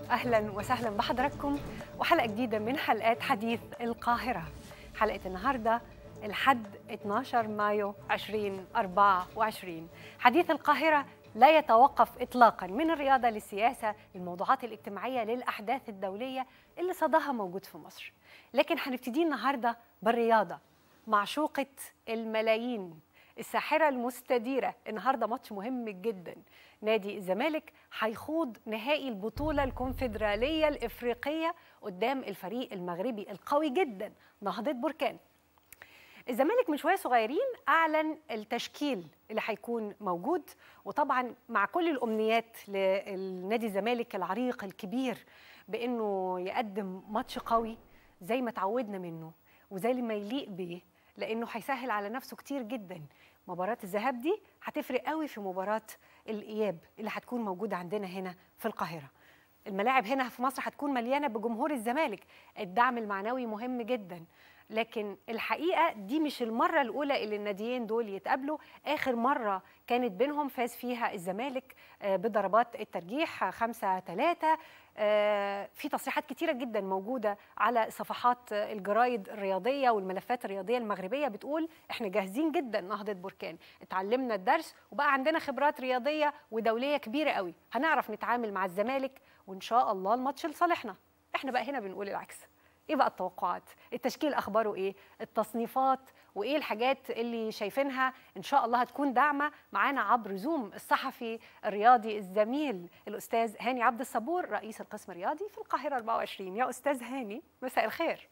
اهلا وسهلا بحضراتكم وحلقه جديده من حلقات حديث القاهره حلقه النهارده الحد 12 مايو 2024 حديث القاهره لا يتوقف اطلاقا من الرياضه للسياسه للموضوعات الاجتماعيه للاحداث الدوليه اللي صداها موجود في مصر لكن هنبتدي النهارده بالرياضه معشوقه الملايين الساحرة المستديرة النهاردة ماتش مهم جدا نادي الزمالك هيخوض نهائي البطولة الكونفدرالية الإفريقية قدام الفريق المغربي القوي جدا نهضة بركان الزمالك من شوية صغيرين أعلن التشكيل اللي هيكون موجود وطبعا مع كل الأمنيات للنادي الزمالك العريق الكبير بأنه يقدم ماتش قوي زي ما تعودنا منه وزي ما يليق بيه لانه هيسهل على نفسه كتير جدا مباراه الذهاب دي هتفرق قوي في مباراه الاياب اللي هتكون موجوده عندنا هنا في القاهره الملاعب هنا في مصر هتكون مليانه بجمهور الزمالك الدعم المعنوي مهم جدا لكن الحقيقه دي مش المره الاولى اللي الناديين دول يتقابلوا اخر مره كانت بينهم فاز فيها الزمالك بضربات الترجيح 5 3 في تصريحات كتيره جدا موجوده على صفحات الجرايد الرياضيه والملفات الرياضيه المغربيه بتقول احنا جاهزين جدا نهضه بركان اتعلمنا الدرس وبقى عندنا خبرات رياضيه ودوليه كبيره قوي هنعرف نتعامل مع الزمالك وان شاء الله الماتش لصالحنا احنا بقى هنا بنقول العكس ايه بقى التوقعات التشكيل اخباره ايه التصنيفات وايه الحاجات اللي شايفينها ان شاء الله هتكون داعمه معانا عبر زوم الصحفي الرياضي الزميل الاستاذ هاني عبد الصبور رئيس القسم الرياضي في القاهره 24 يا استاذ هاني مساء الخير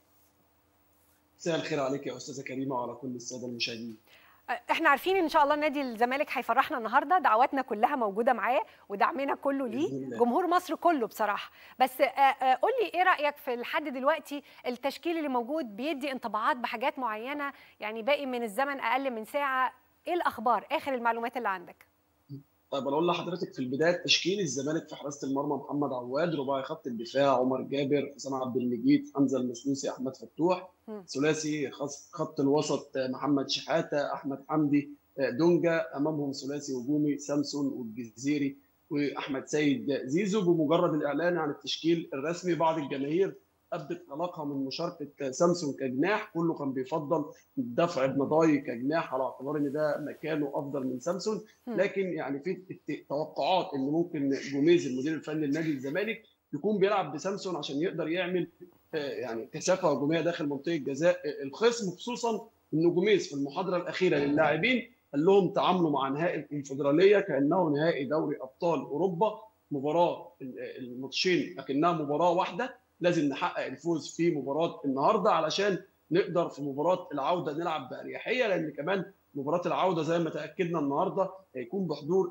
مساء الخير عليك يا استاذه كريمه وعلى كل الساده المشاهدين احنا عارفين ان شاء الله نادي الزمالك هيفرحنا النهارده دعواتنا كلها موجوده معاه ودعمنا كله ليه جمهور مصر كله بصراحه بس قول لي ايه رايك في لحد دلوقتي التشكيل اللي موجود بيدي انطباعات بحاجات معينه يعني باقي من الزمن اقل من ساعه ايه الاخبار اخر المعلومات اللي عندك طيب انا اقول لحضرتك في البدايه تشكيل الزمالك في حراسه المرمى محمد عواد رباعي خط الدفاع عمر جابر حسام عبد المجيد حمزه المسلوسي احمد فتوح ثلاثي خط الوسط محمد شحاته احمد حمدي دونجا امامهم ثلاثي هجومي سامسون والجزيري واحمد سيد زيزو بمجرد الاعلان عن التشكيل الرسمي بعض الجماهير ابدت قلقها من مشاركه سامسون كجناح كله كان بيفضل دفع ابن ضاي كجناح على اعتبار ان ده مكانه افضل من سامسون لكن يعني في توقعات ان ممكن جوميز المدير الفني لنادي الزمالك يكون بيلعب بسامسون عشان يقدر يعمل يعني كثافه هجوميه داخل منطقه جزاء الخصم خصوصا ان جوميز في المحاضره الاخيره للاعبين قال لهم تعاملوا مع نهائي الكونفدراليه كانه نهائي دوري ابطال اوروبا مباراه الماتشين لكنها مباراه واحده لازم نحقق الفوز في مباراه النهارده علشان نقدر في مباراه العوده نلعب باريحيه لان كمان مباراه العوده زي ما تاكدنا النهارده هيكون بحضور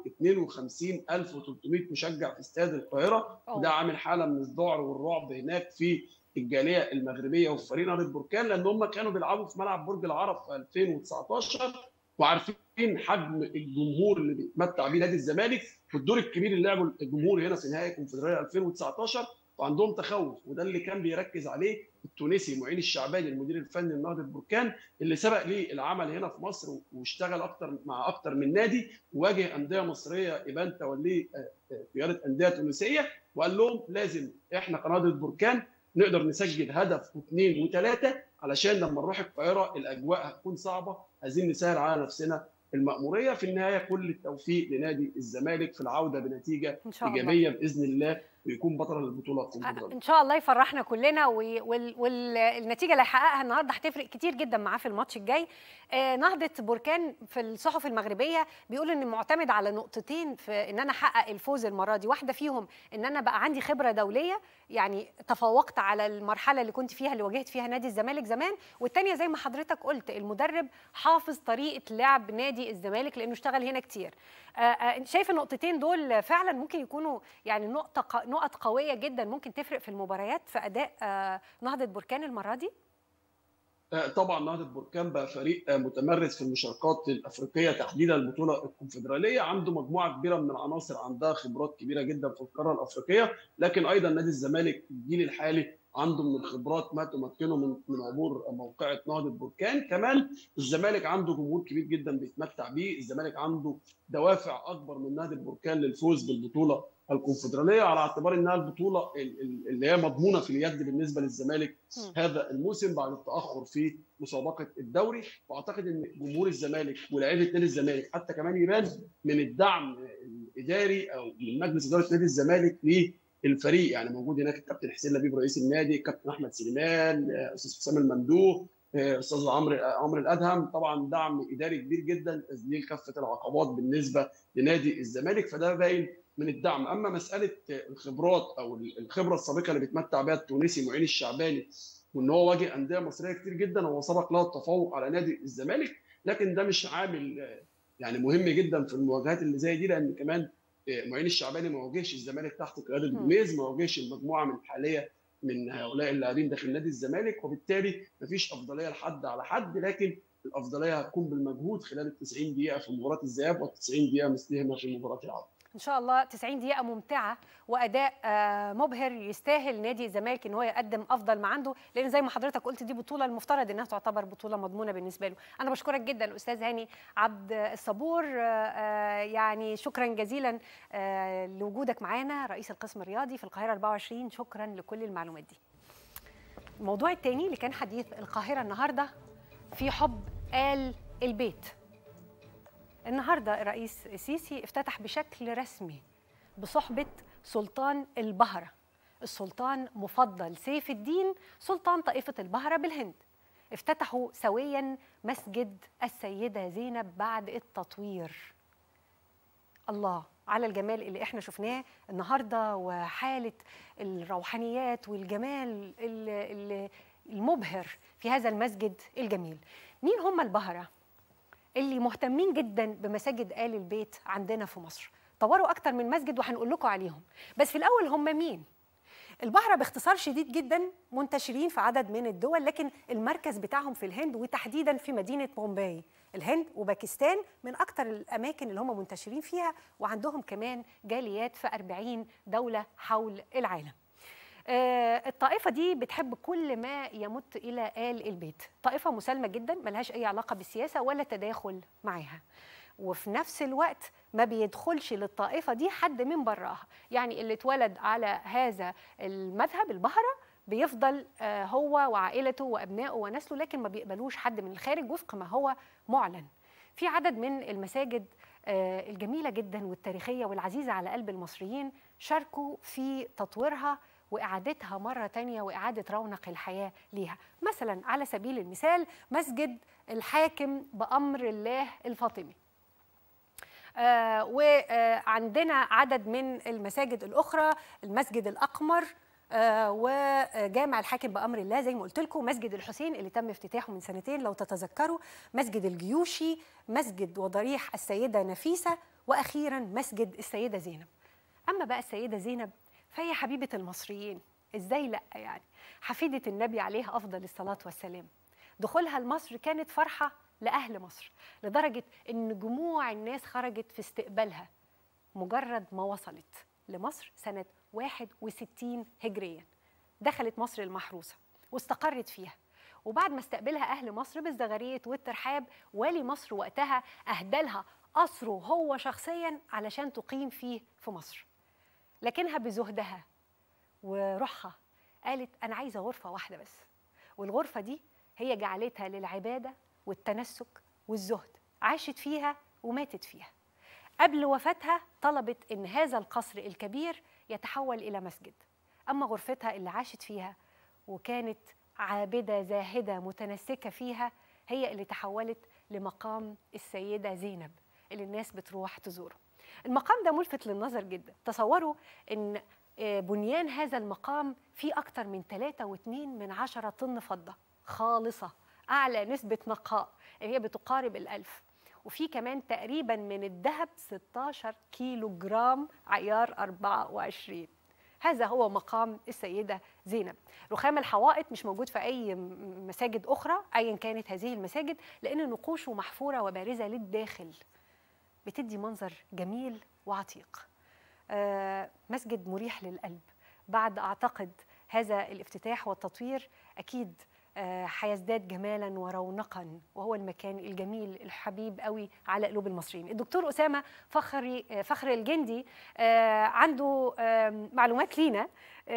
52300 مشجع في استاد القاهره وده عامل حاله من الذعر والرعب هناك في الجاليه المغربيه وفي فريق نهضه بركان لان هم كانوا بيلعبوا في ملعب برج العرب في 2019 وعارفين حجم الجمهور اللي بيتمتع بيه نادي الزمالك والدور الكبير اللي لعبه الجمهور هنا في نهائي الكونفدراليه 2019 وعندهم تخوف وده اللي كان بيركز عليه التونسي معين الشعباني المدير الفني لنهضه بركان اللي سبق ليه العمل هنا في مصر واشتغل اكتر مع اكتر من نادي وواجه انديه مصريه يبان توليه قياده انديه تونسيه وقال لهم لازم احنا كنهضه بركان نقدر نسجل هدف واثنين وثلاثه علشان لما نروح القاهره الاجواء هتكون صعبه عايزين نسهل على نفسنا المأمورية في النهاية كل التوفيق لنادي الزمالك في العودة بنتيجة إيجابية بإذن الله ويكون بطل البطولة في إن شاء الله يفرحنا كلنا والنتيجة اللي هيحققها النهاردة هتفرق كتير جدا معاه في الماتش الجاي نهضة بركان في الصحف المغربية بيقول إن معتمد على نقطتين في إن أنا أحقق الفوز المرة دي واحدة فيهم إن أنا بقى عندي خبرة دولية يعني تفوقت على المرحلة اللي كنت فيها اللي واجهت فيها نادي الزمالك زمان والتانية زي ما حضرتك قلت المدرب حافظ طريقة لعب نادي الزمالك لأنه اشتغل هنا كتير شايف النقطتين دول فعلا ممكن يكونوا يعني نقطة نقط قوية جدا ممكن تفرق في المباريات في أداء نهضة بركان المرة دي؟ طبعا نهضه بركان بقى فريق متمرس في المشاركات الافريقيه تحديدا البطوله الكونفدراليه عنده مجموعه كبيره من العناصر عندها خبرات كبيره جدا في القاره الافريقيه لكن ايضا نادي الزمالك الجيل الحالي عنده من الخبرات ما تمكنه من من عبور موقعه نهضه بركان كمان الزمالك عنده جمهور كبير جدا بيتمتع بيه الزمالك عنده دوافع اكبر من نادي بركان للفوز بالبطوله الكونفدراليه على اعتبار انها البطوله اللي هي مضمونه في اليد بالنسبه للزمالك هذا الموسم بعد التاخر في مسابقه الدوري واعتقد ان جمهور الزمالك ولاعيبه نادي الزمالك حتى كمان يبان من الدعم الاداري او من مجلس اداره نادي الزمالك للفريق يعني موجود هناك الكابتن حسين لبيب رئيس النادي الكابتن احمد سليمان استاذ حسام الممدوح استاذ عمرو عمرو الادهم طبعا دعم اداري كبير جدا تذليل كافه العقبات بالنسبه لنادي الزمالك فده باين من الدعم اما مساله الخبرات او الخبره السابقه اللي بيتمتع بها التونسي معين الشعباني وان هو واجه انديه مصريه كتير جدا هو سبق له التفوق على نادي الزمالك لكن ده مش عامل يعني مهم جدا في المواجهات اللي زي دي لان كمان معين الشعباني ما واجهش الزمالك تحت قياده جوميز ما واجهش المجموعه من الحاليه من هؤلاء اللاعبين داخل نادي الزمالك وبالتالي مفيش افضليه لحد على حد لكن الافضليه هتكون بالمجهود خلال ال 90 دقيقه في مباراه الذهاب وال 90 دقيقه مثلهما في مباراه العوده. ان شاء الله 90 دقيقه ممتعه واداء مبهر يستاهل نادي الزمالك ان هو يقدم افضل ما عنده لان زي ما حضرتك قلت دي بطوله المفترض انها تعتبر بطوله مضمونه بالنسبه له انا بشكرك جدا استاذ هاني عبد الصبور يعني شكرا جزيلا لوجودك معانا رئيس القسم الرياضي في القاهره 24 شكرا لكل المعلومات دي الموضوع الثاني اللي كان حديث القاهره النهارده في حب آل البيت النهارده الرئيس السيسي افتتح بشكل رسمي بصحبه سلطان البهره السلطان مفضل سيف الدين سلطان طائفه البهره بالهند افتتحوا سويا مسجد السيده زينب بعد التطوير الله على الجمال اللي احنا شفناه النهارده وحاله الروحانيات والجمال المبهر في هذا المسجد الجميل مين هم البهره اللي مهتمين جدا بمساجد آل البيت عندنا في مصر طوروا أكتر من مسجد وهنقول لكم عليهم بس في الأول هم مين؟ البهرة باختصار شديد جدا منتشرين في عدد من الدول لكن المركز بتاعهم في الهند وتحديدا في مدينة مومباي الهند وباكستان من أكتر الأماكن اللي هم منتشرين فيها وعندهم كمان جاليات في 40 دولة حول العالم الطائفة دي بتحب كل ما يمت إلى آل البيت طائفة مسالمة جدا ملهاش أي علاقة بالسياسة ولا تداخل معاها وفي نفس الوقت ما بيدخلش للطائفة دي حد من براها يعني اللي اتولد على هذا المذهب البهرة بيفضل هو وعائلته وأبنائه ونسله لكن ما بيقبلوش حد من الخارج وفق ما هو معلن في عدد من المساجد الجميلة جدا والتاريخية والعزيزة على قلب المصريين شاركوا في تطويرها وإعادتها مرة تانية وإعادة رونق الحياة ليها مثلا على سبيل المثال مسجد الحاكم بأمر الله الفاطمي آه وعندنا عدد من المساجد الأخرى المسجد الأقمر آه وجامع الحاكم بأمر الله زي ما قلت لكم مسجد الحسين اللي تم افتتاحه من سنتين لو تتذكروا مسجد الجيوشي مسجد وضريح السيدة نفيسة وأخيرا مسجد السيدة زينب أما بقى السيدة زينب فهي حبيبة المصريين ازاي لا يعني حفيدة النبي عليه أفضل الصلاة والسلام دخولها لمصر كانت فرحة لأهل مصر لدرجة إن جموع الناس خرجت في استقبالها مجرد ما وصلت لمصر سنة 61 هجريا دخلت مصر المحروسة واستقرت فيها وبعد ما استقبلها أهل مصر بالزغارية والترحاب والي مصر وقتها أهدلها قصره هو شخصيا علشان تقيم فيه في مصر لكنها بزهدها وروحها قالت أنا عايزة غرفة واحدة بس والغرفة دي هي جعلتها للعبادة والتنسك والزهد عاشت فيها وماتت فيها قبل وفاتها طلبت ان هذا القصر الكبير يتحول الى مسجد اما غرفتها اللي عاشت فيها وكانت عابده زاهده متنسكه فيها هي اللي تحولت لمقام السيده زينب اللي الناس بتروح تزوره المقام ده ملفت للنظر جدا تصوروا ان بنيان هذا المقام فيه أكثر من 3.2 من عشرة طن فضة خالصة أعلى نسبة نقاء اللي هي بتقارب الألف وفي كمان تقريبا من الذهب 16 كيلو جرام عيار 24 هذا هو مقام السيدة زينب رخام الحوائط مش موجود في أي مساجد أخرى أيا كانت هذه المساجد لأن نقوشه محفورة وبارزة للداخل بتدي منظر جميل وعتيق آه مسجد مريح للقلب بعد أعتقد هذا الافتتاح والتطوير أكيد هيزداد جمالا ورونقا وهو المكان الجميل الحبيب قوي على قلوب المصريين الدكتور اسامه فخري فخر الجندي عنده معلومات لينا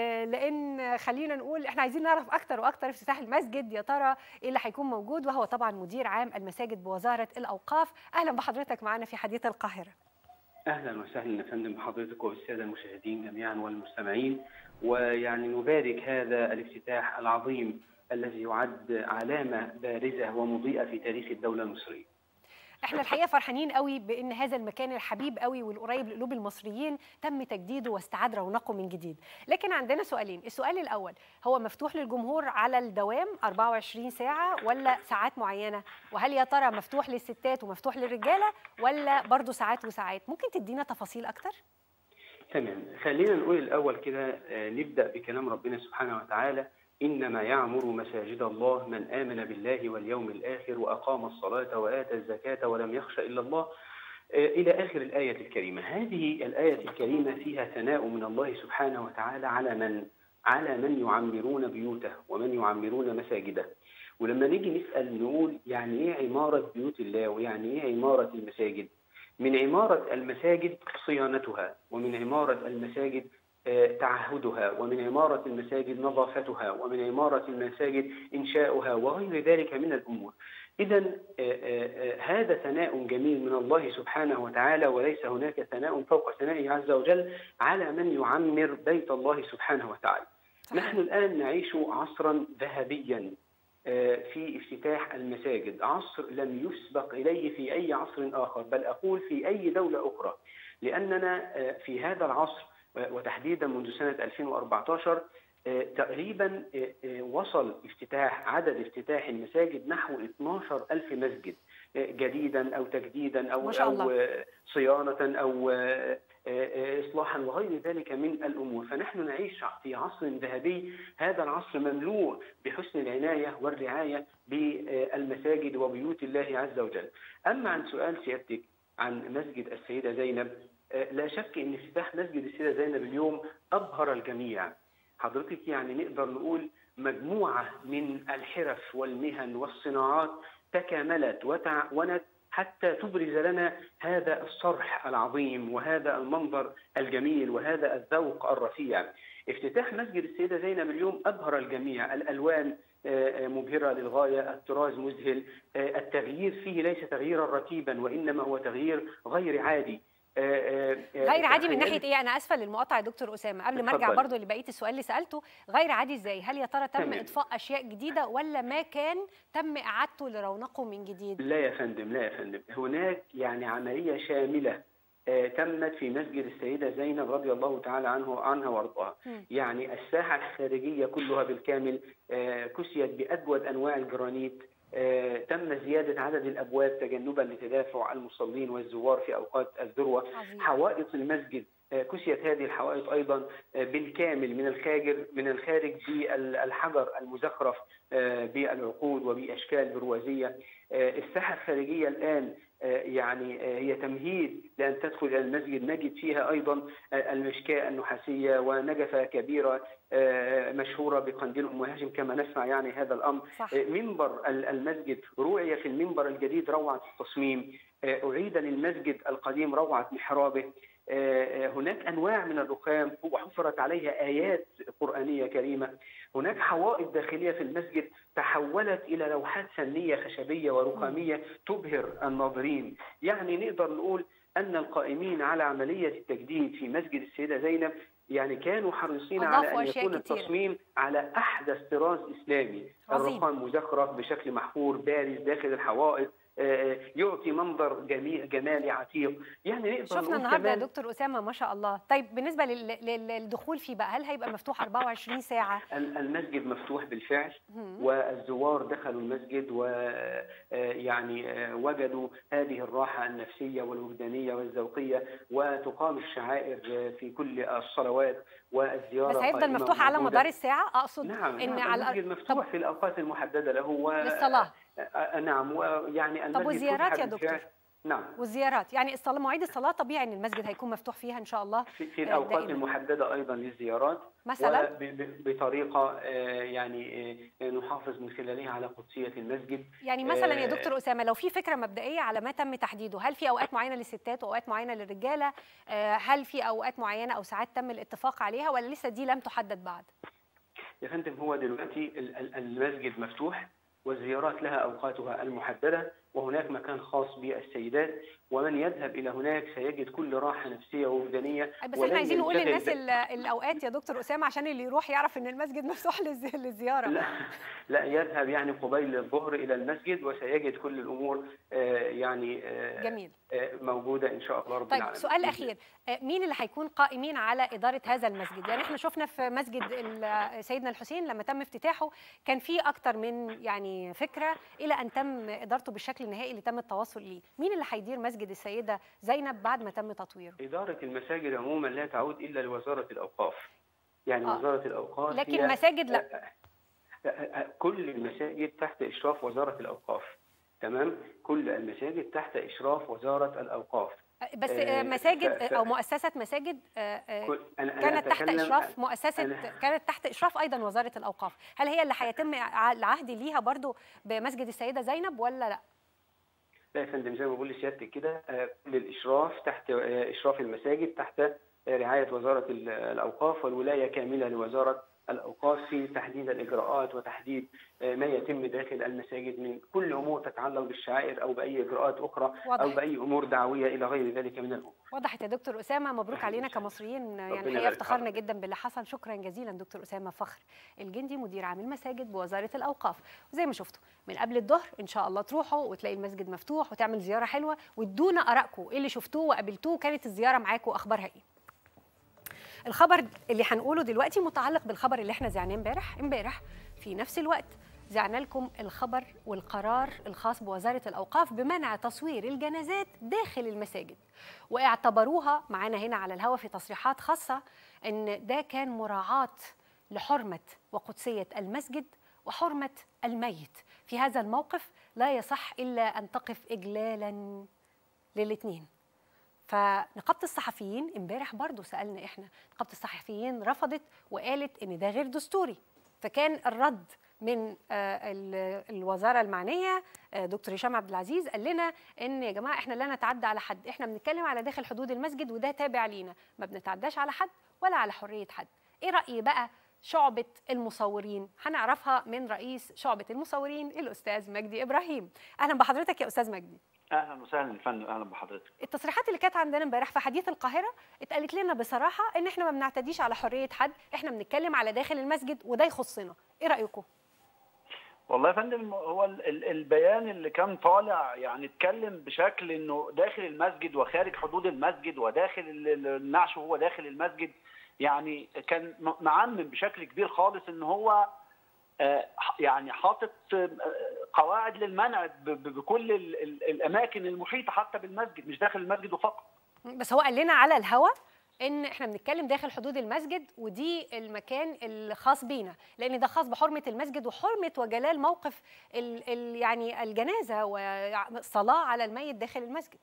لان خلينا نقول احنا عايزين نعرف اكتر واكتر افتتاح المسجد يا ترى ايه اللي هيكون موجود وهو طبعا مدير عام المساجد بوزاره الاوقاف اهلا بحضرتك معنا في حديث القاهره اهلا وسهلا يا فندم بحضرتك وبالساده المشاهدين جميعا والمستمعين ويعني نبارك هذا الافتتاح العظيم الذي يعد علامه بارزه ومضيئه في تاريخ الدوله المصريه. احنا الحقيقه فرحانين قوي بان هذا المكان الحبيب قوي والقريب لقلوب المصريين تم تجديده واستعاد رونقه من جديد لكن عندنا سؤالين السؤال الاول هو مفتوح للجمهور على الدوام 24 ساعه ولا ساعات معينه وهل يا ترى مفتوح للستات ومفتوح للرجاله ولا برضه ساعات وساعات ممكن تدينا تفاصيل اكتر تمام خلينا نقول الاول كده نبدا بكلام ربنا سبحانه وتعالى إنما يعمر مساجد الله من آمن بالله واليوم الآخر وأقام الصلاة وآتى الزكاة ولم يخش إلا الله إلى آخر الآية الكريمة هذه الآية الكريمة فيها ثناء من الله سبحانه وتعالى على من على من يعمرون بيوته ومن يعمرون مساجده ولما نيجي نسأل نقول يعني إيه عمارة بيوت الله ويعني إيه عمارة المساجد من عمارة المساجد صيانتها ومن عمارة المساجد تعهدها ومن عمارة المساجد نظافتها ومن عمارة المساجد إنشاؤها وغير ذلك من الأمور إذا هذا ثناء جميل من الله سبحانه وتعالى وليس هناك ثناء فوق ثنائه عز وجل على من يعمر بيت الله سبحانه وتعالى صحيح. نحن الآن نعيش عصرا ذهبيا في افتتاح المساجد عصر لم يسبق إليه في أي عصر آخر بل أقول في أي دولة أخرى لأننا في هذا العصر وتحديدا منذ سنة 2014 تقريبا وصل افتتاح عدد افتتاح المساجد نحو 12 ألف مسجد جديدا أو تجديدا أو, ما شاء الله. أو صيانة أو إصلاحا وغير ذلك من الأمور فنحن نعيش في عصر ذهبي هذا العصر مملوء بحسن العناية والرعاية بالمساجد وبيوت الله عز وجل أما عن سؤال سيادتك عن مسجد السيدة زينب لا شك ان افتتاح مسجد السيده زينب اليوم ابهر الجميع حضرتك يعني نقدر نقول مجموعه من الحرف والمهن والصناعات تكاملت وتعاونت حتى تبرز لنا هذا الصرح العظيم وهذا المنظر الجميل وهذا الذوق الرفيع افتتاح مسجد السيده زينب اليوم ابهر الجميع الالوان مبهرة للغاية الطراز مذهل التغيير فيه ليس تغييرا رتيبا وإنما هو تغيير غير عادي غير عادي من ناحيه ايه انا اسفه للمقاطعه يا دكتور اسامه قبل ما ارجع برضو لبقيه السؤال اللي سالته غير عادي ازاي هل يا ترى تم تمام. اطفاء اشياء جديده ولا ما كان تم اعادته لرونقه من جديد لا يا فندم لا يا فندم هناك يعني عمليه شامله تمت في مسجد السيدة زينب رضي الله تعالى عنه عنها وارضاها يعني الساحة الخارجية كلها بالكامل كسيت بأجود أنواع الجرانيت آه، تم زيادة عدد الأبواب تجنبا لتدافع المصلين والزوار في أوقات الذروة عظيم. حوائط المسجد آه، كسيت هذه الحوائط أيضا آه، بالكامل من الخارج من الخارج بالحجر المزخرف بالعقود وبأشكال بروازية الساحة الخارجية الآن يعني هي تمهيد لأن تدخل إلى المسجد نجد فيها أيضا المشكاة النحاسية ونجفة كبيرة مشهورة بقنديل أم هاشم كما نسمع يعني هذا الأمر صح. منبر المسجد رؤية في المنبر الجديد روعة التصميم أعيد للمسجد القديم روعة محرابه هناك انواع من الرخام وحفرت عليها ايات قرانيه كريمه هناك حوائط داخليه في المسجد تحولت الى لوحات فنيه خشبيه ورخاميه تبهر الناظرين يعني نقدر نقول ان القائمين على عمليه التجديد في مسجد السيده زينب يعني كانوا حريصين على ان يكون التصميم على احدث طراز اسلامي عظيم. الرخام مزخرف بشكل محفور بارز داخل الحوائط يعطي منظر جميل جمالي عتيق يعني نقدر شفنا النهارده يا دكتور اسامه ما شاء الله طيب بالنسبه للدخول فيه بقى هل هيبقى مفتوح 24 ساعه المسجد مفتوح بالفعل والزوار دخلوا المسجد ويعني وجدوا هذه الراحه النفسيه والوجدانيه والذوقيه وتقام الشعائر في كل الصلوات والزياره بس هيفضل مفتوح على مدار الساعه اقصد نعم ان نعم على المسجد مفتوح في الاوقات المحدده له و... للصلاه نعم ويعني طب والزيارات يا دكتور نعم والزيارات يعني الصلاه مواعيد الصلاه طبيعي ان المسجد هيكون مفتوح فيها ان شاء الله في, في آه، الاوقات دائماً. المحدده ايضا للزيارات مثلا وب- ب- بطريقه آه، يعني آه، نحافظ من خلالها على قدسيه المسجد يعني مثلا يا آه، دكتور اسامه لو في فكره مبدئيه على ما تم تحديده هل في اوقات معينه للستات واوقات معينه للرجاله آه، هل في اوقات معينه او ساعات تم الاتفاق عليها ولا لسه دي لم تحدد بعد يا فندم هو دلوقتي ال- ال- المسجد مفتوح والزيارات لها اوقاتها المحدده وهناك مكان خاص بالسيدات ومن يذهب الى هناك سيجد كل راحه نفسيه ووجدانيه بس احنا ولن عايزين نقول ينشغل للناس ب- ال- الاوقات يا دكتور اسامه عشان اللي يروح يعرف ان المسجد مفتوح للز- للزياره لا لا يذهب يعني قبيل الظهر الى المسجد وسيجد كل الامور آه، يعني آه، جميل آه، موجوده ان شاء الله رب طيب العالمين سؤال اخير آه، مين اللي هيكون قائمين على اداره هذا المسجد يعني احنا شفنا في مسجد ال- سيدنا الحسين لما تم افتتاحه كان في اكتر من يعني فكره الى ان تم ادارته بالشكل النهائي اللي تم التواصل ليه مين اللي هيدير مسجد السيده زينب بعد ما تم تطويره اداره المساجد عموما لا تعود الا لوزاره الاوقاف يعني آه. وزاره الاوقاف لكن هي- المساجد لا آه، آه، آه، كل المساجد تحت اشراف وزاره الاوقاف تمام كل المساجد تحت اشراف وزاره الاوقاف بس آه، آه، مساجد ف- ف- او مؤسسه مساجد آه، آه، كل- أنا أنا كانت تحت أتكلم- اشراف مؤسسه أنا- كانت تحت اشراف ايضا وزاره الاوقاف هل هي اللي هيتم ع- العهد ليها برضو بمسجد السيده زينب ولا لا لا يا فندم زي ما بقول لسيادتك كده آه، كل الاشراف تحت آه، اشراف المساجد تحت آه، رعايه وزاره ال- الاوقاف والولايه كامله لوزاره الاوقاف في تحديد الاجراءات وتحديد آه، ما يتم داخل المساجد من كل امور تتعلق بالشعائر او باي اجراءات اخرى واضح. او باي امور دعويه الى غير ذلك من الامور. وضحت يا دكتور اسامه مبروك علينا كمصريين يعني الحقيقه يبارك افتخرنا حضرتك. جدا باللي حصل شكرا جزيلا دكتور اسامه فخر الجندي مدير عام المساجد بوزاره الاوقاف وزي ما شفتوا من قبل الظهر ان شاء الله تروحوا وتلاقي المسجد مفتوح وتعمل زياره حلوه وادونا ارائكم ايه اللي شفتوه وقابلتوه كانت الزياره معاكم اخبارها ايه الخبر اللي هنقوله دلوقتي متعلق بالخبر اللي احنا زعناه امبارح امبارح في نفس الوقت زعنا لكم الخبر والقرار الخاص بوزارة الأوقاف بمنع تصوير الجنازات داخل المساجد واعتبروها معانا هنا على الهوا في تصريحات خاصة أن ده كان مراعاة لحرمة وقدسية المسجد وحرمة الميت في هذا الموقف لا يصح إلا أن تقف إجلالا للاثنين فنقابه الصحفيين امبارح برضو سالنا احنا نقابه الصحفيين رفضت وقالت ان ده غير دستوري فكان الرد من آه، ال- الوزاره المعنيه آه، دكتور هشام عبد العزيز قال لنا ان يا جماعه احنا لا نتعدى على حد احنا بنتكلم على داخل حدود المسجد وده تابع لينا ما بنتعداش على حد ولا على حريه حد ايه راي بقى شعبة المصورين هنعرفها من رئيس شعبة المصورين الأستاذ مجدي إبراهيم أهلا بحضرتك يا أستاذ مجدي اهلا وسهلا يا فندم اهلا بحضرتك التصريحات اللي كانت عندنا امبارح في حديث القاهره اتقالت لنا بصراحه ان احنا ما بنعتديش على حريه حد احنا بنتكلم على داخل المسجد وده يخصنا ايه رايكم والله يا فندم هو ال- ال- البيان اللي كان طالع يعني اتكلم بشكل انه داخل المسجد وخارج حدود المسجد وداخل ال- ال- النعش وهو داخل المسجد يعني كان م- معمم بشكل كبير خالص ان هو آه، ح- يعني حاطط آه، قواعد للمنع ب- ب- بكل ال- ال- الاماكن المحيطه حتى بالمسجد مش داخل المسجد وفقط بس هو قال لنا على الهوا ان احنا بنتكلم داخل حدود المسجد ودي المكان الخاص بينا لان ده خاص بحرمه المسجد وحرمه وجلال موقف ال ال يعني الجنازه والصلاه على الميت داخل المسجد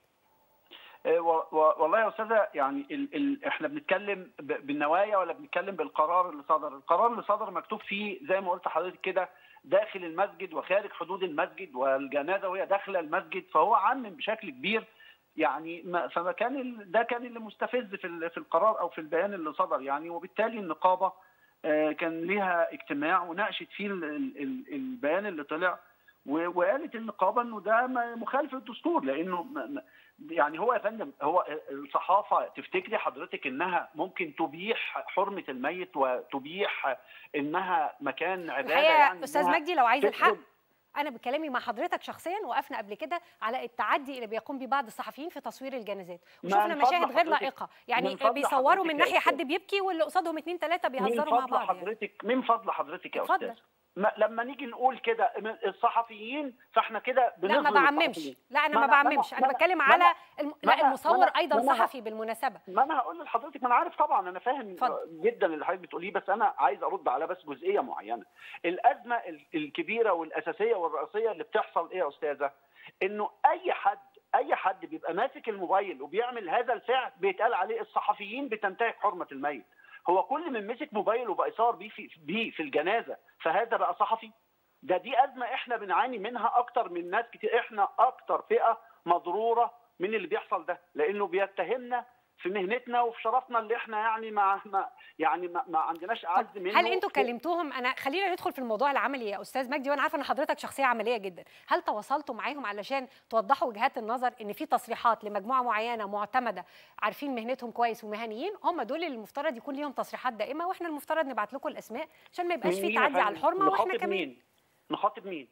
آه، و- و- والله يا استاذه يعني ال ال احنا بنتكلم ب- بالنوايا ولا بنتكلم بالقرار اللي صدر؟ القرار اللي صدر مكتوب فيه زي ما قلت لحضرتك كده داخل المسجد وخارج حدود المسجد والجنازه وهي داخل المسجد فهو عمم بشكل كبير يعني ما فما كان ال- ده كان اللي مستفز في ال- في القرار او في البيان اللي صدر يعني وبالتالي النقابه آه، كان ليها اجتماع وناقشت فيه ال- ال- ال- البيان اللي طلع و- وقالت النقابه انه ده ما- مخالف للدستور لانه ما- ما- يعني هو يا فندم هو الصحافه تفتكري حضرتك انها ممكن تبيح حرمه الميت وتبيح انها مكان عباده الحقيقه يعني استاذ إنها مجدي لو عايز الحق تفرض- انا بكلامي مع حضرتك شخصيا وقفنا قبل كده على التعدي اللي بيقوم بيه بعض الصحفيين في تصوير الجنازات ما وشفنا من فضل مشاهد غير حضرتك- لائقه يعني من فضل بيصوروا من حضرتك يا ناحيه حد أستاذ. بيبكي واللي قصادهم اتنين تلاته من بيهزروا مع فضل بعض يعني. حضرتك من فضل حضرتك يا اتفضل. استاذ ما لما نيجي نقول كده من الصحفيين فاحنا كده لا ما بنظلم بعممش الصحفيين. لا انا ما ما أنا- ما أنا- بعممش ما انا أنا- بتكلم ما على أنا- الم... ما لا أنا- المصور ما أنا- ايضا ما أنا- صحفي بالمناسبه ما انا هقول لحضرتك ما انا عارف طبعا انا فاهم اتفضل. جدا اللي حضرتك بتقوليه بس انا عايز ارد على بس جزئيه معينه الازمه ال- الكبيره والاساسيه والرئيسيه اللي بتحصل ايه يا استاذه انه اي حد اي حد بيبقى ماسك الموبايل وبيعمل هذا الفعل بيتقال عليه الصحفيين بتنتهك حرمه الميت هو كل من مسك موبايل وبقى يصور بيه في, بيه في الجنازه فهذا بقى صحفي ده دي ازمه احنا بنعاني منها اكتر من ناس كتير احنا اكتر فئه مضروره من اللي بيحصل ده لانه بيتهمنا في مهنتنا وفي شرفنا اللي احنا يعني ما, ما يعني ما, ما عندناش اعز منه هل انتوا كلمتوهم انا خلينا ندخل في الموضوع العملي يا استاذ مجدي وانا عارفه ان حضرتك شخصيه عمليه جدا هل تواصلتوا معاهم علشان توضحوا وجهات النظر ان في تصريحات لمجموعه معينه معتمده عارفين مهنتهم كويس ومهنيين هم دول اللي المفترض يكون ليهم تصريحات دائمه واحنا المفترض نبعت لكم الاسماء عشان ما يبقاش في تعدي على الحرمه واحنا كمان مين؟ نخاطب مين؟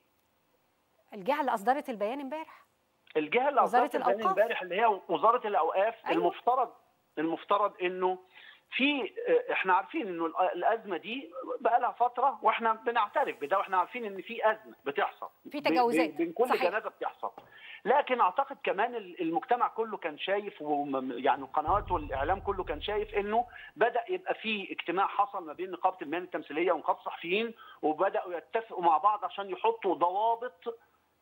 الجهه اللي اصدرت البيان امبارح الجهه اللي وزارة اصدرت البيان الأوقاف. امبارح اللي هي وزاره الاوقاف أيوة. المفترض المفترض انه في احنا عارفين انه الازمه دي بقى لها فتره واحنا بنعترف بده واحنا عارفين ان في ازمه بتحصل في تجاوزات. بين بين كل صحيح. جنازه بتحصل لكن اعتقد كمان المجتمع كله كان شايف وم- يعني القنوات والاعلام كله كان شايف انه بدا يبقى في اجتماع حصل ما بين نقابه المهن التمثيليه ونقابه الصحفيين وبداوا يتفقوا مع بعض عشان يحطوا ضوابط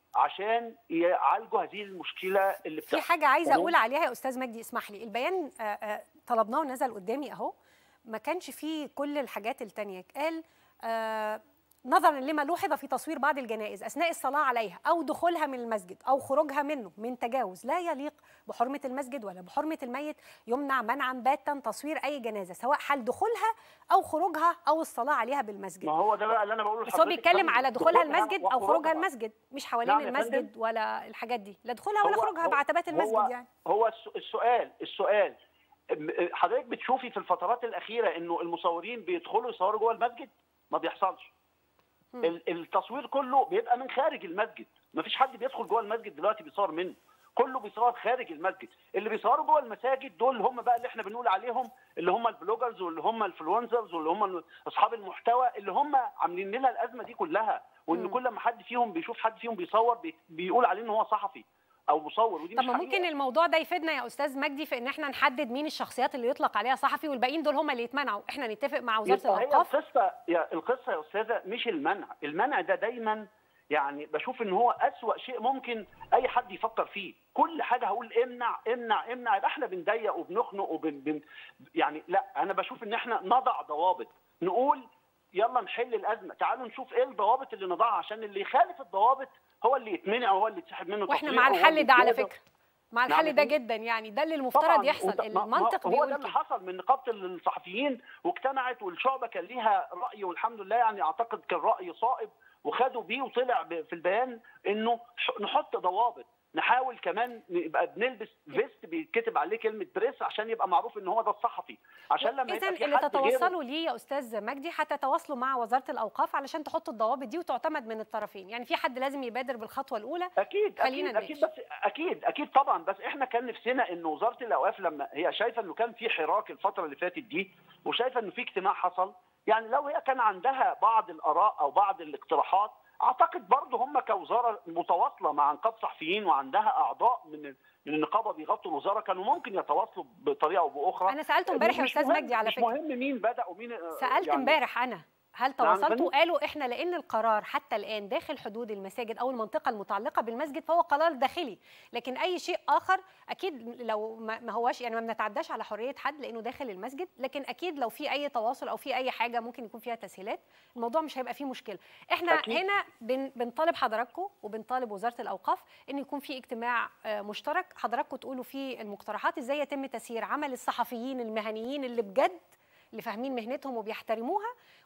عشان يعالجوا هذه المشكله اللي في بتحصل حاجه عايزه تمام؟ اقول عليها يا استاذ مجدي اسمح لي البيان آه، آه، طلبناه ونزل قدامي اهو ما كانش فيه كل الحاجات التانية قال آه، نظرا لما لوحظ في تصوير بعض الجنائز اثناء الصلاه عليها او دخولها من المسجد او خروجها منه من تجاوز لا يليق بحرمه المسجد ولا بحرمه الميت يمنع منعا باتا تصوير اي جنازه سواء حال دخولها او خروجها او الصلاه عليها بالمسجد ما هو ده بقى اللي انا بقوله بس هو لحضرتك بيتكلم فندم. على دخولها دخولها المسجد او خروجها وخروجها. المسجد مش حوالين نعم يا المسجد فندم. ولا الحاجات دي لا دخولها ولا هو- خروجها هو- بعتبات هو- المسجد يعني هو الس- السؤال السؤال م- حضرتك بتشوفي في الفترات الاخيره انه المصورين بيدخلوا يصوروا جوه المسجد ما بيحصلش مم. ال- التصوير كله بيبقى من خارج المسجد ما فيش حد بيدخل جوه المسجد دلوقتي بيصور منه كله بيصور خارج المسجد اللي بيصوروا جوه المساجد دول هم بقى اللي احنا بنقول عليهم اللي هم البلوجرز واللي هم الانفلونسرز واللي هم اصحاب المحتوى اللي هم عاملين لنا الازمه دي كلها وان مم. كل ما حد فيهم بيشوف حد فيهم بيصور بي- بيقول عليه ان هو صحفي او مصور ودي طب مش ما حقيقة. ممكن الموضوع ده يفيدنا يا استاذ مجدي في ان احنا نحدد مين الشخصيات اللي يطلق عليها صحفي والباقيين دول هم اللي يتمنعوا احنا نتفق مع وزاره يبقى هي الاوقاف القصه يا القصه يا استاذه مش المنع، المنع ده دايما يعني بشوف ان هو أسوأ شيء ممكن اي حد يفكر فيه، كل حاجه هقول امنع امنع امنع يبقى احنا بنضيق وبنخنق وبن بن يعني لا انا بشوف ان احنا نضع ضوابط، نقول يلا نحل الازمه، تعالوا نشوف ايه الضوابط اللي نضعها عشان اللي يخالف الضوابط هو اللي يتمنع وهو اللي يتسحب منه واحنا تصريح مع وهو الحل اللي ده على يتجازى. فكره مع نعم الحل يا ده فندم. جدا يعني ده اللي المفترض طبعاً، يحصل وط- ما- المنطق ما- هو ده بيقول اللي كده حصل من نقابه الصحفيين واجتمعت والشعبه كان ليها راي والحمد لله يعني اعتقد كان راي صائب وخدوا بيه وطلع ب- في البيان انه ح- نحط ضوابط نحاول كمان نبقى بنلبس فيست بيتكتب عليه كلمه بريس عشان يبقى معروف ان هو ده الصحفي عشان لما اذا يبقى في اللي حد غيره تتوصلوا ليه يا استاذ مجدي هتتواصلوا مع وزاره الاوقاف علشان تحطوا الضوابط دي وتعتمد من الطرفين يعني في حد لازم يبادر بالخطوه الاولى اكيد خلينا اكيد اكيد بس اكيد اكيد طبعا بس احنا كان نفسنا ان وزاره الاوقاف لما هي شايفه انه كان في حراك الفتره اللي فاتت دي وشايفه انه في اجتماع حصل يعني لو هي كان عندها بعض الاراء او بعض الاقتراحات اعتقد برضه هم كوزاره متواصله مع نقابه صحفيين وعندها اعضاء من من النقابه بيغطوا الوزاره كانوا ممكن يتواصلوا بطريقه او باخرى انا سالته امبارح يا مش استاذ مهم- مجدي على مش فكره مهم مين بدا ومين سالت يعني امبارح انا هل نعم، تواصلتوا فندم؟ قالوا احنا لان القرار حتى الان داخل حدود المساجد او المنطقه المتعلقه بالمسجد فهو قرار داخلي لكن اي شيء اخر اكيد لو ما ما هوش يعني ما بنتعداش على حريه حد لانه داخل المسجد لكن اكيد لو في اي تواصل او في اي حاجه ممكن يكون فيها تسهيلات الموضوع مش هيبقى فيه مشكله احنا أكيد. هنا بن بنطالب حضراتكم وبنطالب وزاره الاوقاف ان يكون في اجتماع آه، مشترك حضراتكم تقولوا فيه المقترحات ازاي يتم تسيير عمل الصحفيين المهنيين اللي بجد اللي فاهمين مهنتهم وبيحترموها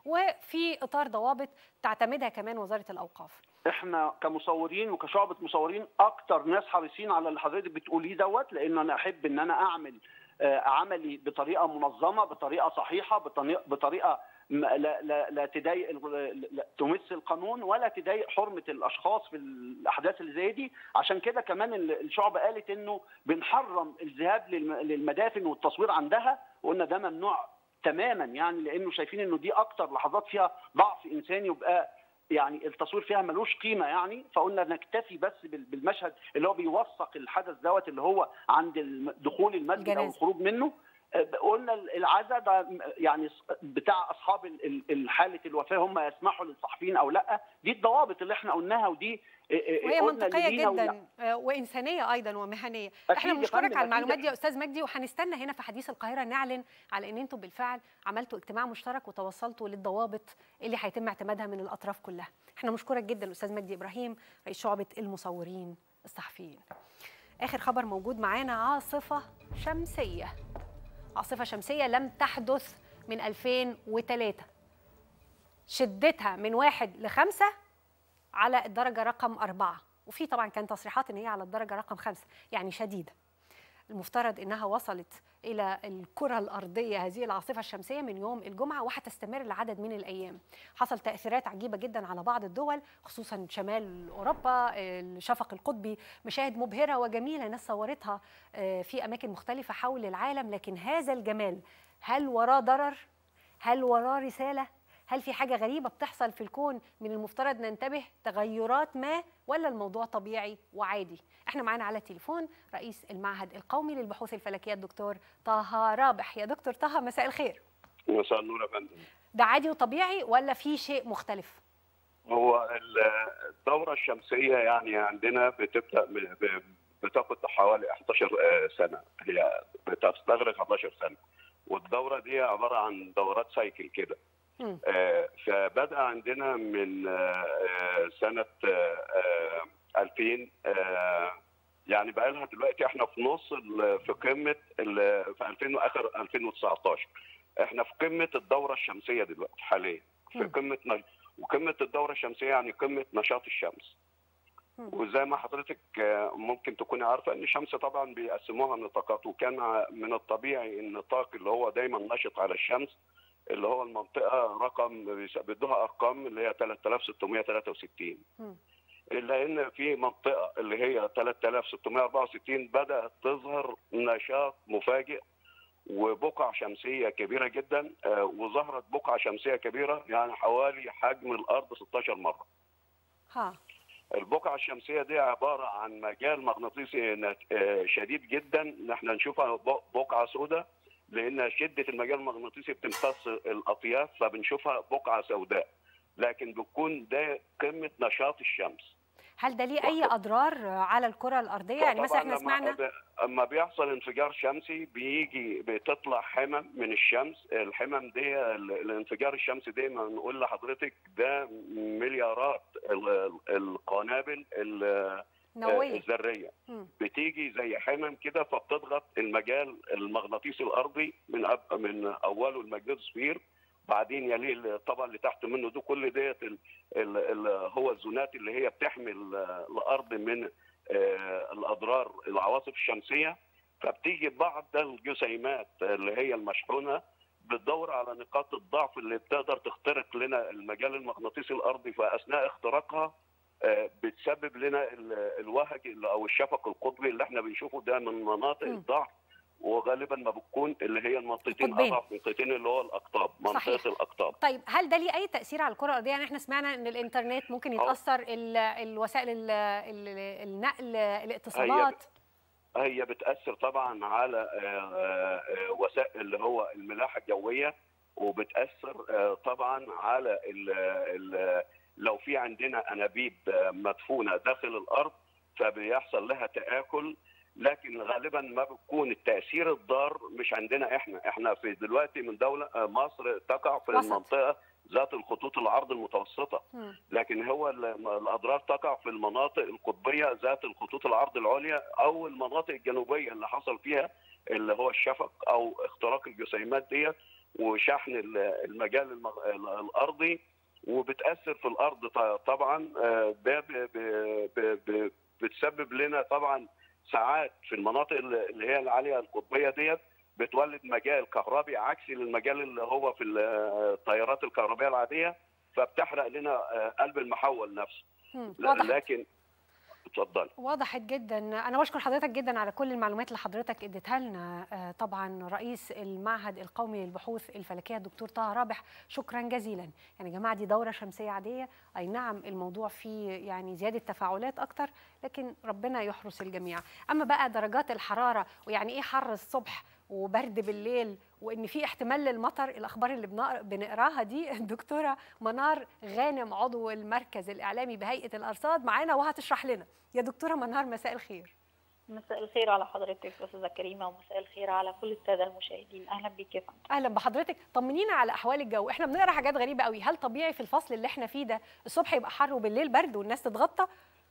وفي اطار ضوابط تعتمدها كمان وزاره الاوقاف احنا كمصورين وكشعبة مصورين اكتر ناس حريصين على اللي حضرتك بتقوليه دوت لان انا احب ان انا اعمل آه، عملي بطريقه منظمه بطريقه صحيحه بطريقه بطريقه م- لا لا لا تضايق ال- لا تمس القانون ولا تضايق حرمه الاشخاص في الاحداث اللي زي دي عشان كده كمان ال- الشعب قالت انه بنحرم الذهاب للم- للمدافن والتصوير عندها وقلنا ده ممنوع تماما يعني لانه شايفين انه دي اكتر لحظات فيها ضعف انساني وبقى يعني التصوير فيها ملوش قيمه يعني فقلنا نكتفي بس بال- بالمشهد اللي هو بيوثق الحدث دوت اللي هو عند الم- دخول المسجد او الجنازة. الخروج منه قلنا العزاء ده يعني بتاع اصحاب حاله الوفاه هم يسمحوا للصحفيين او لا دي الضوابط اللي احنا قلناها ودي وهي منطقيه جدا وانسانيه ايضا ومهنيه احنا بنشكرك على المعلومات دي يا استاذ مجدي وهنستنى هنا في حديث القاهره نعلن على ان انتم بالفعل عملتوا اجتماع مشترك وتوصلتوا للضوابط اللي هيتم اعتمادها من الاطراف كلها احنا بنشكرك جدا الاستاذ مجدي ابراهيم رئيس شعبه المصورين الصحفيين اخر خبر موجود معانا عاصفه شمسيه عاصفه شمسيه لم تحدث من 2003 شدتها من واحد لخمسة على الدرجة رقم أربعة وفي طبعا كان تصريحات إن هي على الدرجة رقم خمسة يعني شديدة المفترض إنها وصلت إلى الكرة الأرضية هذه العاصفة الشمسية من يوم الجمعة وهتستمر لعدد من الأيام حصل تأثيرات عجيبة جدا على بعض الدول خصوصا شمال أوروبا الشفق القطبي مشاهد مبهرة وجميلة ناس صورتها في أماكن مختلفة حول العالم لكن هذا الجمال هل وراه ضرر؟ هل وراه رسالة؟ هل في حاجة غريبة بتحصل في الكون من المفترض ننتبه تغيرات ما ولا الموضوع طبيعي وعادي احنا معانا على التليفون رئيس المعهد القومي للبحوث الفلكية الدكتور طه رابح يا دكتور طه مساء الخير مساء النور يا فندم ده عادي وطبيعي ولا في شيء مختلف هو الدورة الشمسية يعني عندنا بتبدأ بتاخد حوالي 11 سنة هي بتستغرق 11 سنة والدورة دي عبارة عن دورات سايكل كده آه فبدا عندنا من آه سنه آه 2000 يعني بقى لها دلوقتي احنا في نص في قمه في 2000 واخر 2019 احنا في قمه الدوره الشمسيه دلوقتي حاليا في قمه نج... وقمه الدوره الشمسيه يعني قمه نشاط الشمس وزي ما حضرتك ممكن تكوني عارفه ان الشمس طبعا بيقسموها نطاقات وكان من الطبيعي النطاق اللي هو دايما نشط على الشمس اللي هو المنطقه رقم بيدوها ارقام اللي هي 3663 الا ان في منطقه اللي هي 3664 بدات تظهر نشاط مفاجئ وبقع شمسيه كبيره جدا وظهرت بقعه شمسيه كبيره يعني حوالي حجم الارض 16 مره. ها البقعه الشمسيه دي عباره عن مجال مغناطيسي شديد جدا احنا نشوفها بقعه سوداء لان شده المجال المغناطيسي بتمتص الاطياف فبنشوفها بقعه سوداء لكن بتكون ده قمه نشاط الشمس هل ده ليه اي اضرار على الكره الارضيه يعني مثلا احنا سمعنا اما بيحصل انفجار شمسي بيجي بتطلع حمم من الشمس الحمم دي الانفجار الشمسي دي ما نقول لحضرتك ده مليارات القنابل نووية. الذريه بتيجي زي حمم كده فبتضغط المجال المغناطيسي الارضي من أب من اوله الماجنتوسفير بعدين يليه الطبقه اللي تحت منه ده كل ديت هو الزونات اللي هي بتحمي الارض من الاضرار العواصف الشمسيه فبتيجي بعض الجسيمات اللي هي المشحونه بتدور على نقاط الضعف اللي بتقدر تخترق لنا المجال المغناطيسي الارضي فاثناء اختراقها بتسبب لنا الوهج او الشفق القطبي اللي احنا بنشوفه ده من مناطق الضعف وغالبا ما بتكون اللي هي المنطقتين اضعف منطقتين اللي هو الاقطاب منطقه صحيح. الاقطاب طيب هل ده ليه اي تاثير على الكره الارضيه يعني احنا سمعنا ان الانترنت ممكن يتاثر الوسائل النقل الاتصالات هي, هي بتاثر طبعا على وسائل اللي هو الملاحه الجويه وبتاثر طبعا على ال ال لو في عندنا انابيب مدفونه داخل الارض فبيحصل لها تاكل لكن غالبا ما بيكون التاثير الضار مش عندنا احنا احنا في دلوقتي من دوله مصر تقع في وسط. المنطقه ذات الخطوط العرض المتوسطه مم. لكن هو الاضرار تقع في المناطق القطبيه ذات الخطوط العرض العليا او المناطق الجنوبيه اللي حصل فيها اللي هو الشفق او اختراق الجسيمات ديت وشحن المجال المغ... الارضي وبتاثر في الارض طبعا ده ب... ب... ب... بتسبب لنا طبعا ساعات في المناطق اللي هي العاليه القطبيه ديت بتولد مجال كهربي عكسي للمجال اللي هو في التيارات الكهربائيه العاديه فبتحرق لنا قلب المحول نفسه واضح. لكن اتفضل وضحت جدا انا بشكر حضرتك جدا على كل المعلومات اللي حضرتك اديتها لنا طبعا رئيس المعهد القومي للبحوث الفلكيه الدكتور طه رابح شكرا جزيلا يعني يا جماعه دي دوره شمسيه عاديه اي نعم الموضوع فيه يعني زياده تفاعلات اكتر لكن ربنا يحرس الجميع اما بقى درجات الحراره ويعني ايه حر الصبح وبرد بالليل وان في احتمال للمطر الاخبار اللي بنقراها دي الدكتوره منار غانم عضو المركز الاعلامي بهيئه الارصاد معانا وهتشرح لنا يا دكتوره منار مساء الخير مساء الخير على حضرتك استاذه كريمه ومساء الخير على كل الساده المشاهدين اهلا بيك يا فندم اهلا بحضرتك طمنينا على احوال الجو احنا بنقرا حاجات غريبه قوي هل طبيعي في الفصل اللي احنا فيه ده الصبح يبقى حر وبالليل برد والناس تتغطى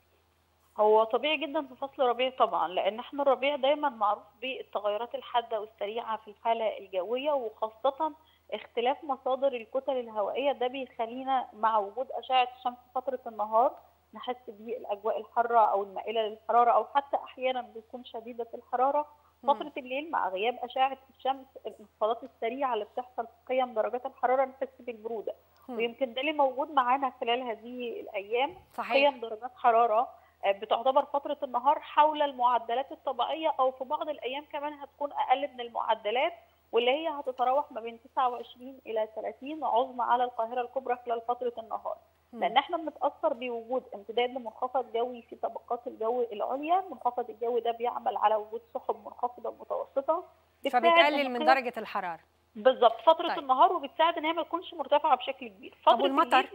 هو طبيعي جدا في فصل ربيع طبعا لان احنا الربيع دايما معروف بالتغيرات الحاده والسريعه في الحاله الجويه وخاصه اختلاف مصادر الكتل الهوائيه ده بيخلينا مع وجود اشعه الشمس فتره النهار نحس بالاجواء الحاره او المائله للحراره او حتى احيانا بتكون شديده الحراره فتره الليل مع غياب اشعه الشمس الانخفاضات السريعه اللي بتحصل في قيم درجات الحراره نحس بالبروده مم. ويمكن ده اللي موجود معانا خلال هذه الايام صحيح. قيم درجات حراره بتعتبر فتره النهار حول المعدلات الطبيعيه او في بعض الايام كمان هتكون اقل من المعدلات واللي هي هتتراوح ما بين 29 الى 30 عظمى على القاهره الكبرى خلال فتره النهار لان احنا بنتاثر بوجود امتداد لمنخفض جوي في طبقات الجو العليا منخفض الجو ده بيعمل على وجود سحب منخفضه متوسطه فبتقلل من درجه الحراره بالظبط فتره طيب. النهار وبتساعد ان هي ما تكونش مرتفعه بشكل كبير طب والمطر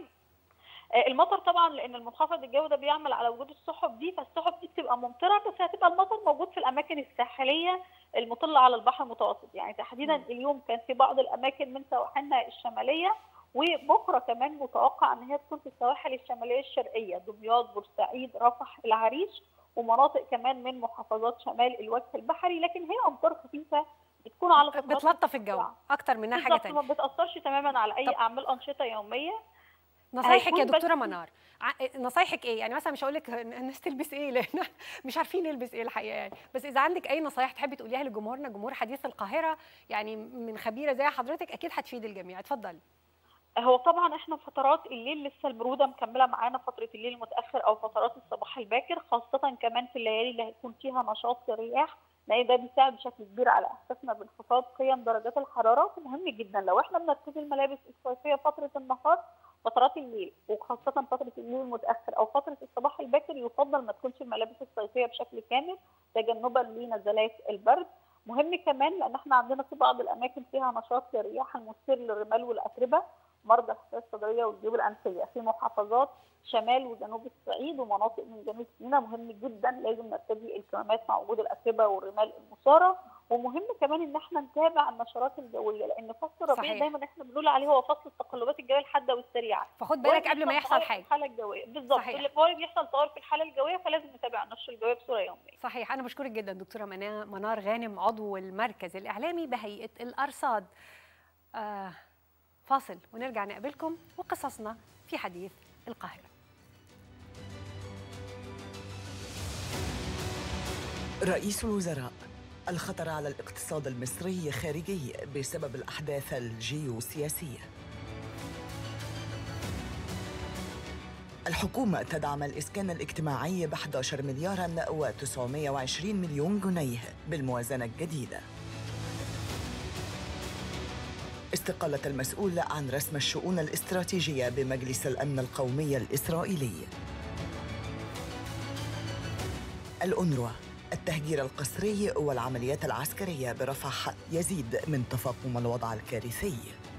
المطر طبعا لان المنخفض الجوي ده بيعمل على وجود السحب دي فالسحب دي بتبقى ممطره بس هتبقى المطر موجود في الاماكن الساحليه المطله على البحر المتوسط يعني تحديدا م. اليوم كان في بعض الاماكن من سواحلنا الشماليه وبكره كمان متوقع ان هي تكون في السواحل الشماليه الشرقيه دمياط بورسعيد رفح العريش ومناطق كمان من محافظات شمال الوجه البحري لكن هي امطار خفيفه بتكون على فترات بتلطف الجو اكتر منها حاجه ثانيه ما بتاثرش تماما على اي طب. اعمال انشطه يوميه نصايحك يا دكتوره منار نصايحك ايه يعني مثلا مش هقول لك الناس تلبس ايه لان مش عارفين نلبس ايه الحقيقه يعني بس اذا عندك اي نصايح تحبي تقوليها لجمهورنا جمهور حديث القاهره يعني من خبيره زي حضرتك اكيد هتفيد الجميع اتفضلي هو طبعا احنا فترات الليل لسه البروده مكمله معانا فتره الليل المتاخر او فترات الصباح الباكر خاصه كمان في الليالي اللي هيكون فيها نشاط رياح لان ده بيساعد بشكل كبير على احساسنا بانخفاض قيم درجات الحراره ومهم جدا لو احنا بنرتدي الملابس الصيفيه فتره النهار فترات الليل وخاصة فترة الليل المتأخر أو فترة الصباح الباكر يفضل ما تكونش الملابس الصيفية بشكل كامل تجنبا لنزلات البرد مهم كمان لأن احنا عندنا في بعض الأماكن فيها نشاط للرياح المثير للرمال والأتربة مرضى الحساسية الصدرية والجيوب الأنفية في محافظات شمال وجنوب الصعيد ومناطق من جنوب سيناء مهم جدا لازم نرتدي الكمامات مع وجود الأتربة والرمال المثارة ومهم كمان ان احنا نتابع النشرات الجويه لان فصل الربيع دايما احنا بنقول عليه هو فصل التقلبات الجويه الحاده والسريعه فخد بالك قبل ما يحصل حاجه الحاله الجويه بالظبط اللي هو بيحصل طوارئ في الحاله الجويه فلازم نتابع النشر الجويه بصوره يوميه صحيح انا بشكرك جدا دكتوره منار غانم عضو المركز الاعلامي بهيئه الارصاد آه فاصل ونرجع نقابلكم وقصصنا في حديث القاهره رئيس الوزراء الخطر على الاقتصاد المصري خارجي بسبب الأحداث الجيوسياسية الحكومة تدعم الإسكان الاجتماعي ب 11 مليارا و920 مليون جنيه بالموازنة الجديدة استقالة المسؤول عن رسم الشؤون الاستراتيجية بمجلس الأمن القومي الإسرائيلي الأنروا التهجير القسري والعمليات العسكرية برفح يزيد من تفاقم الوضع الكارثي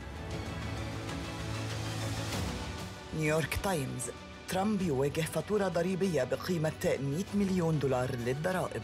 نيويورك تايمز ترامب يواجه فاتورة ضريبية بقيمة 100 مليون دولار للضرائب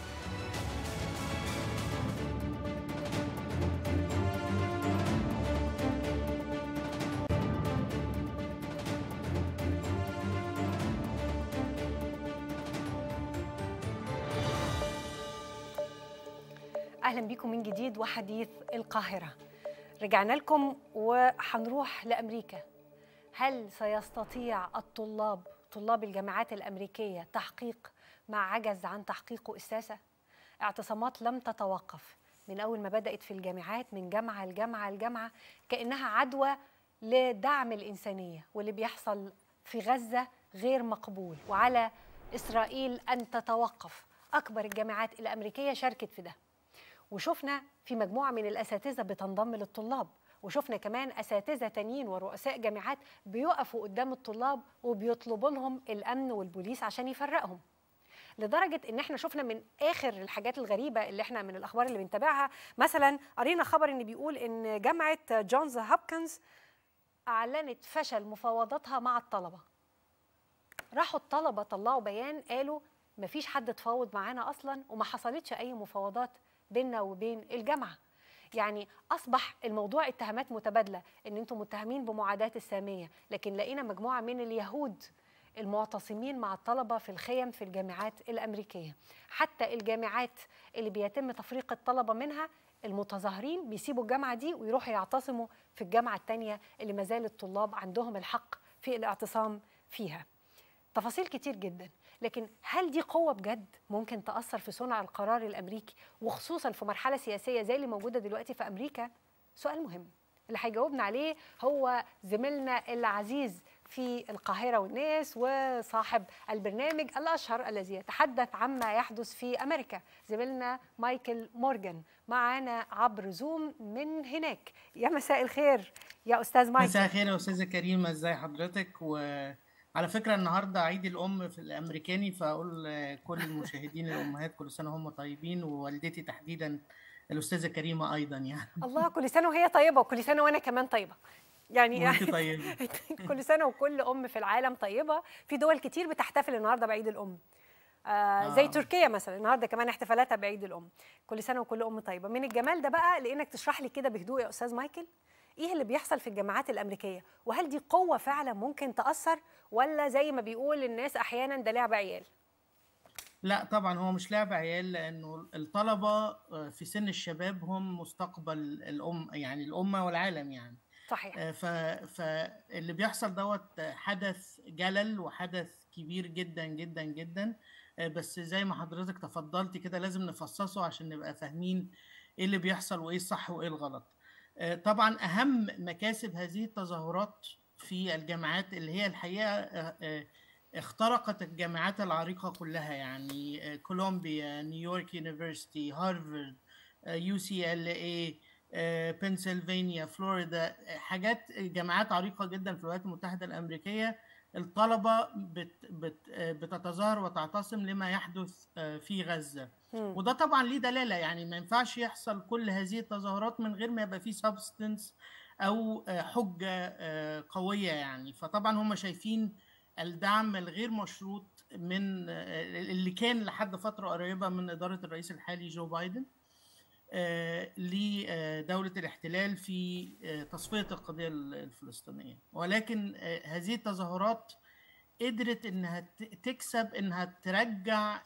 اهلا بكم من جديد وحديث القاهره رجعنا لكم وهنروح لامريكا هل سيستطيع الطلاب طلاب الجامعات الامريكيه تحقيق ما عجز عن تحقيقه الساسه اعتصامات لم تتوقف من اول ما بدات في الجامعات من جامعه لجامعه لجامعه كانها عدوى لدعم الانسانيه واللي بيحصل في غزه غير مقبول وعلى اسرائيل ان تتوقف اكبر الجامعات الامريكيه شاركت في ده وشفنا في مجموعه من الاساتذه بتنضم للطلاب وشفنا كمان اساتذه تانيين ورؤساء جامعات بيقفوا قدام الطلاب وبيطلبوا لهم الامن والبوليس عشان يفرقهم لدرجه ان احنا شفنا من اخر الحاجات الغريبه اللي احنا من الاخبار اللي بنتابعها مثلا قرينا خبر ان بيقول ان جامعه جونز هوبكنز اعلنت فشل مفاوضاتها مع الطلبه راحوا الطلبه طلعوا بيان قالوا مفيش حد تفاوض معانا اصلا وما حصلتش اي مفاوضات بيننا وبين الجامعه يعني اصبح الموضوع اتهامات متبادله ان انتم متهمين بمعاداه الساميه لكن لقينا مجموعه من اليهود المعتصمين مع الطلبه في الخيم في الجامعات الامريكيه حتى الجامعات اللي بيتم تفريق الطلبه منها المتظاهرين بيسيبوا الجامعه دي ويروحوا يعتصموا في الجامعه الثانيه اللي ما زال الطلاب عندهم الحق في الاعتصام فيها تفاصيل كتير جدا لكن هل دي قوة بجد ممكن تأثر في صنع القرار الأمريكي وخصوصا في مرحلة سياسية زي اللي موجودة دلوقتي في أمريكا؟ سؤال مهم اللي هيجاوبنا عليه هو زميلنا العزيز في القاهرة والناس وصاحب البرنامج الأشهر الذي يتحدث عما يحدث في أمريكا زميلنا مايكل مورجان معنا عبر زوم من هناك يا مساء الخير يا أستاذ مايكل مساء الخير يا أستاذة كريمة ازي حضرتك و على فكرة النهاردة عيد الأم في الأمريكاني فأقول كل المشاهدين الأمهات كل سنة هم طيبين ووالدتي تحديدا الأستاذة كريمة أيضا يعني الله كل سنة وهي طيبة وكل سنة وأنا كمان طيبة يعني وانت طيبة كل سنة وكل أم في العالم طيبة في دول كتير بتحتفل النهاردة بعيد الأم آه زي آه. تركيا مثلا النهارده كمان احتفالاتها بعيد الام كل سنه وكل ام طيبه من الجمال ده بقى لانك تشرح لي كده بهدوء يا استاذ مايكل ايه اللي بيحصل في الجامعات الامريكيه وهل دي قوه فعلا ممكن تاثر ولا زي ما بيقول الناس احيانا ده لعب عيال لا طبعا هو مش لعب عيال لانه الطلبه في سن الشباب هم مستقبل الام يعني الامه والعالم يعني صحيح ف... فاللي بيحصل دوت حدث جلل وحدث كبير جدا جدا جدا بس زي ما حضرتك تفضلتي كده لازم نفصصه عشان نبقى فاهمين ايه اللي بيحصل وايه الصح وايه الغلط طبعا اهم مكاسب هذه التظاهرات في الجامعات اللي هي الحقيقه اخترقت الجامعات العريقه كلها يعني كولومبيا نيويورك يونيفرسيتي هارفارد يو سي ال اي بنسلفانيا فلوريدا حاجات جامعات عريقه جدا في الولايات المتحده الامريكيه الطلبه بت بت بتتظاهر وتعتصم لما يحدث في غزه وده طبعا ليه دلاله يعني ما ينفعش يحصل كل هذه التظاهرات من غير ما يبقى في سبستنس او حجه قويه يعني فطبعا هم شايفين الدعم الغير مشروط من اللي كان لحد فتره قريبه من اداره الرئيس الحالي جو بايدن لدولة الاحتلال في تصفية القضية الفلسطينية ولكن هذه التظاهرات قدرت انها تكسب انها ترجع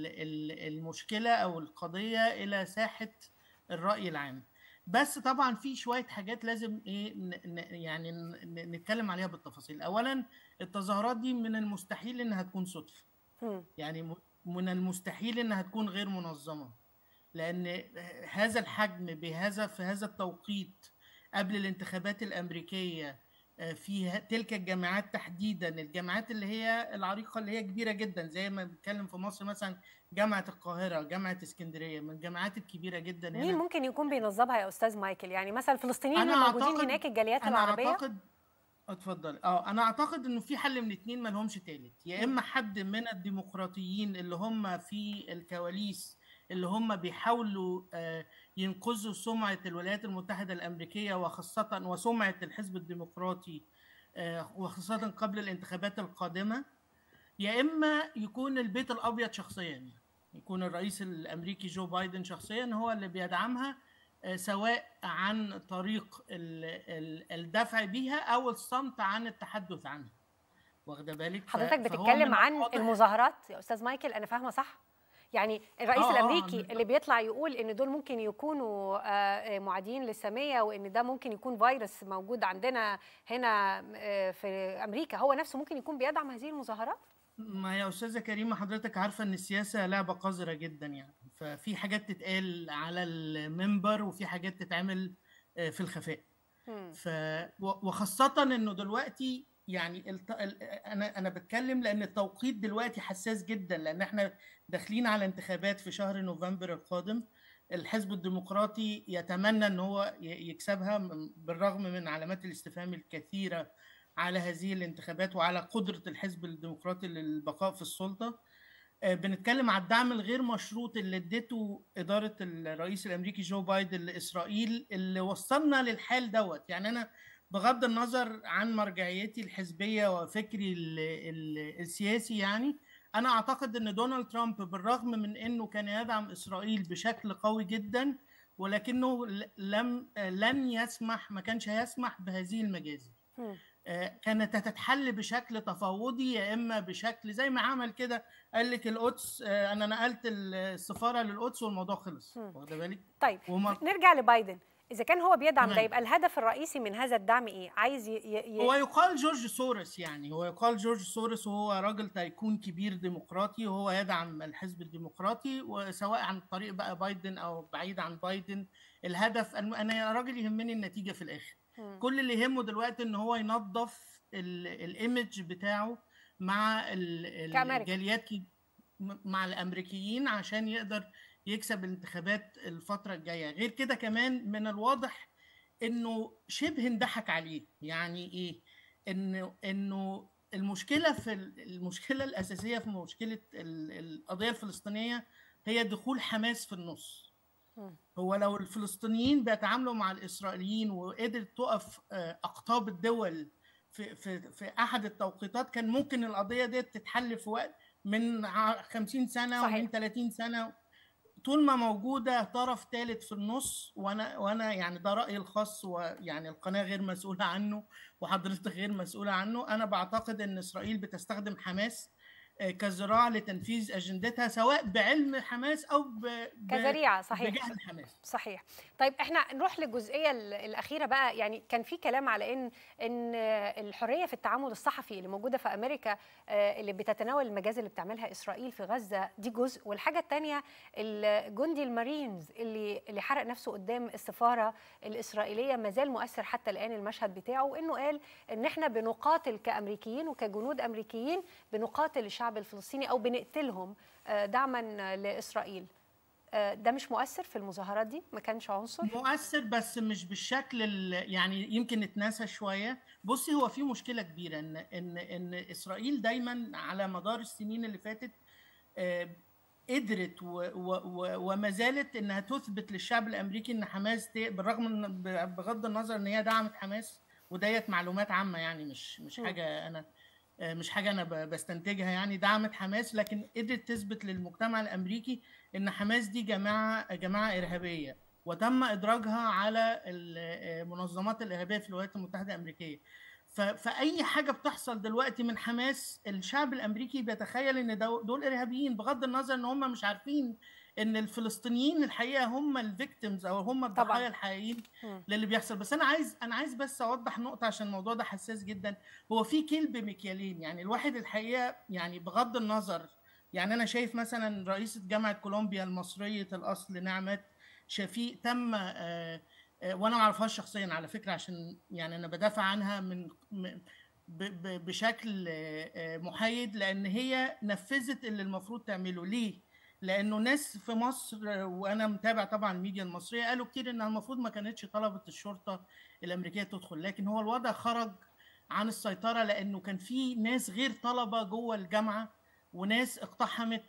المشكلة او القضية الى ساحة الرأي العام بس طبعا في شوية حاجات لازم ايه يعني نتكلم عليها بالتفاصيل اولا التظاهرات دي من المستحيل انها تكون صدفة يعني من المستحيل انها تكون غير منظمة لان هذا الحجم بهذا في هذا التوقيت قبل الانتخابات الامريكيه في تلك الجامعات تحديدا الجامعات اللي هي العريقه اللي هي كبيره جدا زي ما بنتكلم في مصر مثلا جامعه القاهره جامعه اسكندريه من الجامعات الكبيره جدا هنا مين ممكن يكون بينظمها يا استاذ مايكل يعني مثلا الفلسطينيين اللي موجودين هناك الجاليات أنا العربيه أعتقد اتفضل اه انا اعتقد انه في حل من اتنين ما لهمش تالت يا اما حد من الديمقراطيين اللي هم في الكواليس اللي هم بيحاولوا ينقذوا سمعة الولايات المتحدة الأمريكية وخاصة وسمعة الحزب الديمقراطي وخاصة قبل الانتخابات القادمة يا إما يكون البيت الأبيض شخصيا يكون الرئيس الأمريكي جو بايدن شخصيا هو اللي بيدعمها سواء عن طريق الدفع بيها أو الصمت عن التحدث عنها واخده بالك حضرتك بتتكلم عن المظاهرات يا استاذ مايكل انا فاهمه صح يعني الرئيس آه، آه، الامريكي آه. اللي بيطلع يقول ان دول ممكن يكونوا آه، معادين للساميه وان ده ممكن يكون فيروس موجود عندنا هنا آه، في امريكا هو نفسه ممكن يكون بيدعم هذه المظاهرات ما يا استاذه كريمه حضرتك عارفه ان السياسه لعبه قذره جدا يعني ففي حاجات تتقال على المنبر وفي حاجات تتعمل آه، في الخفاء مم. ف و- وخاصه انه دلوقتي يعني الت... ال- انا انا بتكلم لان التوقيت دلوقتي حساس جدا لان احنا داخلين على انتخابات في شهر نوفمبر القادم الحزب الديمقراطي يتمنى ان هو ي- يكسبها من- بالرغم من علامات الاستفهام الكثيره على هذه الانتخابات وعلى قدره الحزب الديمقراطي للبقاء في السلطه بنتكلم على الدعم الغير مشروط اللي ادته اداره الرئيس الامريكي جو بايدن لاسرائيل اللي وصلنا للحال دوت يعني انا بغض النظر عن مرجعيتي الحزبيه وفكري ال ال السياسي يعني انا اعتقد ان دونالد ترامب بالرغم من انه كان يدعم اسرائيل بشكل قوي جدا ولكنه لم لن يسمح ما كانش هيسمح بهذه المجازر كانت هتتحل بشكل تفاوضي يا اما بشكل زي ما عمل كده قال لك القدس انا نقلت السفاره للقدس والموضوع خلص واخده بالك طيب وما... نرجع لبايدن اذا كان هو بيدعم ده يبقى الهدف الرئيسي من هذا الدعم ايه عايز ي... ي... هو يقال جورج سورس يعني هو يقال جورج سورس وهو راجل تيكون كبير ديمقراطي وهو يدعم الحزب الديمقراطي وسواء عن طريق بقى بايدن او بعيد عن بايدن الهدف انا راجل يهمني النتيجه في الاخر م. كل اللي يهمه دلوقتي ان هو ينظف الايمج بتاعه مع الجاليات مع الامريكيين عشان يقدر يكسب الانتخابات الفترة الجاية غير كده كمان من الواضح انه شبه انضحك عليه يعني ايه انه انه المشكلة في المشكلة الأساسية في مشكلة القضية الفلسطينية هي دخول حماس في النص هو لو الفلسطينيين بيتعاملوا مع الإسرائيليين وقدرت تقف أقطاب الدول في, في, في أحد التوقيتات كان ممكن القضية دي تتحل في وقت من 50 سنة صحيح. ومن 30 سنة طول ما موجوده طرف ثالث في النص وانا وانا يعني ده رايي الخاص ويعني القناه غير مسؤوله عنه وحضرتك غير مسؤوله عنه انا بعتقد ان اسرائيل بتستخدم حماس كذراع لتنفيذ اجندتها سواء بعلم حماس او ب... كذريعه صحيح بجهل حماس صحيح طيب احنا نروح للجزئيه الاخيره بقى يعني كان في كلام على ان ان الحريه في التعامل الصحفي اللي موجوده في امريكا اللي بتتناول المجازر اللي بتعملها اسرائيل في غزه دي جزء والحاجه الثانيه الجندي المارينز اللي اللي حرق نفسه قدام السفاره الاسرائيليه ما زال مؤثر حتى الان المشهد بتاعه وانه قال ان احنا بنقاتل كامريكيين وكجنود امريكيين بنقاتل الشعب الفلسطيني او بنقتلهم دعما لاسرائيل ده مش مؤثر في المظاهرات دي ما كانش عنصر مؤثر بس مش بالشكل يعني يمكن اتنسى شويه بصي هو في مشكله كبيره ان ان ان اسرائيل دايما على مدار السنين اللي فاتت قدرت وما زالت انها تثبت للشعب الامريكي ان حماس بالرغم من بغض النظر ان هي دعمت حماس وديت معلومات عامه يعني مش مش حاجه انا مش حاجه انا بستنتجها يعني دعمت حماس لكن قدرت تثبت للمجتمع الامريكي ان حماس دي جماعه جماعه ارهابيه وتم ادراجها على المنظمات الارهابيه في الولايات المتحده الامريكيه فاي حاجه بتحصل دلوقتي من حماس الشعب الامريكي بيتخيل ان دول ارهابيين بغض النظر ان هم مش عارفين ان الفلسطينيين الحقيقه هم الفيكتيمز او هم الضحايا الحقيقيين للي بيحصل بس انا عايز انا عايز بس اوضح نقطه عشان الموضوع ده حساس جدا هو في كيل بمكيالين يعني الواحد الحقيقه يعني بغض النظر يعني انا شايف مثلا رئيسه جامعه كولومبيا المصريه الاصل نعمت شفيق تم آآ آآ وانا ما اعرفهاش شخصيا على فكره عشان يعني انا بدافع عنها من بشكل محايد لان هي نفذت اللي المفروض تعمله ليه لانه ناس في مصر وانا متابع طبعا الميديا المصريه قالوا كتير انها المفروض ما كانتش طلبت الشرطه الامريكيه تدخل لكن هو الوضع خرج عن السيطره لانه كان في ناس غير طلبه جوه الجامعه وناس اقتحمت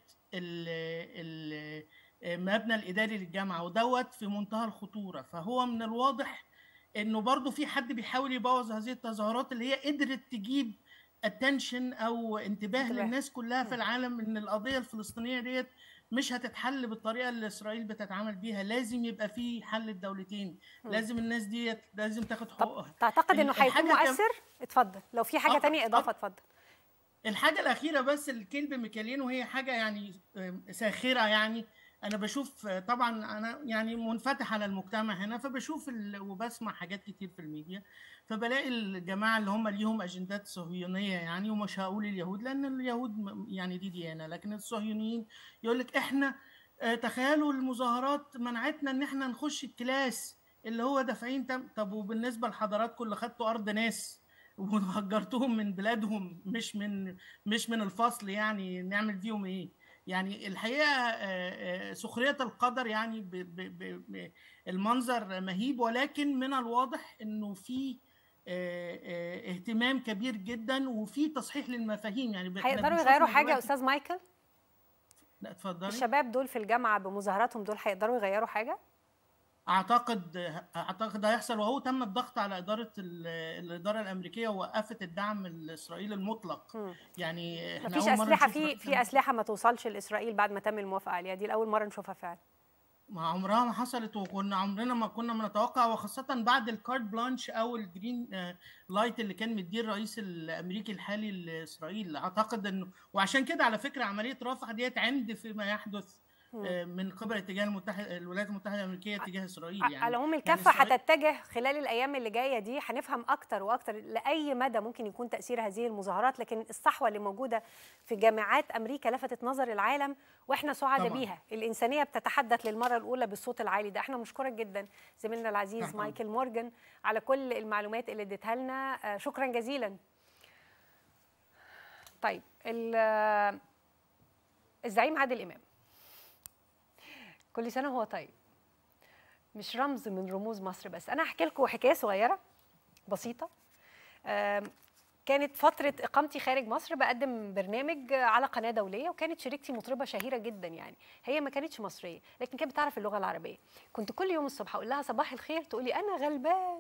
المبنى الاداري للجامعه ودوت في منتهى الخطوره فهو من الواضح انه برضه في حد بيحاول يبوظ هذه التظاهرات اللي هي قدرت تجيب اتنشن او انتباه, انتباه للناس كلها في العالم ان القضيه الفلسطينيه ديت مش هتتحل بالطريقه اللي اسرائيل بتتعامل بيها لازم يبقى في حل الدولتين م. لازم الناس دي لازم تاخد حقوقها تعتقد انه هيكون مؤثر اتفضل لو في حاجه آه تانية اضافه اتفضل الحاجه الاخيره بس الكلب ميكالين وهي حاجه يعني ساخره يعني انا بشوف طبعا انا يعني منفتح على المجتمع هنا فبشوف وبسمع حاجات كتير في الميديا فبلاقي الجماعه اللي هم ليهم اجندات صهيونيه يعني ومش هقول اليهود لان اليهود يعني دي ديانه لكن الصهيونيين يقول لك احنا تخيلوا المظاهرات منعتنا ان احنا نخش الكلاس اللي هو دافعين طب وبالنسبه لحضراتكم اللي خدتوا ارض ناس وهجرتوهم من بلادهم مش من مش من الفصل يعني نعمل فيهم ايه؟ يعني الحقيقه سخريه القدر يعني ب ب ب المنظر مهيب ولكن من الواضح انه في اهتمام كبير جدا وفي تصحيح للمفاهيم يعني هيقدروا يغيروا حاجه يا استاذ مايكل؟ لا اتفضلي الشباب دول في الجامعه بمظاهراتهم دول هيقدروا يغيروا حاجه اعتقد اعتقد هيحصل وهو تم الضغط على اداره ال- الاداره الامريكيه ووقفت الدعم الاسرائيلي المطلق مم. يعني احنا مفيش أول مرة اسلحه نشوف في رئيس في اسلحه ما توصلش لاسرائيل بعد ما تم الموافقه عليها دي الاول مره نشوفها فعلا ما عمرها ما حصلت وكنا عمرنا ما كنا بنتوقع وخاصة بعد الكارد بلانش أو الجرين آه، لايت اللي كان مديه الرئيس الأمريكي الحالي لإسرائيل أعتقد إنه وعشان كده على فكرة عملية رفح ديت عند فيما يحدث آه، من قبل اتجاه المتحد الولايات المتحدة الأمريكية تجاه إسرائيل يعني على العموم يعني الكفه إسرائيل- هتتجه خلال الايام اللي جايه دي هنفهم اكتر واكتر لاي مدى ممكن يكون تاثير هذه المظاهرات لكن الصحوه اللي موجوده في جامعات امريكا لفتت نظر العالم واحنا سعداء طبعاً. بيها الانسانيه بتتحدث للمره الاولى بالصوت العالي ده احنا مشكورك جدا زميلنا العزيز طبعاً. مايكل مورجان على كل المعلومات اللي اديتها لنا آه، شكرا جزيلا طيب ال- آه، الزعيم عادل امام كل سنه وهو طيب مش رمز من رموز مصر بس انا هحكي لكم حكايه صغيره بسيطه آم، كانت فترة إقامتي خارج مصر بقدم برنامج على قناة دولية وكانت شريكتي مطربة شهيرة جدا يعني هي ما كانتش مصرية لكن كانت بتعرف اللغة العربية كنت كل يوم الصبح أقول لها صباح الخير تقولي أنا غلبان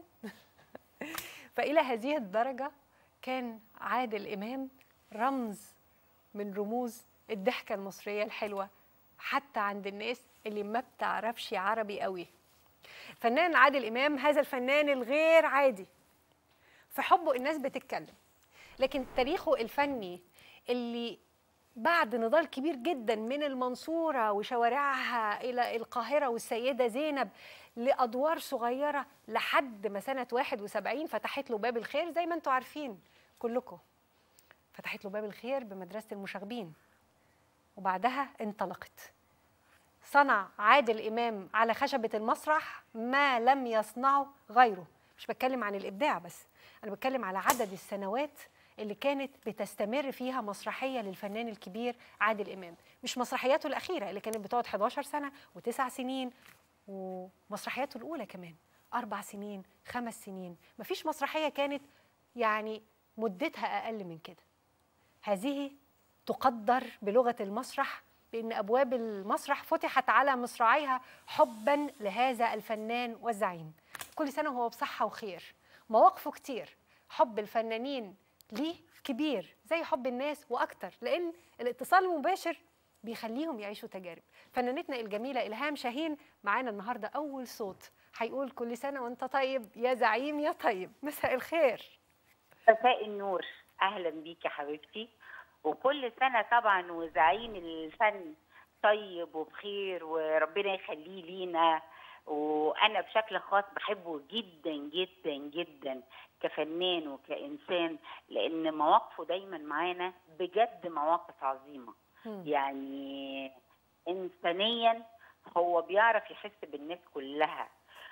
فإلى هذه الدرجة كان عادل إمام رمز من رموز الضحكة المصرية الحلوة حتى عند الناس اللي ما بتعرفش عربي قوي فنان عادل إمام هذا الفنان الغير عادي في حبه الناس بتتكلم لكن تاريخه الفني اللي بعد نضال كبير جدا من المنصورة وشوارعها إلى القاهرة والسيدة زينب لأدوار صغيرة لحد ما سنة 71 فتحت له باب الخير زي ما انتم عارفين كلكم فتحت له باب الخير بمدرسة المشاغبين وبعدها انطلقت صنع عادل إمام على خشبة المسرح ما لم يصنعه غيره مش بتكلم عن الإبداع بس أنا بتكلم على عدد السنوات اللي كانت بتستمر فيها مسرحية للفنان الكبير عادل إمام مش مسرحياته الأخيرة اللي كانت بتقعد 11 سنة وتسع سنين ومسرحياته الأولى كمان أربع سنين خمس سنين مفيش مسرحية كانت يعني مدتها أقل من كده هذه تقدر بلغة المسرح بأن أبواب المسرح فتحت على مصراعيها حبا لهذا الفنان والزعيم كل سنة وهو بصحة وخير مواقفه كتير حب الفنانين ليه كبير زي حب الناس وأكتر لأن الاتصال المباشر بيخليهم يعيشوا تجارب فنانتنا الجميلة إلهام شاهين معانا النهاردة أول صوت هيقول كل سنة وانت طيب يا زعيم يا طيب مساء الخير مساء النور اهلا بيك يا حبيبتي وكل سنه طبعا وزعيم الفن طيب وبخير وربنا يخليه لينا وانا بشكل خاص بحبه جدا جدا جدا كفنان وكانسان لان مواقفه دايما معانا بجد مواقف عظيمه يعني انسانيا هو بيعرف يحس بالناس كلها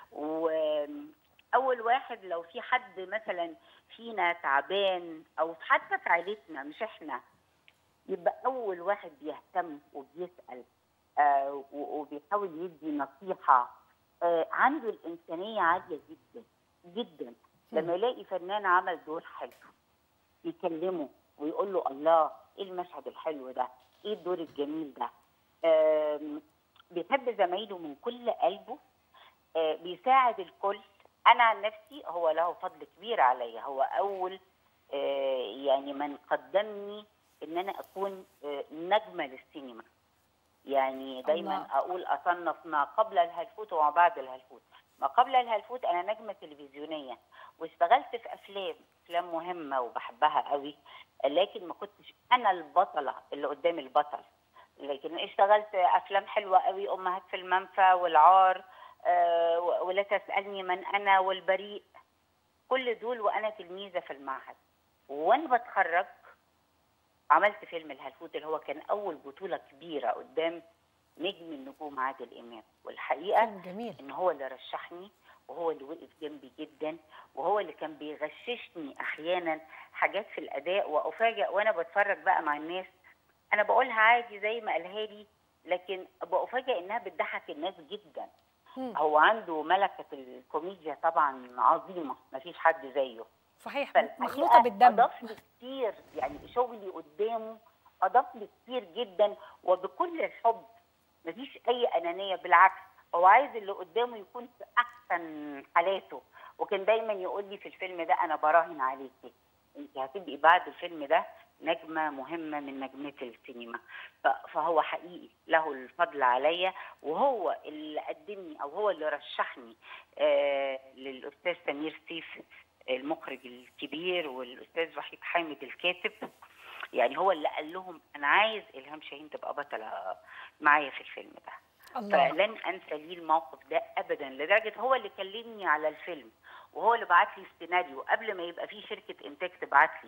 واول واحد لو في حد مثلا فينا تعبان او حتى في عيلتنا مش احنا يبقى اول واحد بيهتم وبيسال آه و- وبيحاول يدي نصيحه آه عنده الانسانيه عاليه جدا جدا لما يلاقي فنان عمل دور حلو يكلمه ويقول له الله ايه المشهد الحلو ده ايه الدور الجميل ده آم، بيحب زمايله من كل قلبه آه، بيساعد الكل انا عن نفسي هو له فضل كبير عليا هو اول آه، يعني من قدمني ان انا اكون آه، نجمه للسينما يعني دايما الله. اقول اصنف ما قبل الهلفوت وما بعد الهلفوت ما قبل الهلفوت انا نجمه تلفزيونيه واشتغلت في افلام افلام مهمه وبحبها قوي لكن ما كنتش انا البطله اللي قدام البطل لكن اشتغلت افلام حلوه قوي امهات في المنفى والعار آه، ولا تسالني من انا والبريء كل دول وانا تلميذه في المعهد وانا بتخرج عملت فيلم الهلفوت اللي هو كان اول بطوله كبيره قدام نجم النجوم عادل امام والحقيقه فيلم جميل ان هو اللي رشحني وهو اللي وقف جنبي جدا وهو اللي كان بيغششني احيانا حاجات في الاداء وافاجئ وانا بتفرج بقى مع الناس انا بقولها عادي زي ما قالها لي لكن بافاجئ انها بتضحك الناس جدا مم. هو عنده ملكه الكوميديا طبعا عظيمه مفيش حد زيه صحيح فالحقيقة مخلوطة بالدم اضاف لي كتير يعني شغلي قدامه اضاف لي كتير جدا وبكل الحب مفيش اي انانيه بالعكس هو عايز اللي قدامه يكون في احسن حالاته وكان دايما يقول لي في الفيلم ده انا براهن عليكي انت هتبقي بعد الفيلم ده نجمه مهمه من نجمات السينما ف- فهو حقيقي له الفضل عليا وهو اللي قدمني او هو اللي رشحني آه للاستاذ سمير سيف المخرج الكبير والاستاذ وحيد حامد الكاتب يعني هو اللي قال لهم انا عايز الهام شاهين تبقى بطله معايا في الفيلم ده الله فلن انسى ليه الموقف ده ابدا لدرجه هو اللي كلمني على الفيلم وهو اللي بعت لي السيناريو قبل ما يبقى فيه شركه انتاج تبعت لي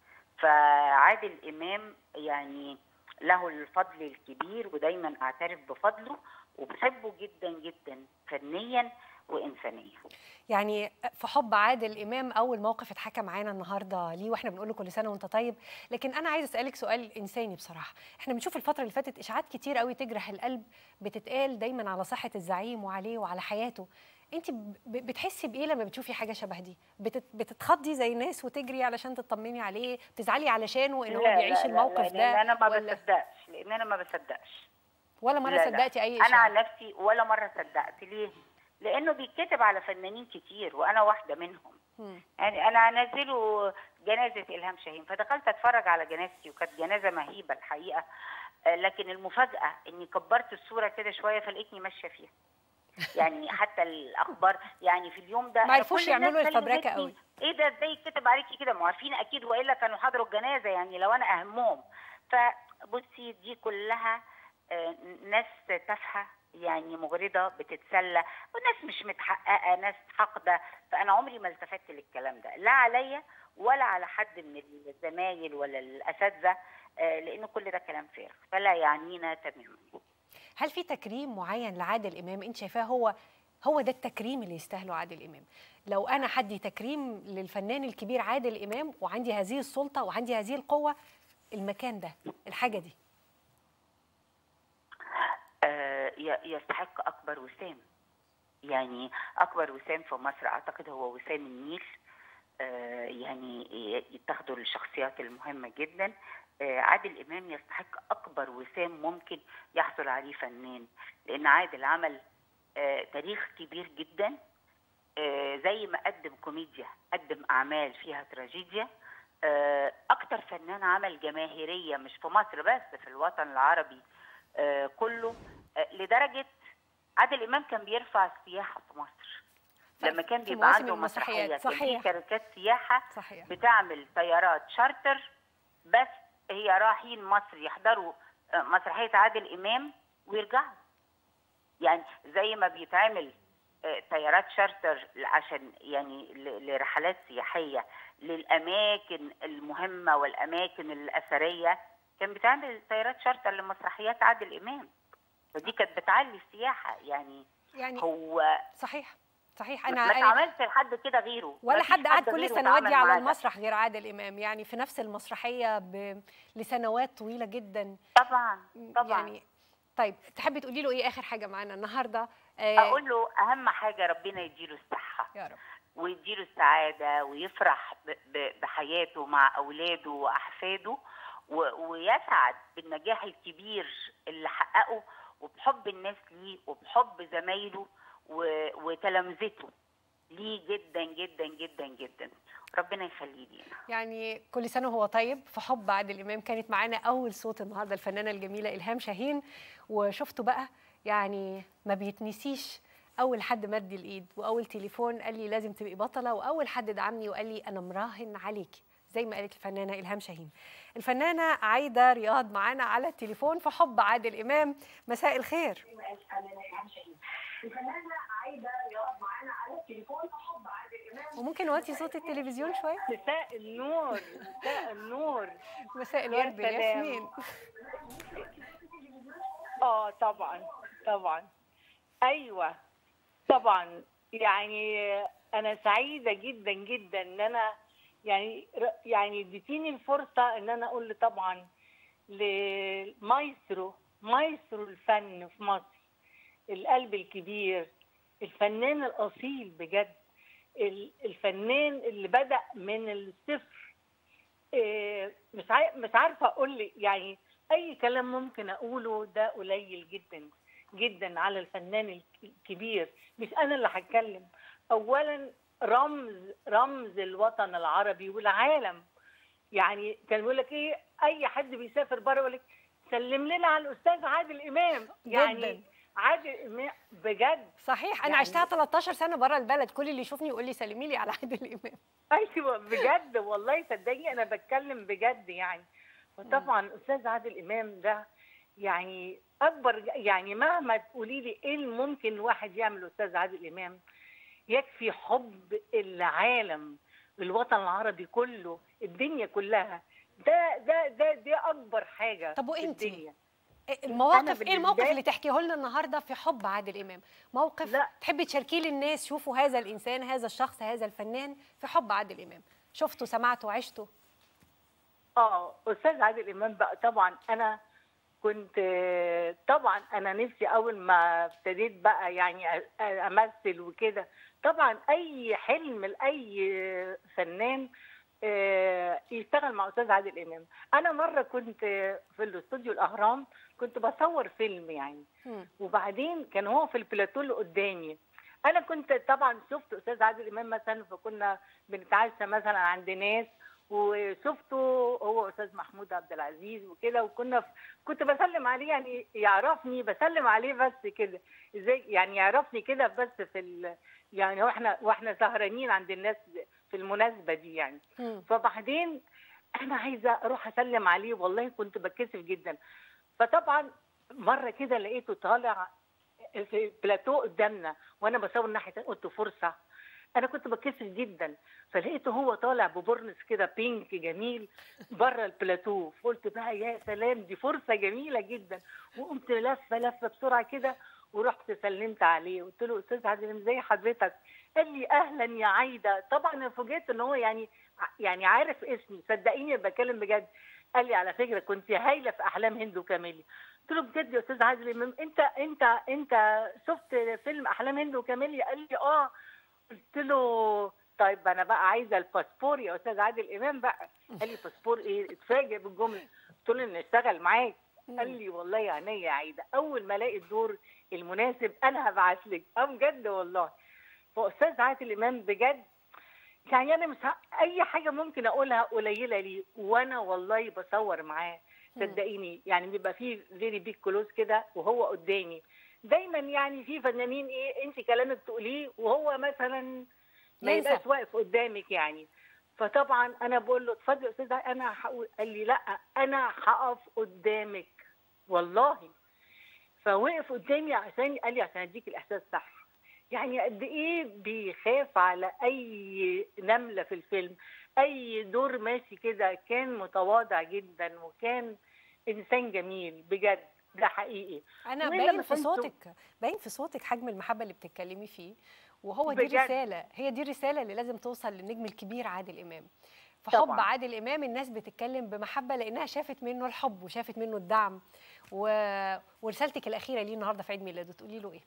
فعادل امام يعني له الفضل الكبير ودايما اعترف بفضله وبحبه جدا جدا فنيا وانسانيا يعني في حب عادل امام اول موقف اتحكى معانا النهارده ليه واحنا بنقول له كل سنه وانت طيب لكن انا عايز اسالك سؤال انساني بصراحه احنا بنشوف الفتره اللي فاتت اشاعات كتير قوي تجرح القلب بتتقال دايما على صحه الزعيم وعليه وعلى حياته انت ب- بتحسي بايه لما بتشوفي حاجه شبه دي بتت- بتتخضي زي الناس وتجري علشان تطمني عليه بتزعلي علشانه ان هو لا- بيعيش لا- لا- الموقف لا، ده لان انا ما ولا بصدقش لان انا ما بصدقش ولا مره لا، لا. صدقتي اي انا اشاعه عن نفسي ولا مره صدقت ليه لانه بيتكتب على فنانين كتير وانا واحده منهم مم. يعني انا هنزله جنازه الهام شاهين فدخلت اتفرج على جنازتي وكانت جنازه مهيبه الحقيقه آه، لكن المفاجاه اني كبرت الصوره كده شويه فلقيتني ماشيه فيها يعني حتى الاخبار يعني في اليوم ده ما عرفوش كل الناس يعملوا الفبركة كلمتني، قوي. ايه ده ازاي كتب عليكي كده ما عارفين اكيد والا كانوا حضروا الجنازه يعني لو انا اهمهم فبصي دي كلها آه، ناس تافهه يعني مغرضه بتتسلى وناس مش متحققه ناس حاقده فانا عمري ما التفت للكلام ده لا عليا ولا على حد من الزمايل ولا الاساتذه آه، لان كل ده كلام فارغ فلا يعنينا تماما هل في تكريم معين لعادل امام انت شايفاه هو هو ده التكريم اللي يستاهله عادل امام لو انا حدي تكريم للفنان الكبير عادل امام وعندي هذه السلطه وعندي هذه القوه المكان ده الحاجه دي آه، ي- يستحق اكبر وسام يعني اكبر وسام في مصر اعتقد هو وسام النيل آه، يعني ي- يتاخدوا الشخصيات المهمه جدا آه، عادل امام يستحق اكبر وسام ممكن يحصل عليه فنان لان عادل عمل آه، تاريخ كبير جدا آه، زي ما قدم كوميديا قدم اعمال فيها تراجيديا آه، اكتر فنان عمل جماهيريه مش في مصر بس في الوطن العربي آه، كله آه، لدرجه عادل امام كان بيرفع السياحه في مصر لما كان في بيبقى مواسم عنده المسرحيات، مسرحيه كان في صحيح. شركات سياحه صحيح بتعمل طيارات شارتر بس هي رايحين مصر يحضروا آه، مسرحيه عادل امام ويرجعوا يعني زي ما بيتعمل آه، طيارات شارتر عشان يعني ل- لرحلات سياحيه للاماكن المهمه والاماكن الاثريه كان بتعمل طيارات شارتر لمسرحيات عادل امام فدي كانت بتعلي السياحه يعني يعني هو صحيح صحيح ما انا أنا- اتعملش لحد كده غيره ولا مفيش حد قعد كل غيره السنوات دي اتعامل على معاه ده. المسرح غير عادل امام يعني في نفس المسرحيه ب... لسنوات طويله جدا طبعا طبعا يعني طيب تحبي تقولي له ايه اخر حاجه معانا النهارده آه، اقول له اهم حاجه ربنا يديله الصحه يا رب ويديله السعاده ويفرح ب- ب- بحياته مع اولاده واحفاده و- ويسعد بالنجاح الكبير اللي حققه وبحب الناس ليه وبحب زمايله و- وتلامذته ليه جدا جدا جدا جدا ربنا يخليه لينا يعني كل سنه وهو طيب في حب عادل امام كانت معانا اول صوت النهارده الفنانه الجميله الهام شاهين وشفته بقى يعني ما بيتنسيش اول حد مد الايد واول تليفون قال لي لازم تبقي بطله واول حد دعمني وقال لي انا مراهن عليكي زي ما قالت الفنانه الهام شاهين الفنانه عايده رياض معانا على التليفون في حب عادل امام مساء الخير وممكن نوطي صوت التلفزيون شويه مساء النور مساء النور مساء يا الورد سلام. ياسمين اه طبعا طبعا ايوه طبعا يعني انا سعيده جدا جدا ان انا يعني يعني اديتيني الفرصه ان انا اقول طبعا لمايسترو مايسترو الفن في مصر القلب الكبير الفنان الاصيل بجد ال- الفنان اللي بدا من الصفر إيه، مش عارف مش عارفه اقول لي يعني اي كلام ممكن اقوله ده قليل جدا جدا على الفنان الكبير مش انا اللي هتكلم اولا رمز رمز الوطن العربي والعالم يعني كان بيقول لك ايه اي حد بيسافر بره يقول لك سلم لنا على الاستاذ عادل امام يعني جداً. عادل امام بجد صحيح انا يعني- عشتها 13 سنه بره البلد كل اللي يشوفني يقول لي سلمي لي على عادل امام ايوه بجد والله صدقني انا بتكلم بجد يعني وطبعا استاذ عادل امام ده يعني اكبر يعني مهما تقولي لي ايه اللي ممكن الواحد يعمل استاذ عادل امام يكفي حب العالم الوطن العربي كله الدنيا كلها ده ده ده دي اكبر حاجه طب في وإنتي؟ الدنيا. المواقف أنا ايه الموقف بالنسبة اللي تحكيه لنا النهارده في حب عادل امام موقف لا. تحبي تشاركيه للناس شوفوا هذا الانسان هذا الشخص هذا الفنان في حب عادل امام شفته سمعته عشته اه استاذ عادل امام بقى طبعا انا كنت طبعا انا نفسي اول ما ابتديت بقى يعني أ- امثل وكده طبعا اي حلم لاي فنان آه، يشتغل مع استاذ عادل امام انا مره كنت في الاستوديو الاهرام كنت بصور فيلم يعني مم. وبعدين كان هو في البلاتو اللي قدامي انا كنت طبعا شفت استاذ عادل امام مثلا فكنا بنتعشى مثلا عند ناس وشفته هو استاذ محمود عبد العزيز وكده وكنا في كنت بسلم عليه يعني يعرفني بسلم عليه بس كده ازاي يعني يعرفني كده بس في ال يعني واحنا واحنا سهرانين عند الناس في المناسبه دي يعني مم. فبعدين انا عايزه اروح اسلم عليه والله كنت بتكسف جدا فطبعا مره كده لقيته طالع في البلاتو قدامنا وانا بصور ناحيه قلت فرصه انا كنت بتكسف جدا فلقيته هو طالع ببرنس كده بينك جميل بره البلاتو فقلت بقى يا سلام دي فرصه جميله جدا وقمت لفه لفه بسرعه كده ورحت سلمت عليه قلت له استاذ عادل إمام، زي حضرتك قال لي اهلا يا عايده طبعا انا فوجئت ان هو يعني يعني عارف اسمي صدقيني بتكلم بجد قال لي على فكره كنت هايله في احلام هند وكاميليا قلت له بجد يا استاذ عادل امام انت انت انت شفت فيلم احلام هند وكاميليا قال لي اه قلت له طيب انا بقى عايزه الباسبور يا استاذ عادل امام بقى قال لي باسبور ايه اتفاجئ بالجمله قلت له اني اشتغل معاك قال لي والله يا عينيا يا عايده اول ما الاقي الدور المناسب انا هبعت لك اه بجد والله فاستاذ عادل امام بجد يعني انا مش ه- اي حاجه ممكن اقولها قليله ليه وانا والله بصور معاه صدقيني يعني بيبقى فيه فيري بيك كلوز كده وهو قدامي دايما يعني في فنانين ايه انت كلامك تقوليه وهو مثلا ما ينسى. يبقاش واقف قدامك يعني فطبعا انا بقول له اتفضل يا استاذ انا هقول قال لي لا انا هقف قدامك والله فوقف قدامي عشان قال لي عشان اديك الاحساس صح يعني قد ايه بيخاف على اي نمله في الفيلم اي دور ماشي كده كان متواضع جدا وكان انسان جميل بجد ده حقيقي انا وإلا باين ما في كنت- صوتك باين في صوتك حجم المحبه اللي بتتكلمي فيه وهو دي بجد. رساله هي دي الرساله اللي لازم توصل للنجم الكبير عادل امام في حب طبعاً. عادل امام الناس بتتكلم بمحبه لانها شافت منه الحب وشافت منه الدعم و... ورسالتك الاخيره ليه النهارده في عيد ميلاده تقولي له ايه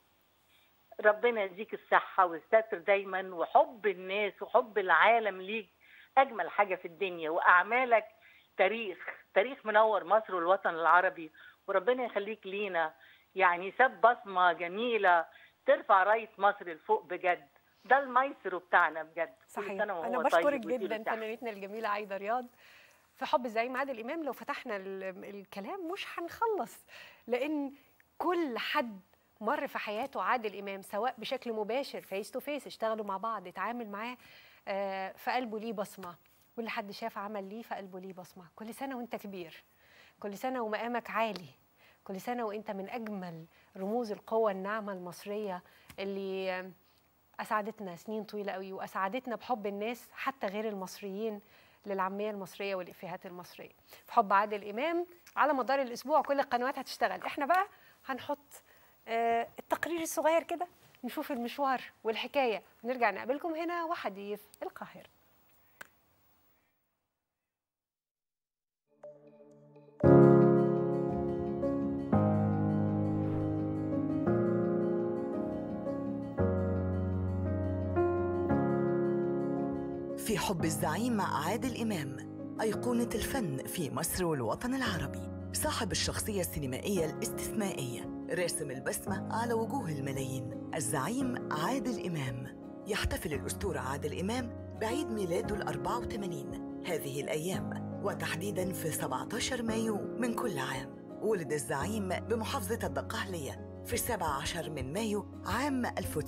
ربنا يديك الصحة والستر دايما وحب الناس وحب العالم ليك أجمل حاجة في الدنيا وأعمالك تاريخ تاريخ منور مصر والوطن العربي وربنا يخليك لينا يعني ساب بصمة جميلة ترفع راية مصر لفوق بجد ده المايسترو بتاعنا بجد كل صحيح سنة وهو انا طيب بشكرك ويديله جدا الصحة. فنانتنا الجميله عايده رياض في حب الزعيم عادل امام لو فتحنا ال- الكلام مش هنخلص لان كل حد مر في حياته عادل امام سواء بشكل مباشر فيس تو فيس اشتغلوا مع بعض اتعامل معاه آه، في قلبه ليه بصمه كل حد شاف عمل ليه في قلبه ليه بصمه كل سنه وانت كبير كل سنه ومقامك عالي كل سنه وانت من اجمل رموز القوه الناعمه المصريه اللي آه، اسعدتنا سنين طويله قوي واسعدتنا بحب الناس حتى غير المصريين للعاميه المصريه والافيهات المصريه في حب عادل امام على مدار الاسبوع كل القنوات هتشتغل احنا بقى هنحط آه، التقرير الصغير كده نشوف المشوار والحكايه نرجع نقابلكم هنا وحديث القاهره في حب الزعيم مع عادل إمام أيقونة الفن في مصر والوطن العربي صاحب الشخصية السينمائية الاستثنائية راسم البسمة على وجوه الملايين الزعيم عادل إمام يحتفل الأسطورة عادل إمام بعيد ميلاده ال 84 هذه الأيام وتحديداً في 17 مايو من كل عام ولد الزعيم بمحافظة الدقهلية في 17 من مايو عام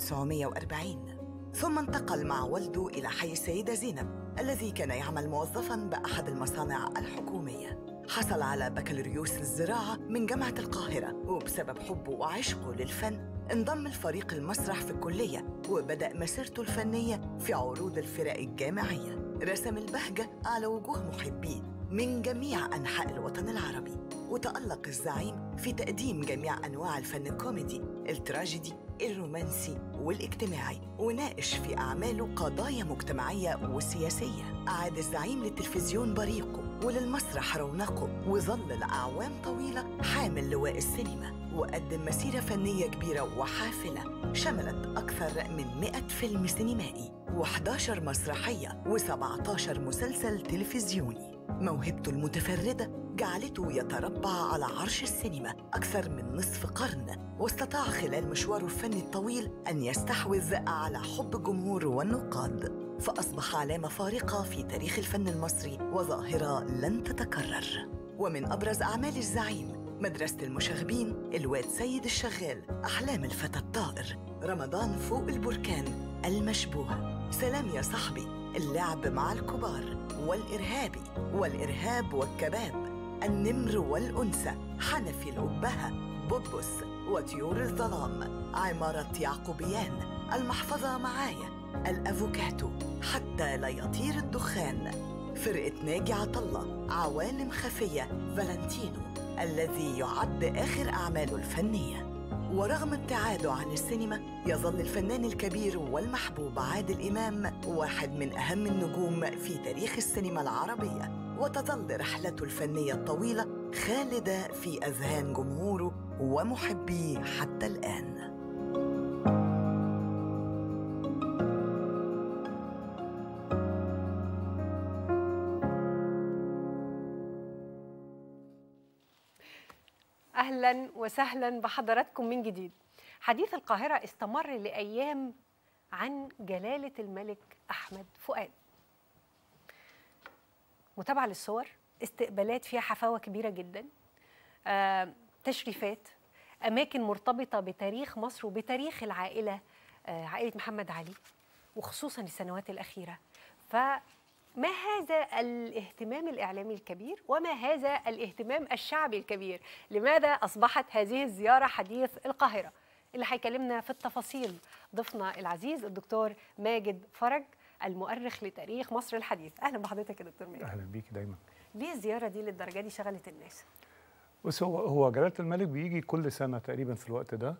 1940 ثم انتقل مع والده إلى حي السيدة زينب الذي كان يعمل موظفاً بأحد المصانع الحكومية حصل على بكالوريوس الزراعة من جامعة القاهرة وبسبب حبه وعشقه للفن انضم لفريق المسرح في الكلية وبدأ مسيرته الفنية في عروض الفرق الجامعية رسم البهجة على وجوه محبيه من جميع أنحاء الوطن العربي وتألق الزعيم في تقديم جميع أنواع الفن الكوميدي التراجيدي الرومانسي والاجتماعي وناقش في أعماله قضايا مجتمعية وسياسية أعاد الزعيم للتلفزيون بريقه وللمسرح رونقه وظل لأعوام طويلة حامل لواء السينما وقدم مسيرة فنية كبيرة وحافلة شملت أكثر من 100 فيلم سينمائي و11 مسرحية و17 مسلسل تلفزيوني موهبته المتفردة جعلته يتربع على عرش السينما أكثر من نصف قرن واستطاع خلال مشواره الفني الطويل أن يستحوذ على حب الجمهور والنقاد فأصبح علامة فارقة في تاريخ الفن المصري وظاهرة لن تتكرر ومن أبرز أعمال الزعيم مدرسة المشاغبين الواد سيد الشغال أحلام الفتى الطائر رمضان فوق البركان المشبوه سلام يا صاحبي اللعب مع الكبار والإرهابي والإرهاب والكباب النمر والأنثى حنفي الأبهة بوبوس وطيور الظلام عمارة يعقوبيان المحفظة معايا الأفوكاتو حتى لا يطير الدخان فرقة ناجي عطلة عوالم خفية فالنتينو الذي يعد آخر أعماله الفنية ورغم ابتعاده عن السينما يظل الفنان الكبير والمحبوب عادل إمام واحد من أهم النجوم في تاريخ السينما العربية وتظل رحلته الفنية الطويلة خالدة في أذهان جمهوره ومحبيه حتى الآن اهلا وسهلا بحضراتكم من جديد حديث القاهره استمر لايام عن جلاله الملك احمد فؤاد متابعه للصور استقبالات فيها حفاوه كبيره جدا آه، تشريفات اماكن مرتبطه بتاريخ مصر وبتاريخ العائله آه، عائله محمد علي وخصوصا السنوات الاخيره فما هذا الاهتمام الاعلامي الكبير وما هذا الاهتمام الشعبي الكبير لماذا اصبحت هذه الزياره حديث القاهره اللي هيكلمنا في التفاصيل ضيفنا العزيز الدكتور ماجد فرج المؤرخ لتاريخ مصر الحديث اهلا بحضرتك يا دكتور ماجد اهلا بيكي دايما ليه الزياره دي للدرجه دي شغلت الناس بص هو هو جلاله الملك بيجي كل سنه تقريبا في الوقت ده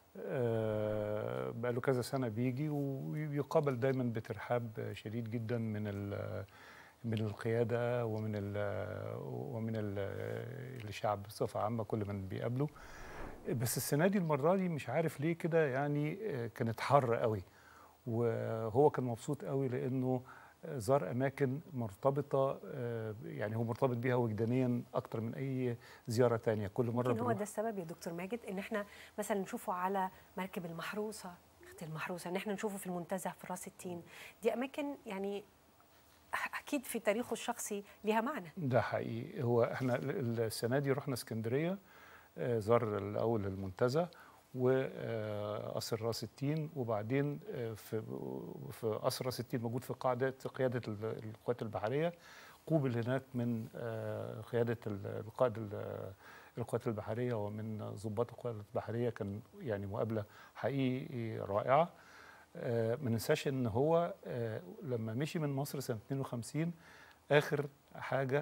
آه بقاله كذا سنه بيجي ويقابل دايما بترحاب شديد جدا من ال من القياده ومن ال ومن ال الشعب بصفه عامه كل من بيقابله بس السنه دي المره دي مش عارف ليه كده يعني كانت حر قوي وهو كان مبسوط قوي لانه زار اماكن مرتبطه يعني هو مرتبط بيها وجدانيا اكتر من اي زياره تانية كل مره يمكن هو ده السبب يا دكتور ماجد ان احنا مثلا نشوفه على مركب المحروسه اخت المحروسه ان احنا نشوفه في المنتزه في راس التين دي اماكن يعني اكيد في تاريخه الشخصي ليها معنى ده حقيقي هو احنا السنه دي رحنا اسكندريه زار الاول المنتزه وقصر راس التين وبعدين في في قصر راس التين موجود في قاعده قياده القوات البحريه قوبل هناك من قياده القائد القوات البحريه ومن ضباط القوات البحريه كان يعني مقابله حقيقي رائعه ما ننساش ان هو لما مشي من مصر سنه 52 اخر حاجه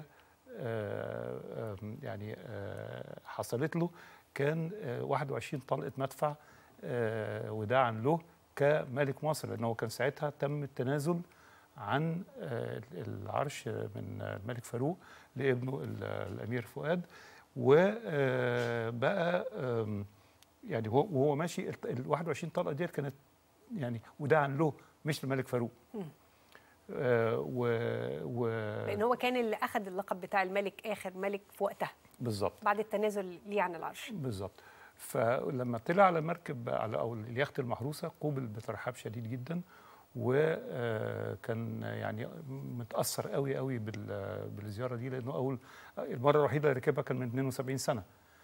يعني حصلت له كان 21 طلقه مدفع وداعا له كملك مصر لانه كان ساعتها تم التنازل عن العرش من الملك فاروق لابنه الامير فؤاد وبقى يعني وهو ماشي ال 21 طلقه ديت كانت يعني وداعا له مش للملك فاروق آه، و, و لان هو كان اللي اخذ اللقب بتاع الملك اخر ملك في وقتها بالظبط بعد التنازل ليه عن العرش بالظبط فلما طلع على مركب على او اليخت المحروسه قوبل بترحاب شديد جدا وكان يعني متاثر قوي قوي بال- بالزياره دي لانه اول المره الوحيده اللي ركبها كان من 72 سنه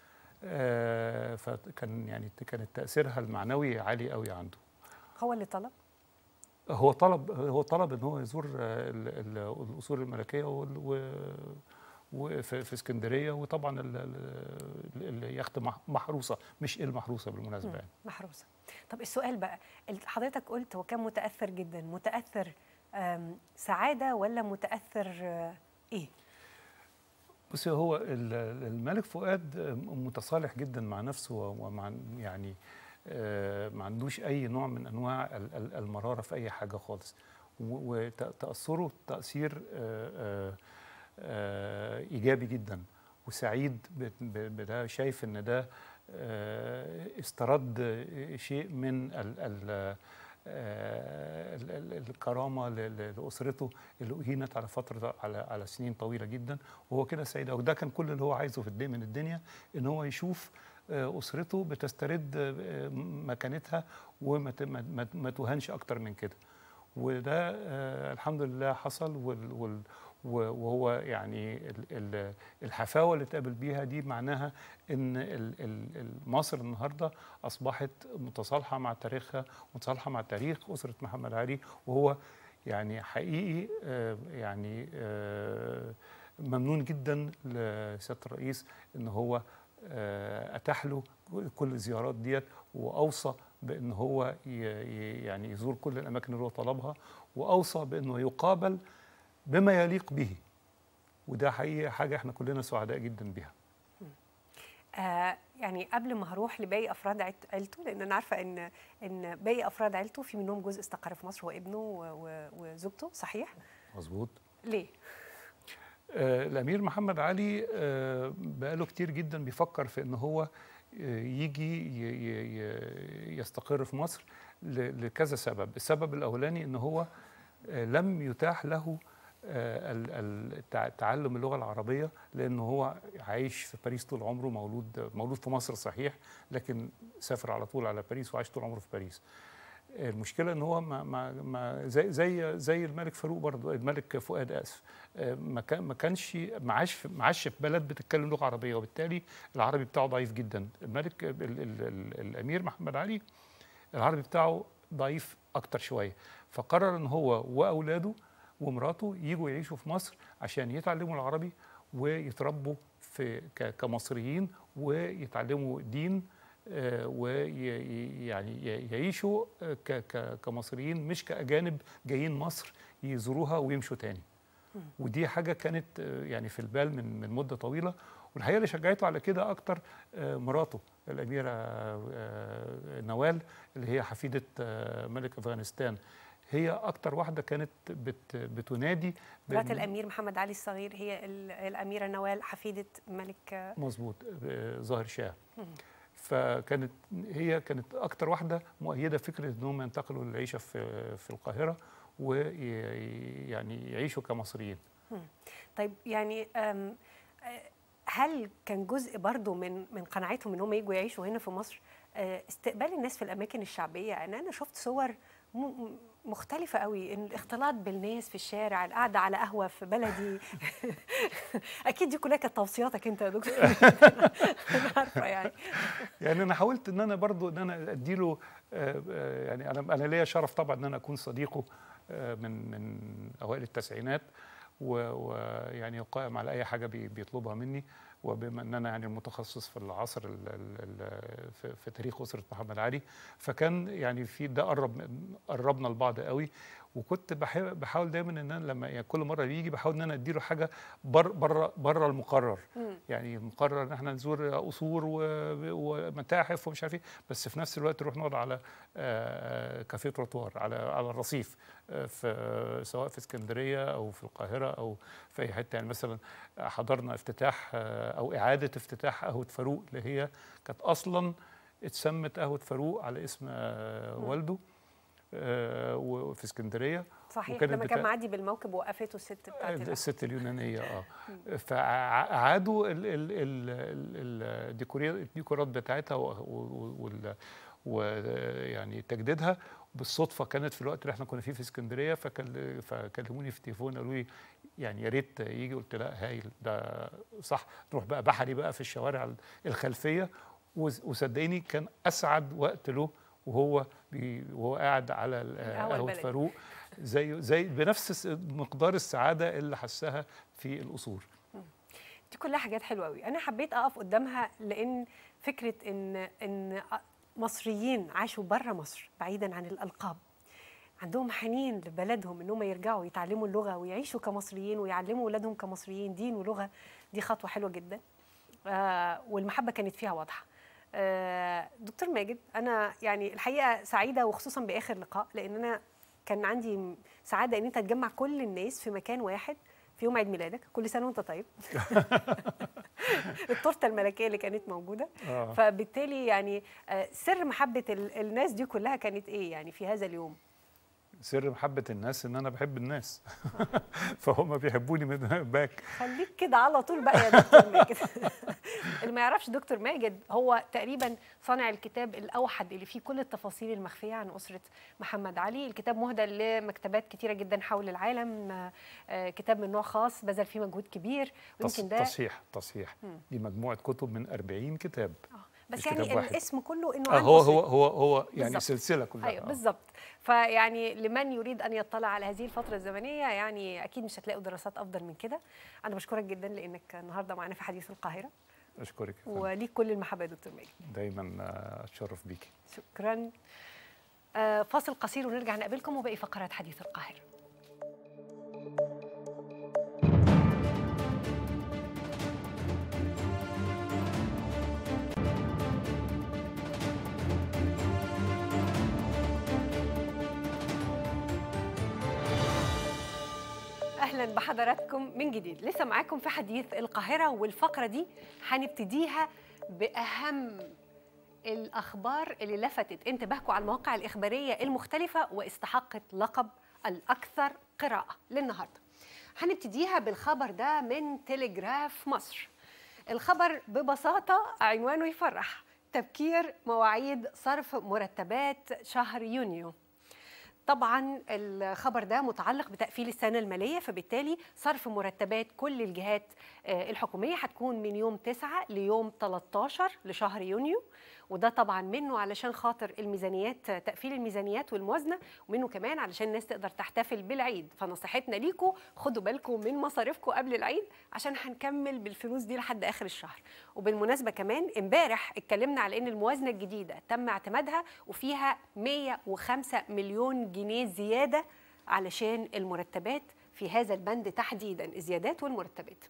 آه، فكان يعني كانت تاثيرها المعنوي عالي قوي عنده هو اللي طلب هو طلب هو طلب ان هو يزور آه، ال- ال- الاصول الملكيه وال- و- وفي في اسكندريه وطبعا ال- ال- اليخت مح- محروسه مش المحروسه بالمناسبه مم. يعني محروسه طب السؤال بقى ال- حضرتك قلت هو كان متاثر جدا متاثر آم، سعاده ولا متاثر آه، ايه بصي هو ال- الملك فؤاد متصالح جدا مع نفسه ومع يعني آه، ما عندوش اي نوع من انواع ال- ال- المراره في اي حاجه خالص وتاثره تاثير آه، آه، آه، ايجابي جدا وسعيد ب- ب- بده شايف ان ده آه، استرد شيء من ال ال آه، ال- ال- الكرامه ل- ل- لاسرته اللي اهينت على فتره على على سنين طويله جدا وهو كده سعيد وده كان كل اللي هو عايزه في الدنيا من الدنيا ان هو يشوف آه، اسرته بتسترد آه، مكانتها وما ت- ما- ما- ما تهانش اكتر من كده وده آه، الحمد لله حصل وال وال و- وهو يعني ال- ال- الحفاوه اللي اتقابل بيها دي معناها ان ال- ال- ال- مصر النهارده اصبحت متصالحه مع تاريخها متصالحه مع تاريخ اسره محمد علي وهو يعني حقيقي آه، يعني آه، ممنون جدا لسياده الرئيس ان هو آه، اتاح له كل الزيارات ديت واوصى بان هو ي- ي- يعني يزور كل الاماكن اللي هو طلبها واوصى بانه يقابل بما يليق به وده حقيقه حاجه احنا كلنا سعداء جدا بيها آه يعني قبل ما هروح لباقي افراد عيلت- عيلته لان انا عارفه ان ان باقي افراد عيلته في منهم جزء استقر في مصر هو ابنه و- و- وزوجته صحيح مظبوط ليه آه، الامير محمد علي آه، بقاله كتير جدا بيفكر في ان هو آه، يجي ي- ي- ي- يستقر في مصر ل- لكذا سبب السبب الاولاني ان هو آه، لم يتاح له آه، ال- ال- تع- تعلم اللغه العربيه لانه هو عايش في باريس طول عمره مولود مولود في مصر صحيح لكن سافر على طول على باريس وعاش طول عمره في باريس المشكله ان هو ما ما ما زي زي زي الملك فاروق برضه الملك فؤاد اسف آه، ما كان ما كانش ما عاش في ما عاش في بلد بتتكلم لغه عربيه وبالتالي العربي بتاعه ضعيف جدا الملك ال ال ال الامير محمد علي العربي بتاعه ضعيف اكتر شويه فقرر ان هو واولاده ومراته يجوا يعيشوا في مصر عشان يتعلموا العربي ويتربوا في ك- كمصريين ويتعلموا دين ويعني يعيشوا آه، ك- ك- كمصريين مش كأجانب جايين مصر يزوروها ويمشوا تاني ودي حاجة كانت آه، يعني في البال من من مدة طويلة والحقيقة اللي شجعته على كده أكتر آه، مراته الأميرة آه، نوال اللي هي حفيدة آه، ملك أفغانستان هي أكتر واحدة كانت بت بتنادي مرات بإن- الامير محمد علي الصغير هي ال- الاميره نوال حفيده ملك مظبوط آه، ظاهر شاه مم. فكانت هي كانت اكتر واحده مؤيده فكره انهم ينتقلوا للعيشه في في القاهره ويعني يعيشوا كمصريين مم. طيب يعني أم، آه، هل كان جزء برضو من من قناعتهم ان هم يجوا يعيشوا هنا في مصر آه، استقبال الناس في الاماكن الشعبيه انا انا شفت صور م- م- مختلفة قوي إن الاختلاط بالناس في الشارع القعدة على قهوة في بلدي أكيد دي كلها كانت توصياتك أنت يا دكتور أنا عارفة يعني يعني انا حاولت ان انا برضو ان انا اديله آه، آه، يعني انا انا ليا شرف طبعا ان انا اكون صديقه آه، من من اوائل التسعينات و- ويعني قائم على اي حاجه بي- بيطلبها مني وبما ان انا يعني المتخصص في العصر ال ال ال في, في تاريخ اسره محمد علي فكان يعني في ده قرب قربنا لبعض قوي وكنت بحا- بحاول دايما ان انا لما يعني كل مره يجي بحاول ان انا اديله حاجه بره بره بره المقرر مم. يعني مقرر ان احنا نزور قصور و- ومتاحف ومش عارف ايه بس في نفس الوقت نروح نقعد على آه، كافيه تروتوار على على الرصيف آه، في سواء في اسكندريه او في القاهره او في اي حته يعني مثلا حضرنا افتتاح آه، او اعاده افتتاح قهوه فاروق اللي هي كانت اصلا اتسمت قهوه فاروق على اسم آه، مم. والده آه، وفي اسكندريه صحيح وكانت لما كان بتا- معدي بالموكب وقفته الست بتاعت ال- الست اليونانيه اه فعادوا ال- ال- ال- ال- الديكوري- الديكورات بتاعتها و- و- وال ويعني تجديدها بالصدفه كانت في الوقت اللي احنا كنا فيه في اسكندريه فكل فكلموني في التليفون قالوا لي يعني يا ريت يجي قلت لا هايل ده صح نروح بقى بحري بقى في الشوارع الخلفيه وز- وصدقيني كان اسعد وقت له وهو بي وهو قاعد على ال- القهوة قهوه البلدي. فاروق زي زي بنفس الس- مقدار السعاده اللي حسها في القصور دي كلها حاجات حلوه قوي انا حبيت اقف قدامها لان فكره ان ان مصريين عاشوا بره مصر بعيدا عن الالقاب عندهم حنين لبلدهم انهم يرجعوا يتعلموا اللغه ويعيشوا كمصريين ويعلموا اولادهم كمصريين دين ولغه دي خطوه حلوه جدا آه والمحبه كانت فيها واضحه آه دكتور ماجد انا يعني الحقيقه سعيده وخصوصا باخر لقاء لان انا كان عندي م- سعاده ان انت تجمع كل الناس في مكان واحد في يوم عيد ميلادك كل سنه وانت طيب التورته الملكيه اللي كانت موجوده آه. فبالتالي يعني آه، سر محبه ال- الناس دي كلها كانت ايه يعني في هذا اليوم سر محبه الناس ان انا بحب الناس فهم بيحبوني من باك خليك كده على طول بقى يا دكتور ماجد اللي ما يعرفش دكتور ماجد هو تقريبا صانع الكتاب الاوحد اللي فيه كل التفاصيل المخفيه عن اسره محمد علي الكتاب مهدى لمكتبات كتيره جدا حول العالم آه، آه، كتاب من نوع خاص بذل فيه مجهود كبير تص- ويمكن ده تصحيح تصحيح مم. دي مجموعه كتب من 40 كتاب بس مش يعني كتاب واحد. الاسم كله انه آه عن هو أسرة. هو هو هو يعني بالظبط. سلسله كلها ايوه آه. بالظبط فيعني لمن يريد ان يطلع على هذه الفتره الزمنيه يعني اكيد مش هتلاقوا دراسات افضل من كده انا بشكرك جدا لانك النهارده معانا في حديث القاهره اشكرك يا فندم. وليك كل المحبه يا دكتور ماجد دايما آه، اتشرف بيكي شكرا آه، فاصل قصير ونرجع نقابلكم وباقي فقرات حديث القاهره اهلا بحضراتكم من جديد لسه معاكم في حديث القاهره والفقره دي هنبتديها باهم الاخبار اللي لفتت انتباهكم على المواقع الاخباريه المختلفه واستحقت لقب الاكثر قراءه للنهارده هنبتديها بالخبر ده من تلجراف مصر الخبر ببساطه عنوانه يفرح تبكير مواعيد صرف مرتبات شهر يونيو طبعا الخبر ده متعلق بتقفيل السنه الماليه فبالتالي صرف مرتبات كل الجهات آه، الحكوميه هتكون من يوم 9 ليوم 13 لشهر يونيو وده طبعا منه علشان خاطر الميزانيات تقفيل الميزانيات والموازنه ومنه كمان علشان الناس تقدر تحتفل بالعيد فنصيحتنا ليكم خدوا بالكم من مصاريفكم قبل العيد عشان هنكمل بالفلوس دي لحد اخر الشهر وبالمناسبه كمان امبارح اتكلمنا على ان الموازنه الجديده تم اعتمادها وفيها 105 مليون جنيه زياده علشان المرتبات في هذا البند تحديدا الزيادات والمرتبات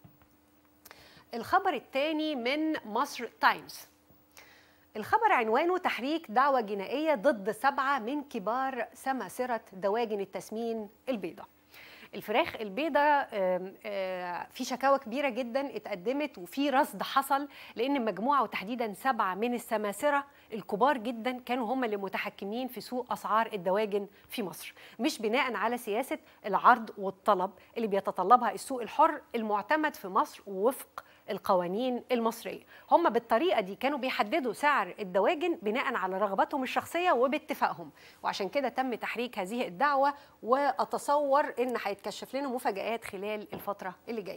الخبر الثاني من مصر تايمز الخبر عنوانه تحريك دعوة جنائية ضد سبعة من كبار سماسرة دواجن التسمين البيضاء الفراخ البيضاء آم، آه، في شكاوى كبيرة جدا اتقدمت وفي رصد حصل لأن مجموعة وتحديدا سبعة من السماسرة الكبار جدا كانوا هم اللي متحكمين في سوق أسعار الدواجن في مصر مش بناء على سياسة العرض والطلب اللي بيتطلبها السوق الحر المعتمد في مصر وفق القوانين المصرية هم بالطريقة دي كانوا بيحددوا سعر الدواجن بناء على رغباتهم الشخصية وباتفاقهم وعشان كده تم تحريك هذه الدعوة وأتصور إن هيتكشف لنا مفاجآت خلال الفترة اللي جاية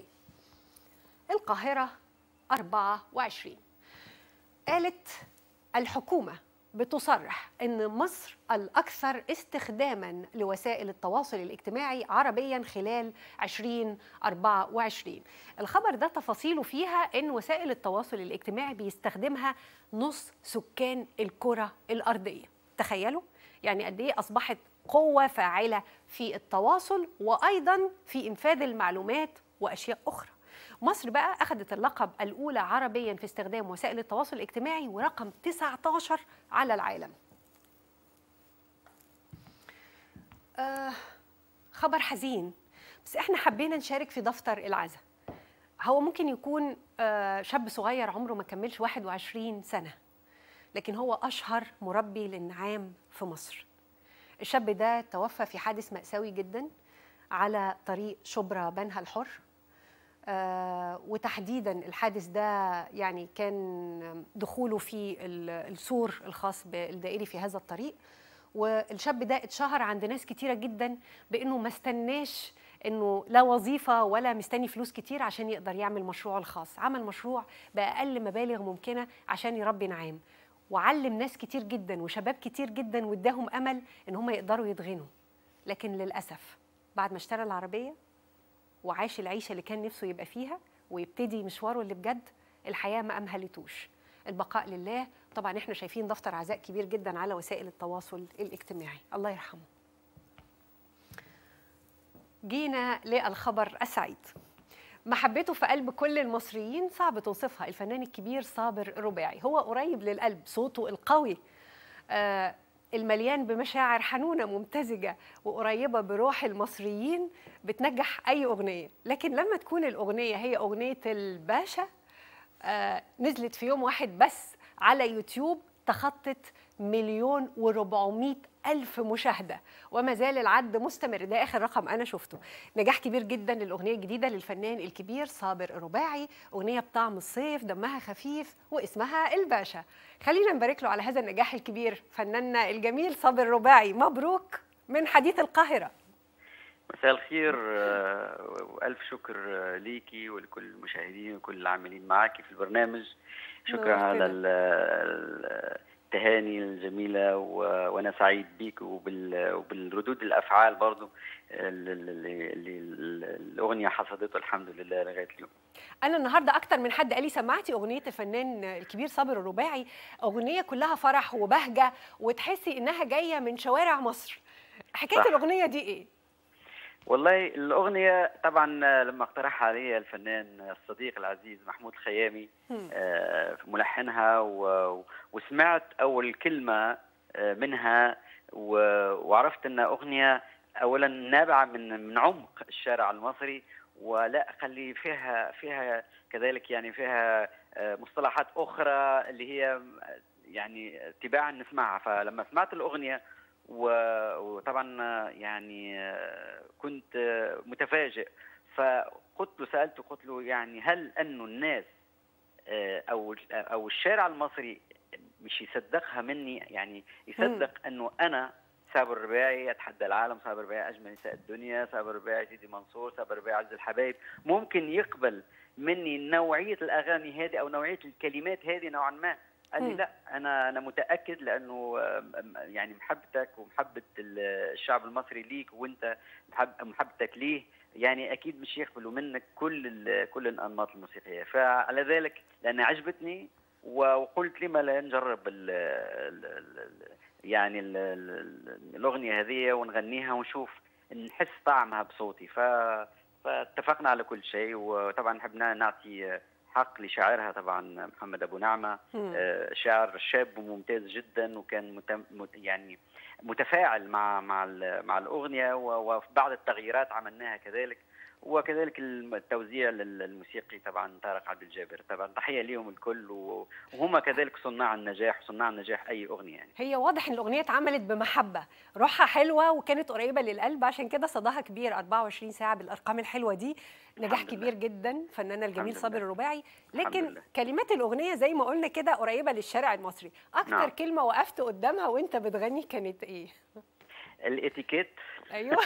القاهرة 24 قالت الحكومة بتصرح أن مصر الأكثر استخداما لوسائل التواصل الاجتماعي عربيا خلال 2024 الخبر ده تفاصيله فيها أن وسائل التواصل الاجتماعي بيستخدمها نص سكان الكرة الأرضية تخيلوا يعني قد إيه أصبحت قوة فاعلة في التواصل وأيضا في إنفاذ المعلومات وأشياء أخرى مصر بقى أخذت اللقب الأولى عربيا في استخدام وسائل التواصل الاجتماعي ورقم 19 على العالم آه خبر حزين بس احنا حبينا نشارك في دفتر العزاء هو ممكن يكون آه شاب صغير عمره ما كملش 21 سنة لكن هو أشهر مربي للنعام في مصر الشاب ده توفى في حادث مأساوي جدا على طريق شبرا بنها الحر آه وتحديدا الحادث ده يعني كان دخوله في السور الخاص بالدائري في هذا الطريق والشاب ده اتشهر عند ناس كتيره جدا بانه ما استناش انه لا وظيفه ولا مستني فلوس كتير عشان يقدر يعمل مشروعه الخاص عمل مشروع باقل مبالغ ممكنه عشان يربي نعام وعلم ناس كتير جدا وشباب كتير جدا واداهم امل ان هم يقدروا يتغنوا لكن للاسف بعد ما اشترى العربيه وعاش العيشه اللي كان نفسه يبقى فيها ويبتدي مشواره اللي بجد الحياه ما امهلتوش البقاء لله طبعا احنا شايفين دفتر عزاء كبير جدا على وسائل التواصل الاجتماعي الله يرحمه جينا للخبر السعيد محبته في قلب كل المصريين صعب توصفها الفنان الكبير صابر الرباعي هو قريب للقلب صوته القوي آه المليان بمشاعر حنونه ممتزجه وقريبه بروح المصريين بتنجح اي اغنيه لكن لما تكون الاغنيه هي اغنيه الباشا آه نزلت في يوم واحد بس على يوتيوب تخطت مليون وربعمائة ألف مشاهدة وما زال العد مستمر ده آخر رقم أنا شفته نجاح كبير جدا للأغنية الجديدة للفنان الكبير صابر الرباعي أغنية بطعم الصيف دمها خفيف واسمها الباشا خلينا نبارك له على هذا النجاح الكبير فناننا الجميل صابر الرباعي مبروك من حديث القاهرة مساء الخير والف شكر ليكي ولكل المشاهدين وكل العاملين معك في البرنامج شكرا على التهاني الجميله وانا سعيد بيك وبال... وبالردود الافعال برضو اللي, اللي الاغنيه حصدته الحمد لله لغايه اليوم انا النهارده اكتر من حد قال لي سمعتي اغنيه الفنان الكبير صابر الرباعي اغنيه كلها فرح وبهجه وتحسي انها جايه من شوارع مصر حكايه صح. الاغنيه دي ايه والله الأغنية طبعا لما اقترحها علي الفنان الصديق العزيز محمود الخيامي آه ملحنها وسمعت أول كلمة منها وعرفت أنها أغنية أولا نابعة من من عمق الشارع المصري ولا خلي فيها فيها كذلك يعني فيها مصطلحات أخرى اللي هي يعني تباعا نسمعها فلما سمعت الأغنية وطبعا يعني كنت متفاجئ فقلت له سالته قلت له يعني هل انه الناس او او الشارع المصري مش يصدقها مني يعني يصدق انه انا صابر الرباعي اتحدى العالم صابر الرباعي اجمل نساء الدنيا صابر الرباعي سيدي منصور صابر الرباعي عز الحبايب ممكن يقبل مني نوعيه الاغاني هذه او نوعيه الكلمات هذه نوعا ما قال لي لا انا انا متاكد لانه يعني محبتك ومحبه الشعب المصري ليك وانت محبتك ليه يعني اكيد مش يقبلوا منك كل كل الانماط الموسيقيه فعلى ذلك لان عجبتني وقلت لما لا نجرب ال ال يعني ال الاغنيه هذه ونغنيها ونشوف نحس طعمها بصوتي ف فاتفقنا على كل شيء وطبعا حبنا نعطي حق لشاعرها طبعا محمد ابو نعمه آه شاعر شاب وممتاز جدا وكان متم يعني متفاعل مع مع مع الاغنيه وبعض التغييرات عملناها كذلك وكذلك التوزيع للموسيقي طبعا طارق عبد الجابر طبعا تحيه ليهم الكل وهم كذلك صناع النجاح صناع النجاح اي اغنيه يعني هي واضح ان الاغنيه اتعملت بمحبه روحها حلوه وكانت قريبه للقلب عشان كده صداها كبير 24 ساعه بالارقام الحلوه دي نجاح كبير جدا فنانه الجميل صابر الرباعي لكن كلمات الاغنيه زي ما قلنا كده قريبه للشارع المصري اكتر نعم. كلمه وقفت قدامها وانت بتغني كانت ايه الاتيكيت ايوه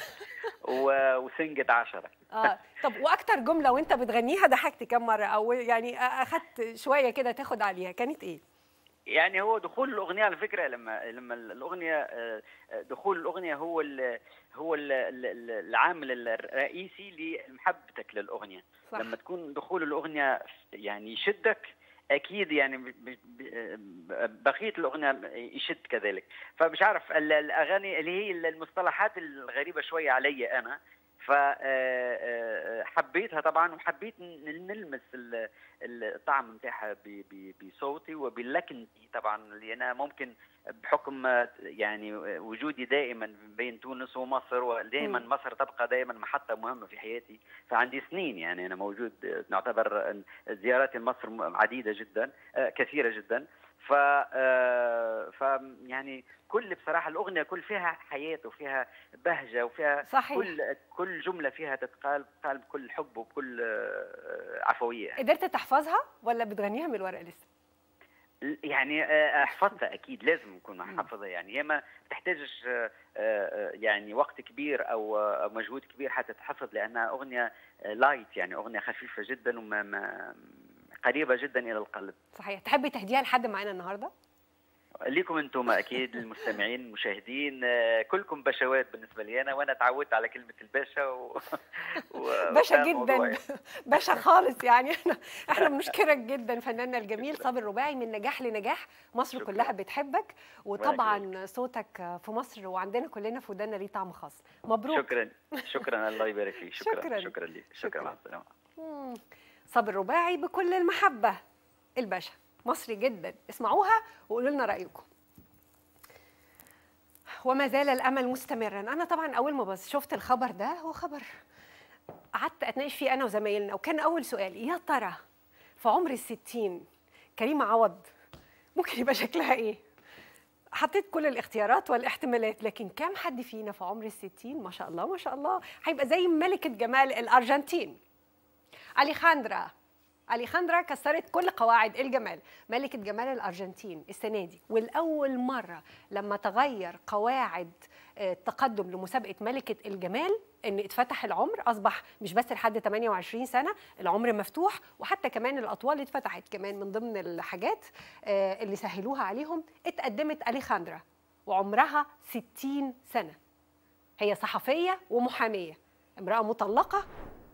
وسنجة عشرة اه طب واكتر جمله وانت بتغنيها ضحكت كم مره او يعني اخدت شويه كده تاخد عليها كانت ايه يعني هو دخول الاغنيه على فكره لما لما الاغنيه دخول الاغنيه هو ال هو ال العامل الرئيسي لمحبتك للاغنيه صح. لما تكون دخول الاغنيه يعني يشدك اكيد يعني بقيه الاغنيه يشد كذلك فمش عارف الاغاني اللي هي المصطلحات الغريبه شويه علي انا فحبيتها طبعا وحبيت نلمس الطعم بتاعها بصوتي وبلكنتي طبعا اللي انا ممكن بحكم يعني وجودي دائما بين تونس ومصر ودائما مصر تبقى دائما محطه مهمه في حياتي فعندي سنين يعني انا موجود نعتبر زياراتي لمصر عديده جدا كثيره جدا ف ف يعني كل بصراحه الاغنيه كل فيها حياه وفيها بهجه وفيها صحيح. كل كل جمله فيها تتقال تتقال بكل حب وبكل عفويه قدرت تحفظها ولا بتغنيها من الورق لسه؟ يعني احفظها اكيد لازم نكون حافظها يعني يا ما تحتاجش يعني وقت كبير او مجهود كبير حتى تحفظ لانها اغنيه لايت يعني اغنيه خفيفه جدا وما قريبه جدا الى القلب صحيح تحبي تهديها لحد معانا النهارده؟ ليكم انتم اكيد المستمعين المشاهدين كلكم بشوات بالنسبه لي انا وانا تعودت على كلمه الباشا و... و... باشا جدا باشا خالص يعني احنا احنا بنشكرك جدا فناننا الجميل صابر رباعي من نجاح لنجاح مصر شكرا. كلها بتحبك وطبعا صوتك في مصر وعندنا كلنا في ودانا ليه طعم خاص مبروك شكرا شكرا الله يبارك فيك شكرا شكرا شكرا لي شكرا, شكرا. مع السلامه صابر رباعي بكل المحبه الباشا مصري جدا اسمعوها وقولوا لنا رايكم وما زال الامل مستمرا انا طبعا اول ما بس شفت الخبر ده هو خبر قعدت اتناقش فيه انا وزمايلنا وكان اول سؤال يا ترى في عمر الستين كريمه عوض ممكن يبقى شكلها ايه حطيت كل الاختيارات والاحتمالات لكن كم حد فينا في عمر الستين ما شاء الله ما شاء الله هيبقى زي ملكه جمال الارجنتين اليخاندرا اليخاندرا كسرت كل قواعد الجمال ملكة جمال الأرجنتين السنة دي والأول مرة لما تغير قواعد التقدم لمسابقة ملكة الجمال ان اتفتح العمر اصبح مش بس لحد 28 سنه العمر مفتوح وحتى كمان الاطوال اتفتحت كمان من ضمن الحاجات اللي سهلوها عليهم اتقدمت اليخاندرا وعمرها 60 سنه هي صحفيه ومحاميه امراه مطلقه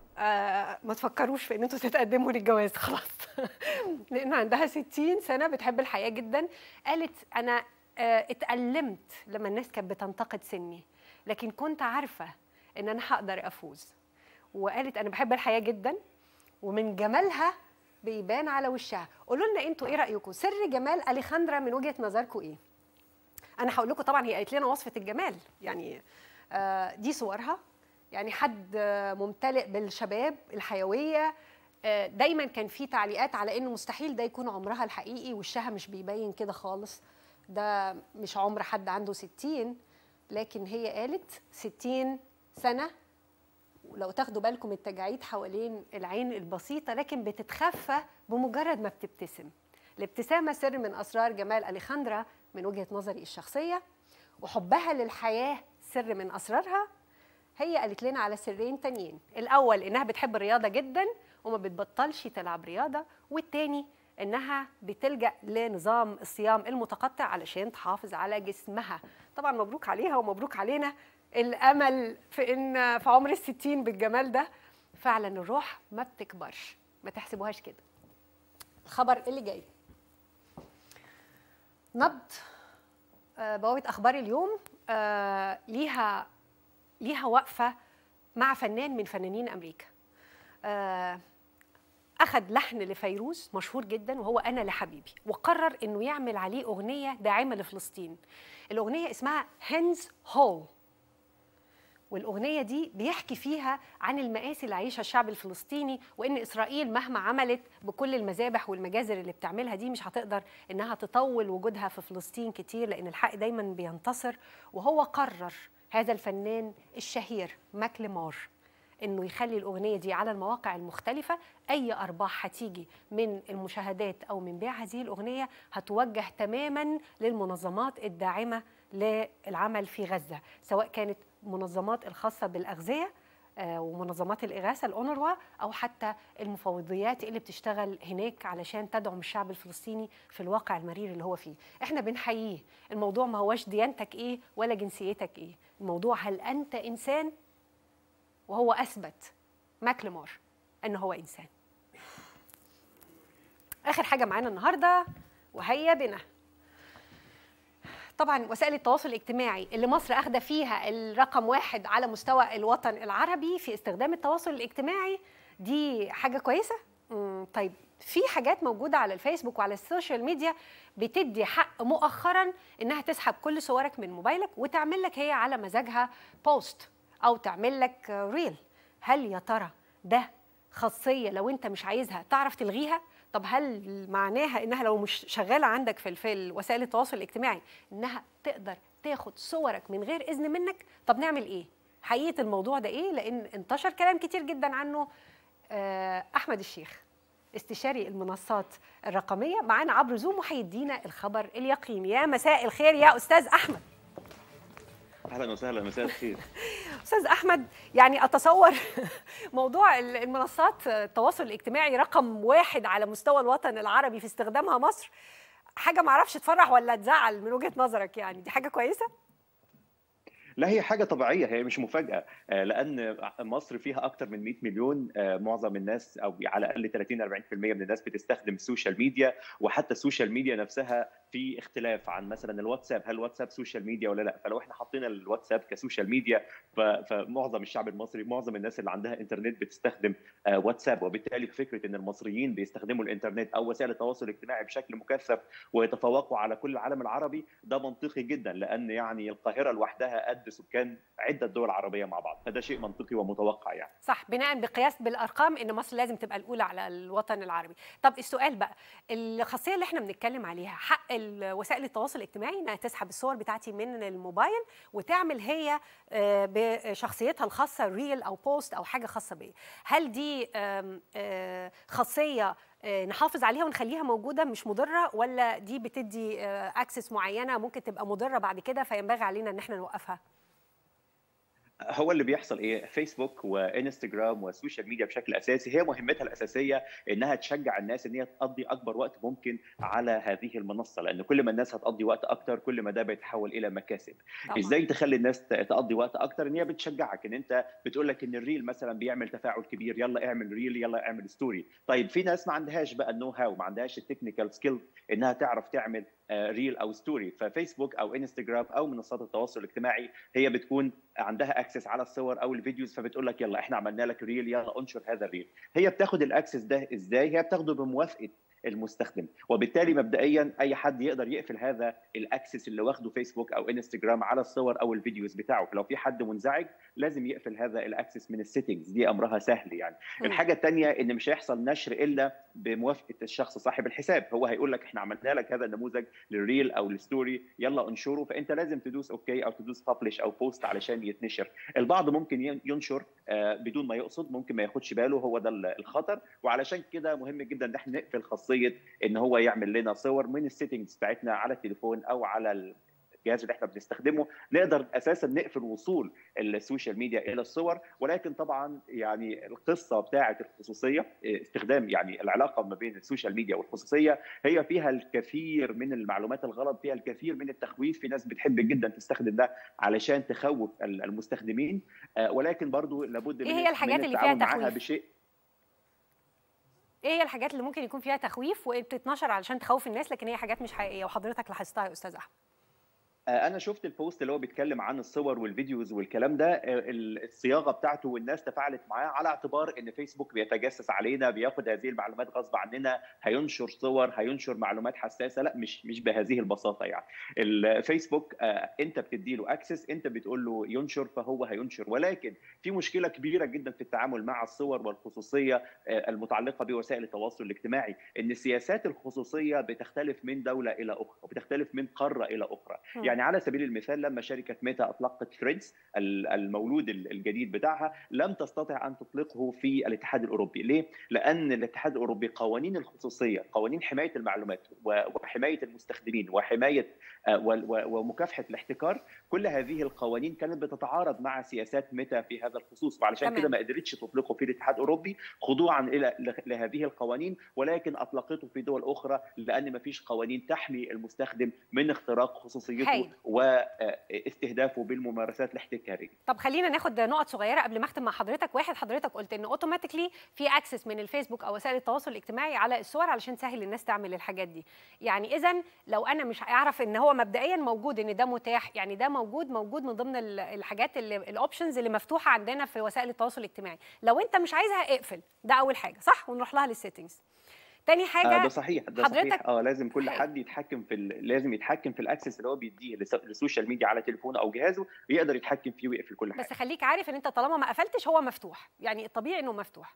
آه ما تفكروش في ان انتوا تتقدموا للجواز خلاص لان عندها 60 سنه بتحب الحياه جدا قالت انا آه اتألمت لما الناس كانت بتنتقد سني لكن كنت عارفه ان انا هقدر افوز وقالت انا بحب الحياه جدا ومن جمالها بيبان على وشها قولوا لنا انتوا ايه رايكم سر جمال اليخاندرا من وجهه نظركم ايه انا هقول لكم طبعا هي قالت لنا وصفه الجمال يعني آه دي صورها يعني حد ممتلئ بالشباب الحيويه دايما كان في تعليقات على انه مستحيل ده يكون عمرها الحقيقي وشها مش بيبين كده خالص ده مش عمر حد عنده 60 لكن هي قالت 60 سنه ولو تاخدوا بالكم التجاعيد حوالين العين البسيطه لكن بتتخفى بمجرد ما بتبتسم الابتسامه سر من اسرار جمال اليخاندرا من وجهه نظري الشخصيه وحبها للحياه سر من اسرارها هي قالت لنا على سرين تانيين الاول انها بتحب الرياضه جدا وما بتبطلش تلعب رياضه والتاني انها بتلجا لنظام الصيام المتقطع علشان تحافظ على جسمها طبعا مبروك عليها ومبروك علينا الامل في ان في عمر الستين بالجمال ده فعلا الروح ما بتكبرش ما تحسبوهاش كده الخبر اللي جاي نبض بوابه اخبار اليوم آه ليها ليها وقفه مع فنان من فنانين امريكا آه اخذ لحن لفيروز مشهور جدا وهو انا لحبيبي وقرر انه يعمل عليه اغنيه داعمه لفلسطين الاغنيه اسمها هينز هول والاغنيه دي بيحكي فيها عن المآسي اللي عايشها الشعب الفلسطيني وان اسرائيل مهما عملت بكل المذابح والمجازر اللي بتعملها دي مش هتقدر انها تطول وجودها في فلسطين كتير لان الحق دايما بينتصر وهو قرر هذا الفنان الشهير ماكليمار انه يخلي الاغنيه دي على المواقع المختلفه اي ارباح هتيجي من المشاهدات او من بيع هذه الاغنيه هتوجه تماما للمنظمات الداعمه للعمل في غزه سواء كانت منظمات الخاصه بالاغذيه ومنظمات الإغاثة الأونروا أو حتى المفوضيات اللي بتشتغل هناك علشان تدعم الشعب الفلسطيني في الواقع المرير اللي هو فيه احنا بنحييه الموضوع ما هوش ديانتك ايه ولا جنسيتك ايه الموضوع هل أنت إنسان وهو أثبت ماكليمور أن هو إنسان آخر حاجة معانا النهاردة وهيا بنا طبعا وسائل التواصل الاجتماعي اللي مصر اخذه فيها الرقم واحد على مستوى الوطن العربي في استخدام التواصل الاجتماعي دي حاجه كويسه طيب في حاجات موجوده على الفيسبوك وعلى السوشيال ميديا بتدي حق مؤخرا انها تسحب كل صورك من موبايلك وتعمل لك هي على مزاجها بوست او تعمل لك ريل هل يا ترى ده خاصيه لو انت مش عايزها تعرف تلغيها طب هل معناها انها لو مش شغاله عندك في في وسائل التواصل الاجتماعي انها تقدر تاخد صورك من غير اذن منك طب نعمل ايه حقيقه الموضوع ده ايه لان انتشر كلام كتير جدا عنه احمد الشيخ استشاري المنصات الرقميه معانا عبر زوم وهيدينا الخبر اليقين يا مساء الخير يا استاذ احمد اهلا وسهلا مساء الخير استاذ احمد يعني اتصور موضوع المنصات التواصل الاجتماعي رقم واحد على مستوى الوطن العربي في استخدامها مصر حاجه ما اعرفش تفرح ولا تزعل من وجهه نظرك يعني دي حاجه كويسه لا هي حاجه طبيعيه هي مش مفاجاه لان مصر فيها اكثر من 100 مليون معظم الناس او على الاقل 30 40% من الناس بتستخدم السوشيال ميديا وحتى السوشيال ميديا نفسها في اختلاف عن مثلا الواتساب هل الواتساب سوشيال ميديا ولا لا فلو احنا حطينا الواتساب كسوشيال ميديا فمعظم الشعب المصري معظم الناس اللي عندها انترنت بتستخدم واتساب وبالتالي فكره ان المصريين بيستخدموا الانترنت او وسائل التواصل الاجتماعي بشكل مكثف ويتفوقوا على كل العالم العربي ده منطقي جدا لان يعني القاهره لوحدها قد سكان عده دول عربيه مع بعض فده شيء منطقي ومتوقع يعني صح بناء بقياس بالارقام ان مصر لازم تبقى الاولى على الوطن العربي طب السؤال بقى الخاصيه اللي احنا بنتكلم عليها حق وسائل التواصل الاجتماعي انها تسحب الصور بتاعتي من الموبايل وتعمل هي بشخصيتها الخاصه ريل او بوست او حاجه خاصه بيا هل دي خاصيه نحافظ عليها ونخليها موجوده مش مضره ولا دي بتدي اكسس معينه ممكن تبقى مضره بعد كده فينبغي علينا ان احنا نوقفها هو اللي بيحصل ايه فيسبوك وانستجرام والسوشيال ميديا بشكل اساسي هي مهمتها الاساسيه انها تشجع الناس ان هي تقضي اكبر وقت ممكن على هذه المنصه لان كل ما الناس هتقضي وقت اكتر كل ما ده بيتحول الى مكاسب طبعا. ازاي تخلي الناس تقضي وقت اكتر ان هي بتشجعك ان انت بتقول لك ان الريل مثلا بيعمل تفاعل كبير يلا اعمل ريل يلا اعمل ستوري طيب في ناس ما عندهاش بقى النو هاو ما عندهاش التكنيكال سكيل انها تعرف تعمل ريل او ستوري ففيسبوك او انستجرام او منصات التواصل الاجتماعي هي بتكون عندها اكسس على الصور او الفيديوز فبتقول لك يلا احنا عملنا لك ريل يلا انشر هذا الريل هي بتاخد الاكسس ده ازاي هي بتاخده بموافقه المستخدم وبالتالي مبدئيا اي حد يقدر يقفل هذا الاكسس اللي واخده فيسبوك او انستجرام على الصور او الفيديوز بتاعه فلو في حد منزعج لازم يقفل هذا الاكسس من السيتنجز دي امرها سهل يعني م. الحاجه الثانيه ان مش هيحصل نشر الا بموافقه الشخص صاحب الحساب هو هيقول لك احنا عملنا لك هذا النموذج للريل او الستوري يلا انشره فانت لازم تدوس اوكي او تدوس ببلش او بوست علشان يتنشر البعض ممكن ينشر بدون ما يقصد ممكن ما ياخدش باله هو ده الخطر وعلشان كده مهم جدا ان احنا نقفل خاصيه ان هو يعمل لنا صور من السيتنجز بتاعتنا على التليفون او على الجهاز اللي احنا بنستخدمه نقدر اساسا نقفل وصول السوشيال ميديا الى الصور ولكن طبعا يعني القصه بتاعه الخصوصيه استخدام يعني العلاقه ما بين السوشيال ميديا والخصوصيه هي فيها الكثير من المعلومات الغلط فيها الكثير من التخويف في ناس بتحب جدا تستخدم ده علشان تخوف المستخدمين ولكن برضو لابد ايه هي الحاجات اللي فيها تخويف بشيء ايه هي الحاجات اللي ممكن يكون فيها تخويف وبتتنشر علشان تخوف الناس لكن هي حاجات مش حقيقيه وحضرتك لاحظتها يا استاذ احمد انا شفت البوست اللي هو بيتكلم عن الصور والفيديوز والكلام ده الصياغه بتاعته والناس تفاعلت معاه على اعتبار ان فيسبوك بيتجسس علينا بياخد هذه المعلومات غصب عننا هينشر صور هينشر معلومات حساسه لا مش مش بهذه البساطه يعني الفيسبوك انت بتدي له اكسس انت بتقول له ينشر فهو هينشر ولكن في مشكله كبيره جدا في التعامل مع الصور والخصوصيه المتعلقه بوسائل التواصل الاجتماعي ان سياسات الخصوصيه بتختلف من دوله الى اخرى وبتختلف من قاره الى اخرى يعني يعني على سبيل المثال لما شركه ميتا اطلقت ثريدز المولود الجديد بتاعها لم تستطع ان تطلقه في الاتحاد الاوروبي، ليه؟ لان الاتحاد الاوروبي قوانين الخصوصيه، قوانين حمايه المعلومات وحمايه المستخدمين وحمايه ومكافحه الاحتكار، كل هذه القوانين كانت بتتعارض مع سياسات ميتا في هذا الخصوص، وعلشان كده ما قدرتش تطلقه في الاتحاد الاوروبي خضوعا الى لهذه القوانين، ولكن اطلقته في دول اخرى لان ما فيش قوانين تحمي المستخدم من اختراق خصوصيته هي. واستهدافه بالممارسات الاحتكاريه. طب خلينا ناخد نقط صغيره قبل ما اختم مع حضرتك، واحد حضرتك قلت ان اوتوماتيكلي في اكسس من الفيسبوك او وسائل التواصل الاجتماعي على الصور علشان تسهل الناس تعمل الحاجات دي. يعني اذا لو انا مش اعرف ان هو مبدئيا موجود ان ده متاح، يعني ده موجود موجود من ضمن الحاجات اللي الاوبشنز اللي مفتوحه عندنا في وسائل التواصل الاجتماعي. لو انت مش عايزها اقفل، ده اول حاجه، صح؟ ونروح لها للسيتنجز. تاني حاجه آه ده صحيح ده حضرتك صحيح اه لازم كل حد يتحكم في ال... لازم يتحكم في الاكسس اللي هو بيديه للسوشيال ميديا على تليفونه او جهازه يقدر يتحكم فيه ويقفل كل حاجه بس خليك عارف ان انت طالما ما قفلتش هو مفتوح يعني الطبيعي انه مفتوح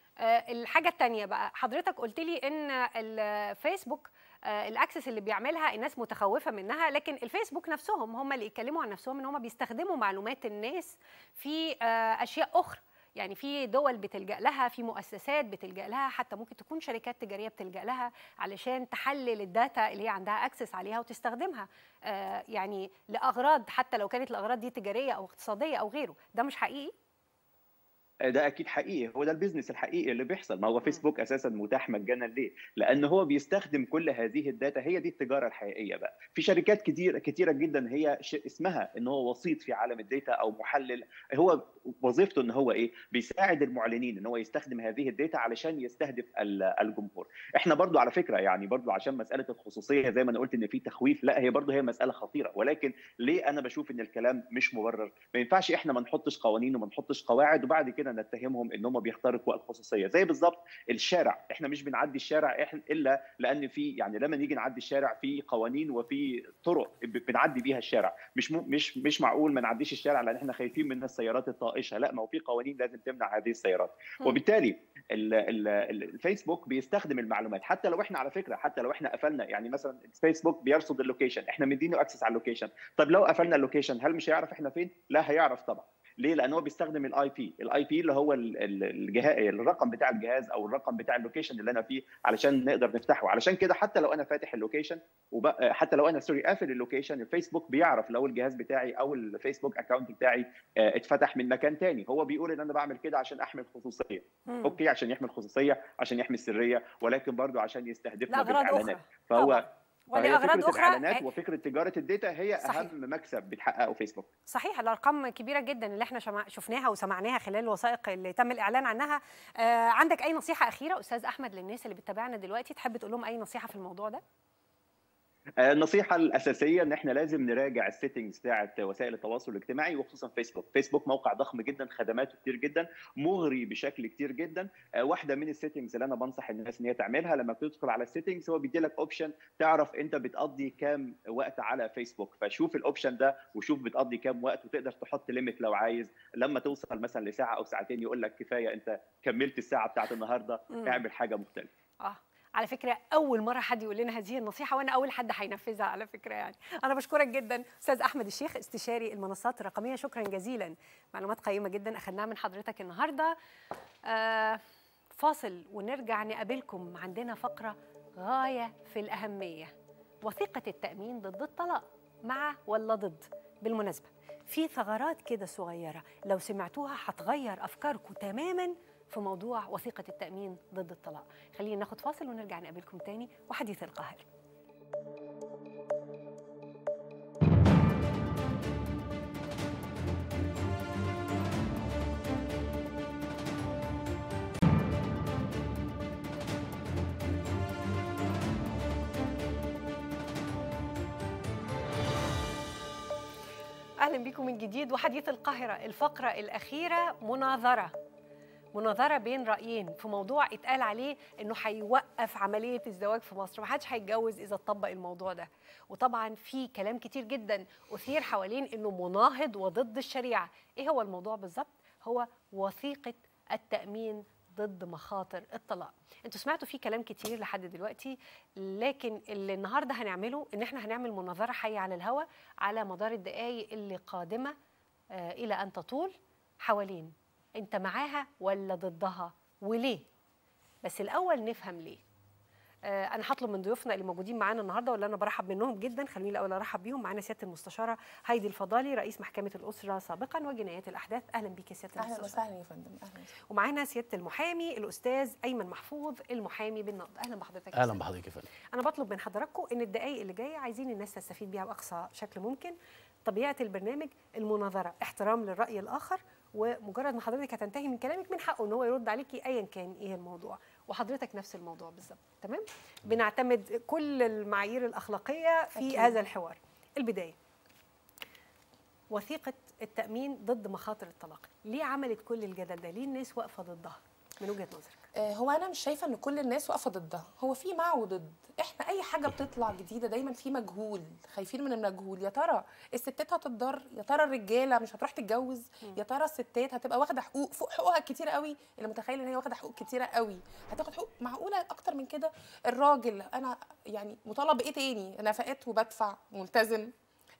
الحاجه الثانيه بقى حضرتك قلت لي ان الفيسبوك الاكسس اللي بيعملها الناس متخوفه منها لكن الفيسبوك نفسهم هم اللي يتكلموا عن نفسهم ان هم بيستخدموا معلومات الناس في اشياء اخرى يعني في دول بتلجا لها في مؤسسات بتلجا لها حتى ممكن تكون شركات تجاريه بتلجا لها علشان تحلل الداتا اللي هي عندها اكسس عليها وتستخدمها آه يعني لاغراض حتى لو كانت الاغراض دي تجاريه او اقتصاديه او غيره ده مش حقيقي ده اكيد حقيقي هو ده البيزنس الحقيقي اللي بيحصل ما هو فيسبوك اساسا متاح مجانا ليه لان هو بيستخدم كل هذه الداتا هي دي التجاره الحقيقيه بقى في شركات كتير كتيره جدا هي اسمها ان هو وسيط في عالم الداتا او محلل هو وظيفته ان هو ايه بيساعد المعلنين ان هو يستخدم هذه الداتا علشان يستهدف الجمهور احنا برضو على فكره يعني برضو عشان مساله الخصوصيه زي ما انا قلت ان في تخويف لا هي برضو هي مساله خطيره ولكن ليه انا بشوف ان الكلام مش مبرر ما ينفعش احنا ما نحطش قوانين وما نحطش قواعد وبعد كده نتهمهم ان هم بيخترقوا الخصوصيه زي بالظبط الشارع احنا مش بنعدي الشارع احنا الا لان في يعني لما نيجي نعدي الشارع في قوانين وفي طرق بنعدي بيها الشارع مش مش مش معقول ما نعديش الشارع لان احنا خايفين من السيارات الطائشه لا ما هو في قوانين لازم تمنع هذه السيارات وبالتالي ال ال الفيسبوك بيستخدم المعلومات حتى لو احنا على فكره حتى لو احنا قفلنا يعني مثلا الفيسبوك بيرصد اللوكيشن احنا مدينه اكسس على اللوكيشن طب لو قفلنا اللوكيشن هل مش هيعرف احنا فين لا هيعرف طبعا ليه؟ لان هو بيستخدم الاي بي، الاي بي اللي هو الجهاز الرقم بتاع الجهاز او الرقم بتاع اللوكيشن اللي انا فيه علشان نقدر نفتحه، علشان كده حتى لو انا فاتح اللوكيشن حتى لو انا سوري قافل اللوكيشن الفيسبوك بيعرف لو الجهاز بتاعي او الفيسبوك اكونت بتاعي اتفتح من مكان تاني، هو بيقول ان انا بعمل كده عشان احمي الخصوصيه. مم. اوكي عشان يحمي الخصوصيه، عشان يحمي السريه، ولكن برضه عشان يستهدفنا بالاعلانات. فهو طبعا. ولأغراض أخرى الإعلانات وفكرة تجارة الداتا هي صحيح. أهم مكسب بتحققه فيسبوك صحيح الأرقام كبيرة جدا اللي احنا شفناها وسمعناها خلال الوثائق اللي تم الإعلان عنها آه عندك أي نصيحة أخيرة أستاذ أحمد للناس اللي بتتابعنا دلوقتي تحب تقول لهم أي نصيحة في الموضوع ده؟ النصيحة الأساسية إن إحنا لازم نراجع السيتنجز بتاعة وسائل التواصل الاجتماعي وخصوصا فيسبوك، فيسبوك موقع ضخم جدا خدماته كتير جدا، مغري بشكل كتير جدا، واحدة من السيتنجز اللي أنا بنصح الناس إن هي تعملها لما بتدخل على السيتنجز هو بيدي لك أوبشن تعرف أنت بتقضي كام وقت على فيسبوك، فشوف الأوبشن ده وشوف بتقضي كام وقت وتقدر تحط ليميت لو عايز، لما توصل مثلا لساعة أو ساعتين يقول لك كفاية أنت كملت الساعة بتاعت النهاردة، اعمل حاجة مختلفة. آه. على فكره اول مره حد يقول لنا هذه النصيحه وانا اول حد هينفذها على فكره يعني انا بشكرك جدا استاذ احمد الشيخ استشاري المنصات الرقميه شكرا جزيلا معلومات قيمه جدا اخذناها من حضرتك النهارده آه فاصل ونرجع نقابلكم عندنا فقره غايه في الاهميه وثيقه التامين ضد الطلاق مع ولا ضد بالمناسبه في ثغرات كده صغيره لو سمعتوها هتغير افكاركم تماما في موضوع وثيقة التأمين ضد الطلاق خلينا ناخد فاصل ونرجع نقابلكم تاني وحديث القاهرة اهلا بكم من جديد وحديث القاهره الفقره الاخيره مناظره مناظره بين رايين في موضوع اتقال عليه انه هيوقف عمليه الزواج في مصر محدش هيتجوز اذا اتطبق الموضوع ده وطبعا في كلام كتير جدا اثير حوالين انه مناهض وضد الشريعه ايه هو الموضوع بالظبط هو وثيقه التامين ضد مخاطر الطلاق انتوا سمعتوا فيه كلام كتير لحد دلوقتي لكن اللي النهارده هنعمله ان احنا هنعمل مناظره حيه على الهواء على مدار الدقائق اللي قادمه آه الى ان تطول حوالين انت معاها ولا ضدها وليه بس الاول نفهم ليه آه انا هطلب من ضيوفنا اللي موجودين معانا النهارده واللي انا برحب منهم جدا خلوني الاول ارحب بيهم معانا سياده المستشاره هايدي الفضالي رئيس محكمه الاسره سابقا وجنايات الاحداث اهلا بيك يا سياده اهلا المستشاره وسهلا يا فندم اهلا ومعانا سياده المحامي الاستاذ ايمن محفوظ المحامي بالنقد اهلا بحضرتك اهلا بحضرتك يا فندم انا بطلب من حضراتكم ان الدقائق اللي جايه عايزين الناس تستفيد بيها باقصى شكل ممكن طبيعه البرنامج المناظره احترام للراي الاخر ومجرد ما حضرتك هتنتهي من كلامك من حقه ان هو يرد عليكي ايا كان ايه الموضوع وحضرتك نفس الموضوع بالظبط تمام بنعتمد كل المعايير الاخلاقيه في أكيد. هذا الحوار البدايه وثيقه التامين ضد مخاطر الطلاق ليه عملت كل الجدل ده ليه الناس واقفه ضدها من وجهه نظرك آه، هو انا مش شايفه ان كل الناس واقفه ضدها هو في مع وضد احنا اي حاجه بتطلع جديده دايما في مجهول خايفين من المجهول يا ترى الستات هتتضر يا ترى الرجاله مش هتروح تتجوز يا ترى الستات هتبقى واخده حقوق فوق حقوقها كتير قوي اللي متخيل ان هي واخده حقوق كتيره قوي هتاخد حقوق معقوله اكتر من كده الراجل انا يعني مطالب بايه تاني نفقات وبدفع ملتزم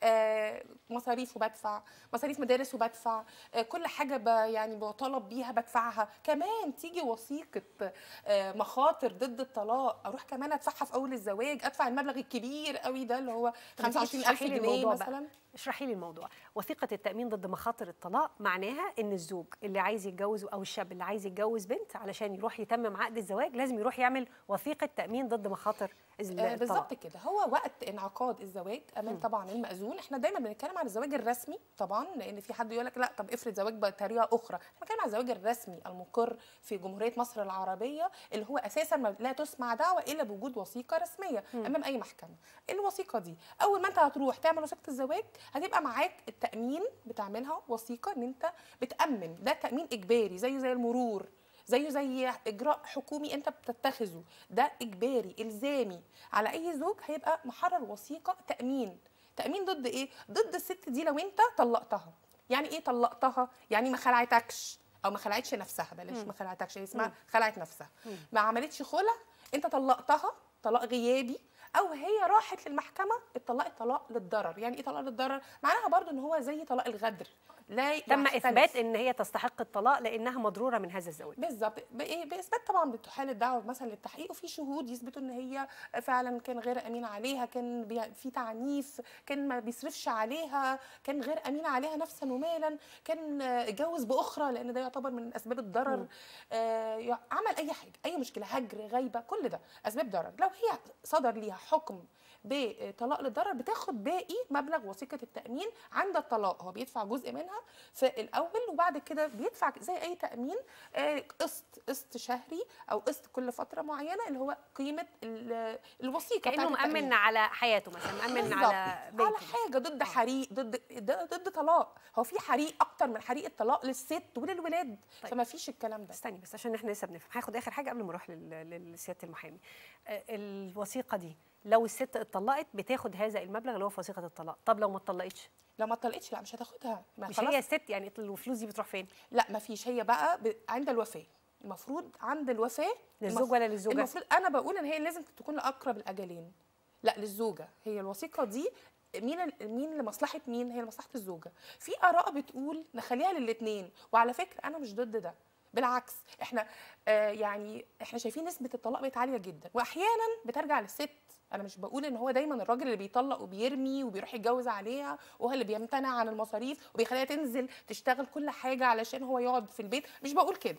آه، مصاريف وبدفع مصاريف مدارس وبدفع آه، كل حاجه ب يعني بطالب بيها بدفعها كمان تيجي وثيقه آه، مخاطر ضد الطلاق اروح كمان ادفعها في اول الزواج ادفع المبلغ الكبير قوي ده اللي هو طب انتي 25000 اشرحي لي جنيه الموضوع بقى. مثلا اشرحي لي الموضوع وثيقة التأمين ضد مخاطر الطلاق معناها إن الزوج اللي عايز يتجوز أو الشاب اللي عايز يتجوز بنت علشان يروح يتمم عقد الزواج لازم يروح يعمل وثيقة تأمين ضد مخاطر الز- آه، الطلاق بالظبط كده هو وقت انعقاد الزواج امان طبعا المأذون احنا دايما بنتكلم عن الزواج الرسمي طبعا لان في حد يقول لك لا طب افرض زواج بطريقه اخرى احنا بنتكلم عن الزواج الرسمي المقر في جمهوريه مصر العربيه اللي هو اساسا ما- لا تسمع دعوه الا بوجود وثيقه رسميه مم. امام اي محكمه الوثيقه دي اول ما انت هتروح تعمل وثيقه الزواج هتبقى معاك التامين بتعملها وثيقه ان انت بتامن ده تامين اجباري زيه زي المرور زيه زي اجراء حكومي انت بتتخذه ده اجباري الزامي على اي زوج هيبقى محرر وثيقه تامين تامين ضد ايه ضد الست دي لو انت طلقتها يعني ايه طلقتها يعني ما خلعتكش او ما خلعتش نفسها بلاش مم. ما خلعتكش هي اسمها مم. خلعت نفسها مم. ما عملتش خلع انت طلقتها طلاق غيابي او هي راحت للمحكمه اتطلقت طلاق للضرر يعني ايه طلاق للضرر معناها برضو ان هو زي طلاق الغدر لا تم يختلف. إثبات إن هي تستحق الطلاق لأنها مضرورة من هذا الزواج بالظبط بايه باثبات طبعا بتحال الدعوه مثلا للتحقيق وفي شهود يثبتوا ان هي فعلا كان غير امين عليها كان بي- في تعنيف كان ما بيصرفش عليها كان غير امين عليها نفسا ومالا كان آه، اتجوز باخرى لان ده يعتبر من اسباب الضرر مم. آه يع- عمل اي حاجه اي مشكله هجر غيبه كل ده اسباب ضرر لو هي صدر ليها حكم بطلاق للضرر بتاخد باقي مبلغ وثيقه التامين عند الطلاق هو بيدفع جزء منها في الاول وبعد كده بيدفع زي اي تامين آه، قسط قسط شهري او قسط كل فتره معينه اللي هو قيمه ال- الوثيقه كأنه بتاعت مأمن التأمين. على حياته مثلا مأمن بالظبط. على بيته على حاجه ضد حريق ضد ضد ضد طلاق هو في حريق اكتر من حريق الطلاق للست وللولاد طيب. فما فيش الكلام ده استني بس عشان احنا لسه بنفهم هاخد اخر حاجه قبل ما اروح لل- لسياده المحامي آه، الوثيقه دي لو الست اتطلقت بتاخد هذا المبلغ اللي هو في وثيقه الطلاق طب لو ما اتطلقتش لو ما اتطلقتش لا مش هتاخدها ما مش خلاص. هي الست يعني الفلوس دي بتروح فين لا ما فيش هي بقى ب... عند الوفاه المفروض عند الوفاه للزوج المف- ولا للزوجة؟ المفروض انا بقول ان هي لازم تكون لاقرب الاجلين لا للزوجه هي الوثيقه دي مين ال- مين لمصلحه مين هي لمصلحه الزوجه في اراء بتقول نخليها للاثنين وعلى فكره انا مش ضد ده بالعكس احنا آه يعني احنا شايفين نسبه الطلاق بقت عاليه جدا واحيانا بترجع للست انا مش بقول ان هو دايما الراجل اللي بيطلق وبيرمي وبيروح يتجوز عليها وهو اللي بيمتنع عن المصاريف وبيخليها تنزل تشتغل كل حاجه علشان هو يقعد في البيت مش بقول كده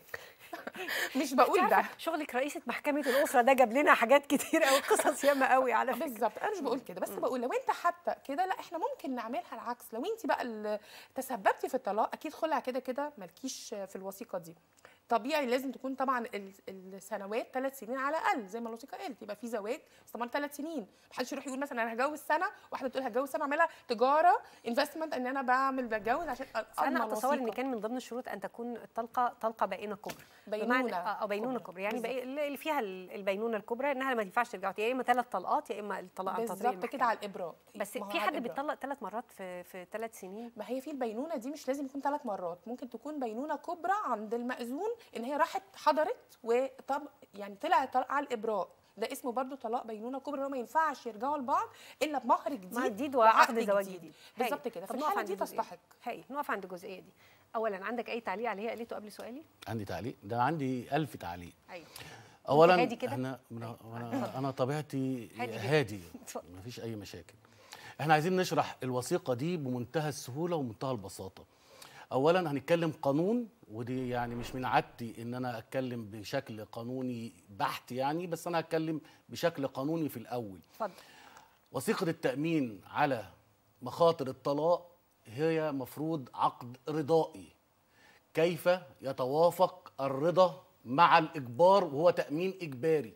مش بقول انت ده عارفة شغلك رئيسه محكمه الاسره ده جاب لنا حاجات كتير قوي قصص ياما قوي على فكره بالظبط انا مش بقول كده بس بقول لو انت حتى كده لا احنا ممكن نعملها العكس لو انت بقى اللي تسببتي في الطلاق اكيد خلع كده كده مالكيش في الوثيقه دي طبيعي لازم تكون طبعا ال- السنوات ثلاث سنين على الاقل زي ما الوثيقه قالت يبقى في زواج بس طبعا ثلاث سنين محدش يروح يقول مثلا انا هتجوز سنه واحده تقول هتجوز سنه اعملها تجاره انفستمنت ان انا بعمل بتجوز عشان بس اضمن انا اتصور ان الوثيقة. كان من ضمن الشروط ان تكون الطلقه طلقه بينه كبرى بينونة بمعنى- اه آه، بينونه كبرى. كبرى يعني بالظبط. بقى اللي فيها ال- البينونه الكبرى انها ما ينفعش ترجعوا يا اما ثلاث طلقات يا اما الطلاق عن تطريق بالظبط المحكمة. كده على الابراء بس ما هو في على حد الإبراء. بيطلق ثلاث مرات في في ثلاث سنين ما هي في البينونه دي مش لازم يكون ثلاث مرات ممكن تكون بينونه كبرى عند المأذون ان هي راحت حضرت وطب يعني طلع طلاق على الابراء ده اسمه برضو طلاق بينونه كبرى اللي هو ما ينفعش يرجعوا لبعض الا بمهر جديد مهر جديد وعقد زواج جديد بالظبط كده في طب نقف الحاله عند دي الجزئية تستحق هاي نقف عند الجزئيه دي اولا عندك اي تعليق على اللي هي قالته قبل سؤالي عندي تعليق ده عندي ألف تعليق ايوه اولا هادي كده؟ احنا انا انا, أنا طبيعتي هادي جدا. هادي اتفضل. مفيش اي مشاكل احنا عايزين نشرح الوثيقه دي بمنتهى السهوله ومنتهى البساطه اولا هنتكلم قانون ودي يعني مش من عادتي ان انا اتكلم بشكل قانوني بحت يعني بس انا هتكلم بشكل قانوني في الاول اتفضل وثيقه التامين على مخاطر الطلاق هي مفروض عقد رضائي كيف يتوافق الرضا مع الاجبار وهو تامين اجباري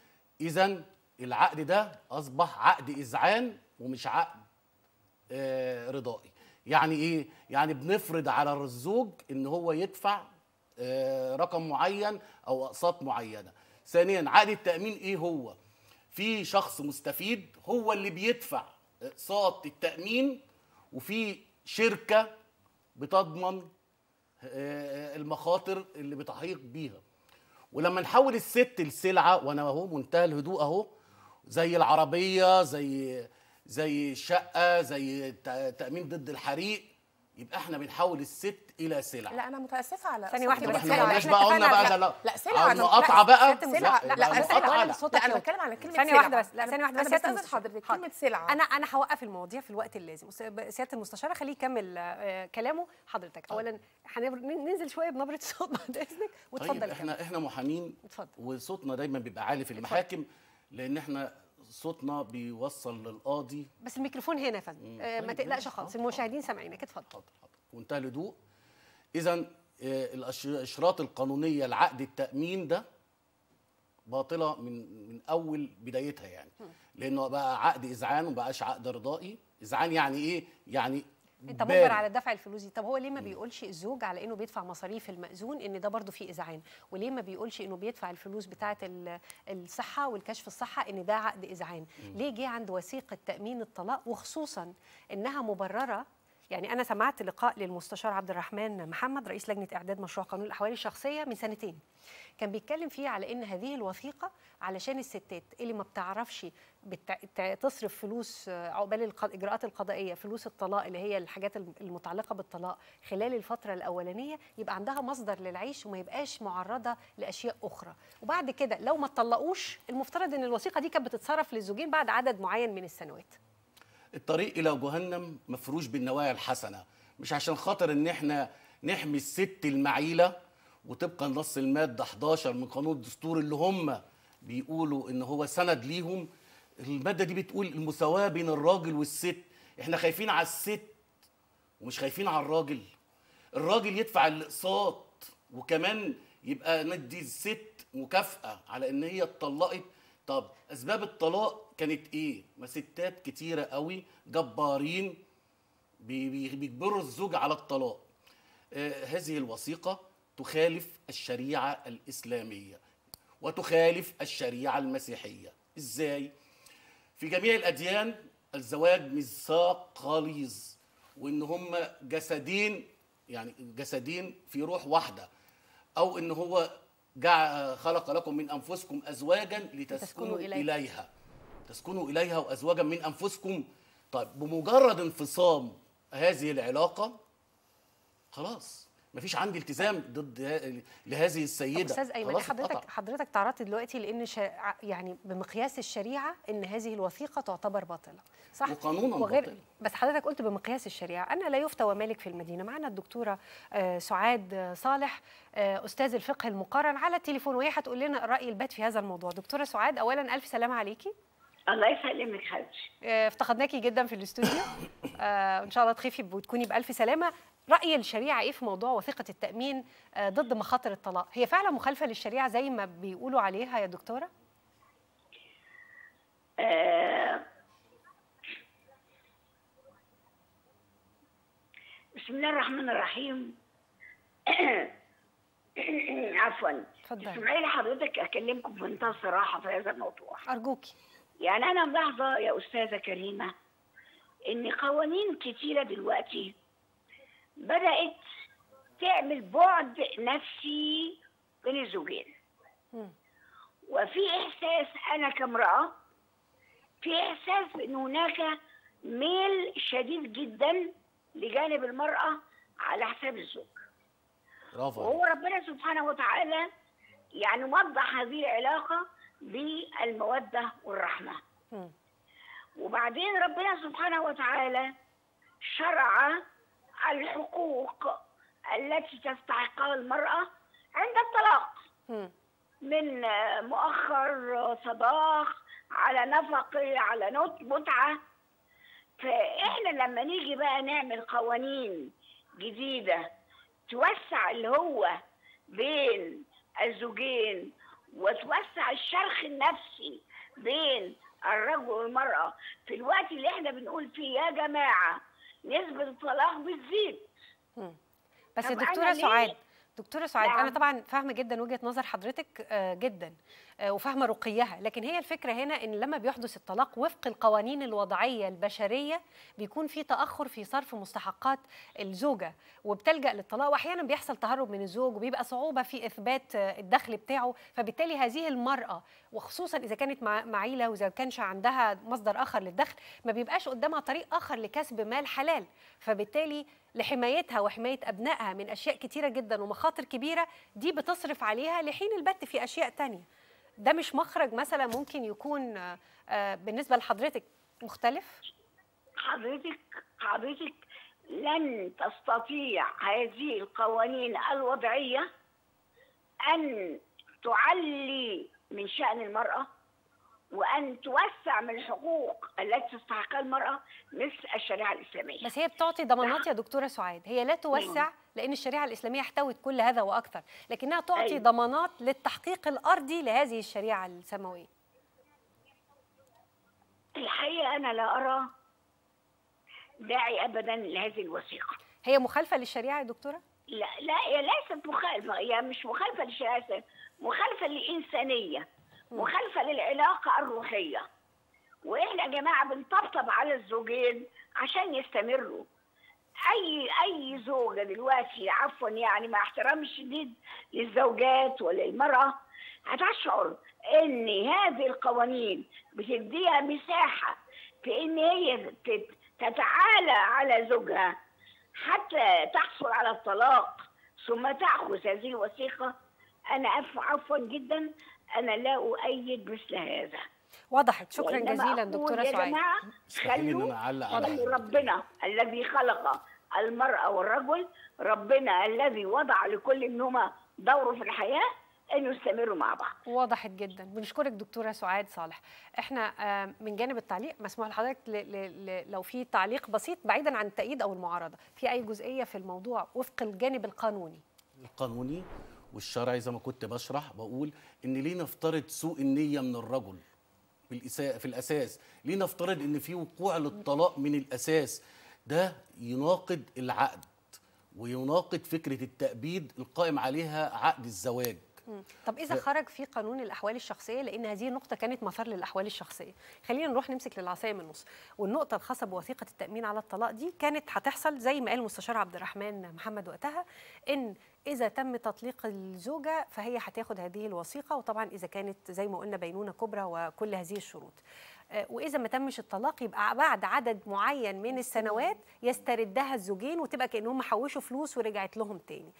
اذا العقد ده اصبح عقد اذعان ومش عقد آه، رضائي يعني ايه يعني بنفرض على الزوج ان هو يدفع آه، رقم معين او اقساط معينه ثانيا عقد التامين ايه هو في شخص مستفيد هو اللي بيدفع اقساط التامين وفي شركه بتضمن آه، المخاطر اللي بتحيق بيها ولما نحول الست لسلعه وانا اهو منتهى الهدوء اهو زي العربيه زي زي الشقه زي ت- تامين ضد الحريق يبقى احنا بنحول الست الى سلعه لا انا متاسفه على ثانية واحدة طب بس احنا سلعة. ما قلناش إحنا بقى قلنا اتفقنا بقى على- ده لا لا سلعه على أنا- المقاطعه بقى سلعه لا لا لا المقاطعه سلعه لا لا انا بتكلم على كلمه ثانية سلعة. واحدة بس لا أنا- ثانية واحدة انا بس بستاذن حضرتك كلمه سلعه انا انا هوقف المواضيع في الوقت اللازم أس- سياده المستشاره خليه يكمل آه، كلامه حضرتك اولا هنبر- ننزل شويه بنبره الصوت بعد اذنك وتفضل طيب كمل. احنا احنا محامين اتفضل. وصوتنا دايما بيبقى عالي في المحاكم لان احنا صوتنا بيوصل للقاضي بس الميكروفون هنا يا فندم آه، ما طيب، تقلقش ماشي. خالص المشاهدين سامعينك اتفضل وانتهى الهدوء اذا الاشراط القانونيه لعقد التامين ده باطله من من اول بدايتها يعني لانه بقى عقد اذعان وما بقاش عقد رضائي اذعان يعني ايه يعني انت بارد. مجبر على دفع الفلوس دي طب هو ليه ما بيقولش الزوج على انه بيدفع مصاريف المأذون ان ده برضه فيه اذعان وليه ما بيقولش انه بيدفع الفلوس بتاعه ال- الصحه والكشف الصحه ان ده عقد اذعان ليه جه عند وثيقه تامين الطلاق وخصوصا انها مبرره يعني انا سمعت لقاء للمستشار عبد الرحمن محمد رئيس لجنه اعداد مشروع قانون الاحوال الشخصيه من سنتين كان بيتكلم فيه على ان هذه الوثيقه علشان الستات اللي ما بتعرفش بتع... تع- تصرف فلوس آه، عقبال الق- الاجراءات القضائيه فلوس الطلاق اللي هي الحاجات الم- المتعلقه بالطلاق خلال الفتره الاولانيه يبقى عندها مصدر للعيش وما يبقاش معرضه لاشياء اخرى وبعد كده لو ما اتطلقوش المفترض ان الوثيقه دي كانت بتتصرف للزوجين بعد عدد معين من السنوات الطريق الى جهنم مفروش بالنوايا الحسنه مش عشان خاطر ان احنا نحمي الست المعيله وطبقا نص الماده 11 من قانون الدستور اللي هم بيقولوا ان هو سند ليهم الماده دي بتقول المساواه بين الراجل والست احنا خايفين على الست ومش خايفين على الراجل الراجل يدفع الاقساط وكمان يبقى ندي الست مكافاه على ان هي اتطلقت طب اسباب الطلاق كانت ايه ما ستات كتيره قوي جبارين بي- بي- بيجبروا الزوج على الطلاق آه هذه الوثيقه تخالف الشريعه الاسلاميه وتخالف الشريعه المسيحيه ازاي في جميع الاديان الزواج ميثاق غليظ وان هم جسدين يعني جسدين في روح واحده او ان هو جع خلق لكم من انفسكم ازواجا لتسكنوا لتسكنوا إليها. اليها تسكنوا اليها وازواجا من انفسكم طيب بمجرد انفصام هذه العلاقه خلاص مفيش عندي التزام ضد ه- لهذه طب السيده استاذ ايمن خلاص حضرتك اتقطع. حضرتك تعرضت دلوقتي لان شا... يعني بمقياس الشريعه ان هذه الوثيقه تعتبر باطله صح وقانونا وغير باطلة. بس حضرتك قلت بمقياس الشريعه انا لا يفتى ومالك في المدينه معنا الدكتوره آه، سعاد آه، صالح آه، استاذ الفقه المقارن على التليفون وهي هتقول لنا الراي البات في هذا الموضوع دكتوره سعاد اولا الف سلامه عليكي الله يسلمك حبيبتي آه، افتقدناكي جدا في الاستوديو آه، ان شاء الله تخفي وتكوني بالف سلامه راي الشريعه ايه في موضوع وثيقه التامين آه، ضد مخاطر الطلاق هي فعلا مخالفه للشريعه زي ما بيقولوا عليها يا دكتوره آه بسم الله الرحمن الرحيم عفوا اتفضلي. اسمعي لي حضرتك اكلمكم بمنتهى الصراحه في هذا الموضوع ارجوكي يعني انا ملاحظه يا استاذه كريمه ان قوانين كتيره دلوقتي بدات تعمل بعد نفسي بين الزوجين وفي احساس انا كامراه في احساس ان هناك ميل شديد جدا لجانب المراه على حساب الزوج برافو وهو ربنا سبحانه وتعالى يعني وضح هذه العلاقه بالموده والرحمه وبعدين ربنا سبحانه وتعالى شرع الحقوق التي تستحقها المراه عند الطلاق من مؤخر صداق على نفقه على نط- متعه فاحنا لما نيجي بقى نعمل قوانين جديده توسع اللي هو بين الزوجين وتوسع الشرخ النفسي بين الرجل والمرأة في الوقت اللي احنا بنقول فيه يا جماعة نسبة الطلاق بتزيد بس يا طب أنا دكتوره ليه؟ سعاد دكتوره سعاد نعم. انا طبعا فاهمه جدا وجهه نظر حضرتك آه، جدا آه، وفاهمه رقيها لكن هي الفكره هنا ان لما بيحدث الطلاق وفق القوانين الوضعيه البشريه بيكون في تاخر في صرف مستحقات الزوجه وبتلجا للطلاق واحيانا بيحصل تهرب من الزوج وبيبقى صعوبه في اثبات آه، الدخل بتاعه فبالتالي هذه المراه وخصوصا اذا كانت مع- معيله واذا كانش عندها مصدر اخر للدخل ما بيبقاش قدامها طريق اخر لكسب مال حلال فبالتالي لحمايتها وحمايه ابنائها من اشياء كتيره جدا ومخاطر كبيره دي بتصرف عليها لحين البت في اشياء تانية ده مش مخرج مثلا ممكن يكون آه، آه، بالنسبه لحضرتك مختلف حضرتك حضرتك لن تستطيع هذه القوانين الوضعية أن تعلي من شأن المرأة وأن توسع من الحقوق التي تستحقها المرأة مثل الشريعة الإسلامية بس هي بتعطي ضمانات يا دكتوره سعاد هي لا توسع نعم. لان الشريعه الاسلاميه احتوت كل هذا واكثر لكنها تعطي أيوة. ضمانات للتحقيق الارضي لهذه الشريعه السماويه الحقيقة أنا لا أرى داعي أبدا لهذه الوثيقة هي مخالفه للشريعه يا دكتوره لا لا هي ليست مخالفة هي مش مخالفة للشريعة الإسلامية مخالفة للإنسانية مخالفة للعلاقة الروحية وإحنا يا جماعة بنطبطب على الزوجين عشان يستمروا أي أي زوجة دلوقتي عفوا يعني مع احترامي الشديد للزوجات وللمرأة هتشعر إن هذه القوانين بتديها مساحة في إن هي تت- تتعالى على زوجها حتى تحصل على الطلاق ثم تأخذ هذه الوثيقة أنا عف- عفوا جدا أنا لا أؤيد مثل هذا وضحت شكرا وإنما جزيلا أقول دكتوره يا سعاد جماعة اسمحي لي ان خلوا انا اعلق على خلوا حاجة. ربنا الذي خلق المرأة والرجل ربنا الذي وضع لكل منهما دوره في الحياة أن يستمروا مع بعض وضحت جدا بنشكرك دكتوره سعاد صالح احنا آه، من جانب التعليق مسموح لحضرتك ل- ل- ل- لو في تعليق بسيط بعيدا عن التأييد او المعارضه في اي جزئيه في الموضوع وفق الجانب القانوني القانوني والشرعي زي ما كنت بشرح بقول ان ليه نفترض سوء النيه من الرجل بالإساءة في الاساس ليه نفترض ان في وقوع للطلاق من الاساس ده يناقض العقد ويناقض فكره التأبيد القائم عليها عقد الزواج مم. طب اذا ف- خرج في قانون الاحوال الشخصيه لان هذه النقطه كانت مثار للاحوال الشخصيه خلينا نروح نمسك للعصايه من النص والنقطه الخاصه بوثيقه التامين على الطلاق دي كانت هتحصل زي ما قال المستشار عبد الرحمن محمد وقتها ان اذا تم تطليق الزوجه فهي هتاخد هذه الوثيقه وطبعا اذا كانت زي ما قلنا بينونه كبرى وكل هذه الشروط آه، واذا ما تمش الطلاق يبقى بعد عدد معين من السنوات يستردها الزوجين وتبقى كانهم حوشوا فلوس ورجعت لهم تاني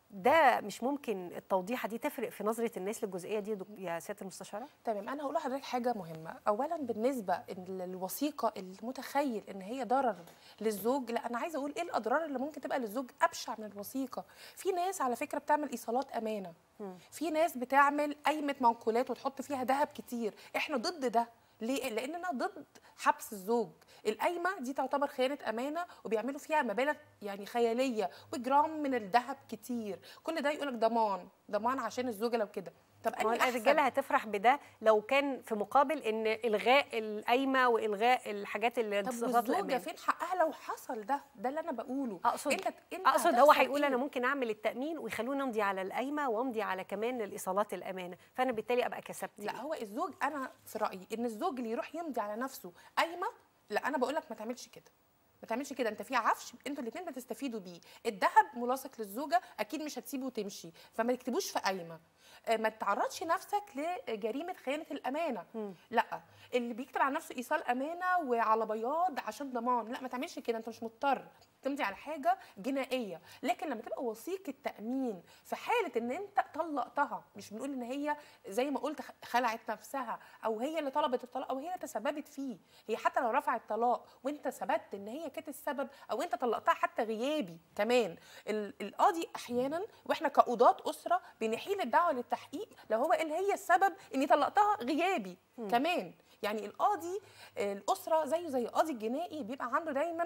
ده مش ممكن التوضيحه دي تفرق في نظره الناس للجزئيه دي يا دك- يا سياده المستشاره تمام انا هقول لحضرتك حاجه مهمه اولا بالنسبه للوثيقه المتخيل ان هي ضرر للزوج لا انا عايزه اقول ايه الاضرار اللي ممكن تبقى للزوج ابشع من الوثيقه في ناس على فكره بتعمل ايصالات امانه في ناس بتعمل قايمه منقولات وتحط فيها ذهب كتير احنا ضد ده ليه؟ لاننا ضد حبس الزوج القايمه دي تعتبر خيانه امانه وبيعملوا فيها مبالغ يعني خياليه وجرام من الذهب كتير كل ده يقولك ضمان ضمان عشان الزوجه لو كده طب ما هو أنهي الرجاله أحسن؟ هتفرح بده لو كان في مقابل ان الغاء القايمه والغاء الحاجات اللي طب انتصارات والزوجه الامان فين حقها لو حصل ده ده اللي انا بقوله اقصد انت انت اقصد هو هتخسر هيقول إيه؟ انا ممكن اعمل التامين ويخلوني امضي على القايمه وامضي على كمان الايصالات الامانه فانا بالتالي ابقى كسبت لا هو الزوج انا في رايي ان الزوج اللي يروح يمضي على نفسه قايمه لا انا بقول لك ما تعملش كده ما تعملش كده انت في عفش انتوا الاثنين بتستفيدوا بيه الذهب ملاصق للزوجه اكيد مش هتسيبه وتمشي فما تكتبوش في قايمه آه، ما تعرضش نفسك لجريمه خيانه الامانه لا اللي بيكتب على نفسه ايصال امانه وعلى بياض عشان ضمان لا ما تعملش كده انت مش مضطر تمضي على حاجه جنائيه لكن لما تبقى وثيقه تامين في حاله ان انت طلقتها مش بنقول ان هي زي ما قلت خلعت نفسها او هي اللي طلبت الطلاق او هي تسببت فيه هي حتى لو رفعت طلاق وانت ثبت ان هي كانت السبب او انت طلقتها حتى غيابي كمان ال- القاضي احيانا واحنا كقضاة اسره بنحيل الدعوه للتحقيق لو هو قال هي السبب اني طلقتها غيابي كمان يعني القاضي آه، الاسره زيه زي القاضي الجنائي بيبقى عنده دايما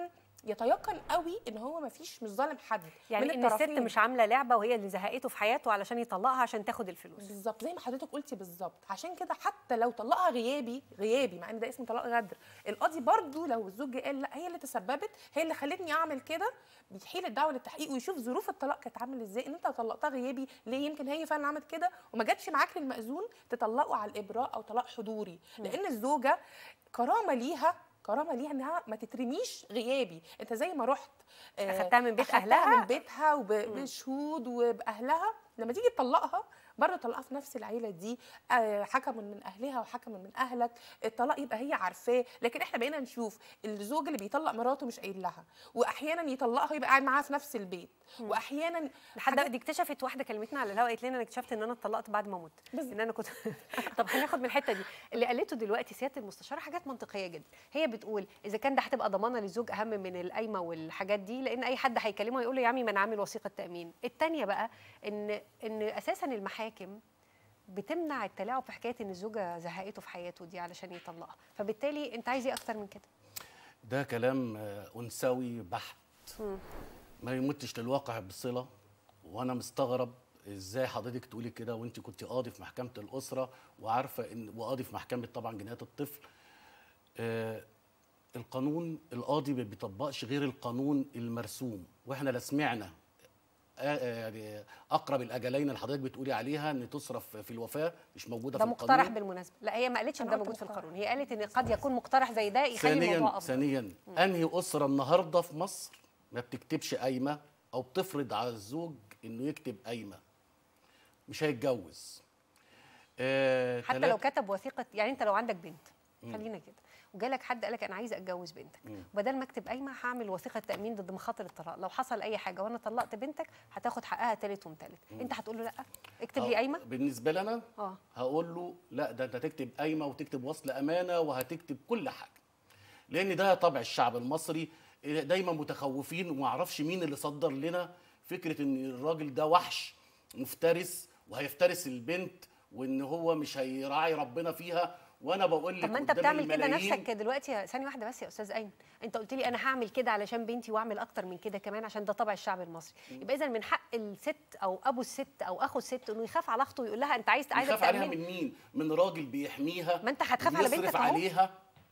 يتيقن قوي ان هو ما فيش مش ظالم حد يعني من ان الست الطرفين. مش عامله لعبه وهي اللي زهقته في حياته علشان يطلقها عشان تاخد الفلوس بالظبط زي ما حضرتك قلتي بالظبط عشان كده حتى لو طلقها غيابي غيابي مع ان ده اسمه طلاق غدر القاضي برضو لو الزوج قال لا هي اللي تسببت هي اللي خلتني اعمل كده بيحيل الدعوه للتحقيق ويشوف ظروف الطلاق كانت عامل ازاي ان انت طلقتها غيابي ليه يمكن هي فعلا عملت كده وما جاتش معاك للمأذون تطلقوا على الابراء او طلاق حضوري لان الزوجه كرامه ليها كرامه ليها انها ما تترميش غيابي انت زي ما رحت آه، أخدتها من بيت أخدتها أهلها؟ من بيتها وبشهود وباهلها لما تيجي تطلقها برضه طلقها في نفس العيله دي آه، حكم من اهلها وحكم من اهلك الطلاق يبقى هي عارفاه لكن احنا بقينا نشوف الزوج اللي بيطلق مراته مش قايل لها واحيانا يطلقها يبقى قاعد معاها في نفس البيت واحيانا لحد دي اكتشفت واحده كلمتنا على الهواء قالت لنا انا اكتشفت ان انا اتطلقت بعد ما مت ان انا كنت طب هناخد من الحته دي اللي قالته دلوقتي سياده المستشاره حاجات منطقيه جدا هي بتقول اذا كان ده هتبقى ضمانه للزوج اهم من القايمه والحاجات دي لان اي حد هيكلمه يقول له يا عمي ما انا عامل وثيقه تامين الثانيه بقى ان ان اساسا المحاكم بتمنع التلاعب في حكايه ان الزوجه زهقته في حياته دي علشان يطلقها فبالتالي انت عايز ايه اكتر من كده ده كلام آه، انثوي بحت مم. ما يمتش للواقع بصله وانا مستغرب ازاي حضرتك تقولي كده وانت كنت قاضي في محكمه الاسره وعارفه ان وقاضي في محكمه طبعا جنايات الطفل آه القانون القاضي ما بيطبقش غير القانون المرسوم واحنا لا سمعنا آه، آه، يعني اقرب الاجلين اللي حضرتك بتقولي عليها ان تصرف في الوفاه مش موجوده ده في مقترح القانون بالمناسبه لا هي ما قالتش ان أنا ده قلت موجود في مقترح. القانون هي قالت ان قد يكون مقترح زي ده يخلي الموضوع ثانيا افضل ثانيا انهي اسره النهارده في مصر ما بتكتبش قايمه او بتفرض على الزوج انه يكتب قايمه مش هيتجوز آه حتى تلات- لو كتب وثيقه يعني انت لو عندك بنت مم. خلينا كده وجالك حد قالك انا عايز اتجوز بنتك مم. بدل ما اكتب قايمه هعمل وثيقه تامين ضد مخاطر الطلاق لو حصل اي حاجه وانا طلقت بنتك هتاخد حقها تالت ومتلت انت هتقول له لا اكتب لي أو قايمه بالنسبه لي انا اه هقول له لا ده انت تكتب قايمه وتكتب وصل امانه وهتكتب كل حاجه لان ده طبع الشعب المصري دايما متخوفين وما اعرفش مين اللي صدر لنا فكره ان الراجل ده وحش مفترس وهيفترس البنت وان هو مش هيراعي ربنا فيها وانا بقول لك طب ما انت قدام بتعمل كده الملايين نفسك دلوقتي يا- ثانيه واحده بس يا استاذ ايمن انت قلت لي انا هعمل كده علشان بنتي واعمل اكتر من كده كمان عشان ده طبع الشعب المصري يبقى اذا من حق الست او ابو الست او اخو الست انه يخاف على اخته ويقول لها انت عايز عايزه يخاف عليها تأمني من مين من راجل بيحميها ما انت هتخاف على بيصرف بنتك اهو. عليها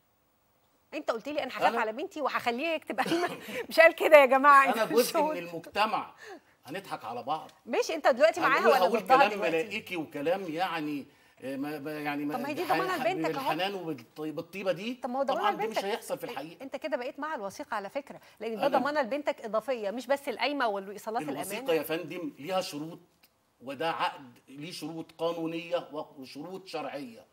انت قلت لي انا هخاف أنا- على بنتي وهخليه يكتب قايمه مش قال كده يا جماعه انا انت جزء شهود. من المجتمع هنضحك على بعض ماشي انت دلوقتي معاها هنقول- ولا هقول ضدها كلام دلوقتي ملائكي وكلام يعني آه، ما ما- يعني طب ما هي دي بح- ضمانة لبنتك اهو. بالحنان وبالطيبه دي طب ما هو ضمانه طبعا دي لبنتك مش هيحصل في الحقيقه انت كده بقيت مع الوثيقه على فكره لان ده أنا- ضمانه لبنتك اضافيه مش بس القايمه والايصالات الوثيقه الامانه يا فندم ليها شروط وده عقد ليه شروط قانونيه وشروط شرعيه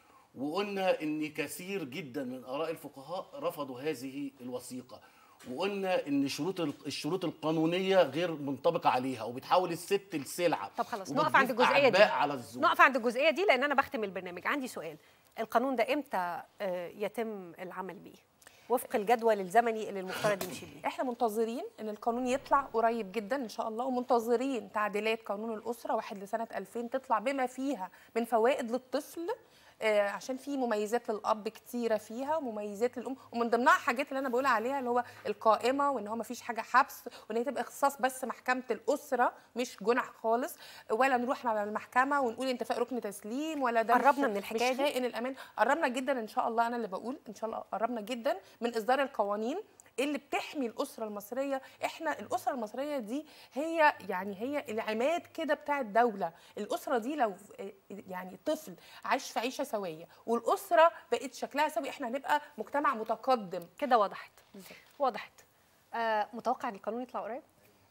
وقلنا ان كثير جدا من اراء الفقهاء رفضوا هذه الوثيقه وقلنا ان شروط الشروط القانونيه غير منطبقه عليها وبتحول الست لسلعه طب خلاص وبتضيف نقف عند الجزئيه دي أعباء على الزوج نقف عند الجزئيه دي لان انا بختم البرنامج عندي سؤال القانون ده امتى آه، يتم العمل بيه وفق الجدول الزمني اللي المفترض يمشي بيه احنا منتظرين ان القانون يطلع قريب جدا ان شاء الله ومنتظرين تعديلات قانون الاسره واحد لسنه 2000 تطلع بما فيها من فوائد للطفل آه، عشان في مميزات للاب كتيره فيها ومميزات للام ومن ضمنها حاجات اللي انا بقول عليها اللي هو القائمه وان هو ما فيش حاجه حبس وان هي تبقى اختصاص بس محكمه الاسره مش جنح خالص ولا نروح على المحكمه ونقول انتفاء ركن تسليم ولا ده قربنا مش- من الحكاية مش دي؟ خائن الامان قربنا جدا ان شاء الله انا اللي بقول ان شاء الله قربنا جدا من اصدار القوانين اللي بتحمي الاسره المصريه احنا الاسره المصريه دي هي يعني هي العماد كده بتاع الدوله الاسره دي لو يعني طفل عايش في عيشه سويه والاسره بقت شكلها سوي احنا هنبقى مجتمع متقدم كده وضحت وضحت آه متوقع ان القانون يطلع قريب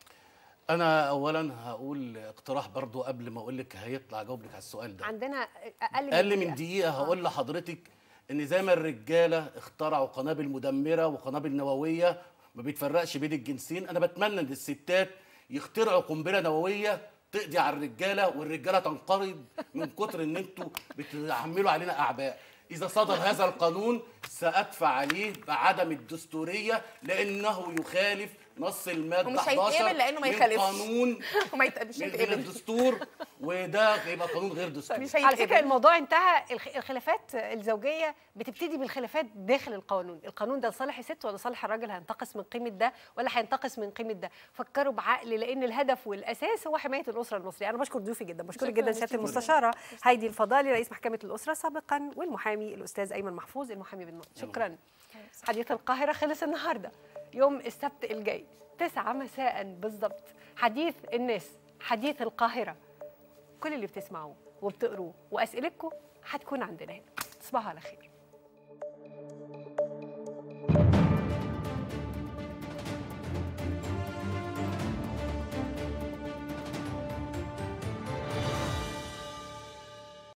انا اولا هقول اقتراح برضو قبل ما اقول لك هيطلع اجاوب لك على السؤال ده عندنا اقل من اقل من دقيقة. دقيقه هقول لحضرتك ان زي ما الرجاله اخترعوا قنابل مدمره وقنابل نوويه ما بيتفرقش بين الجنسين انا بتمنى ان الستات يخترعوا قنبله نوويه تقضي على الرجاله والرجاله تنقرض من كتر ان انتوا بتحملوا علينا اعباء اذا صدر هذا القانون سادفع عليه بعدم الدستوريه لانه يخالف نص الماده ومش 11 هيتقبل لأنه ما من يخالفش. قانون وما يت... مش من من هيتقبل الدستور وده يبقى قانون غير دستوري مش على هيتقبل. فكره الموضوع انتهى الخ- الخلافات الزوجيه بتبتدي بالخلافات داخل القانون القانون ده لصالح الست ولا صالح الراجل هينتقص من قيمه ده ولا هينتقص من قيمه ده فكروا بعقل لان الهدف والاساس هو حمايه الاسره المصريه انا بشكر ضيوفي جدا بشكرك شكراً جدا سياده ليكي. المستشاره هايدي الفضالي رئيس محكمه الاسره سابقا والمحامي الاستاذ ايمن محفوظ المحامي بالنقد شكرا حديث القاهره خلص النهارده يوم السبت الجاي 9 مساء بالضبط حديث الناس حديث القاهره كل اللي بتسمعوه وبتقروه واسئلتكم هتكون عندنا هنا تصبحوا على خير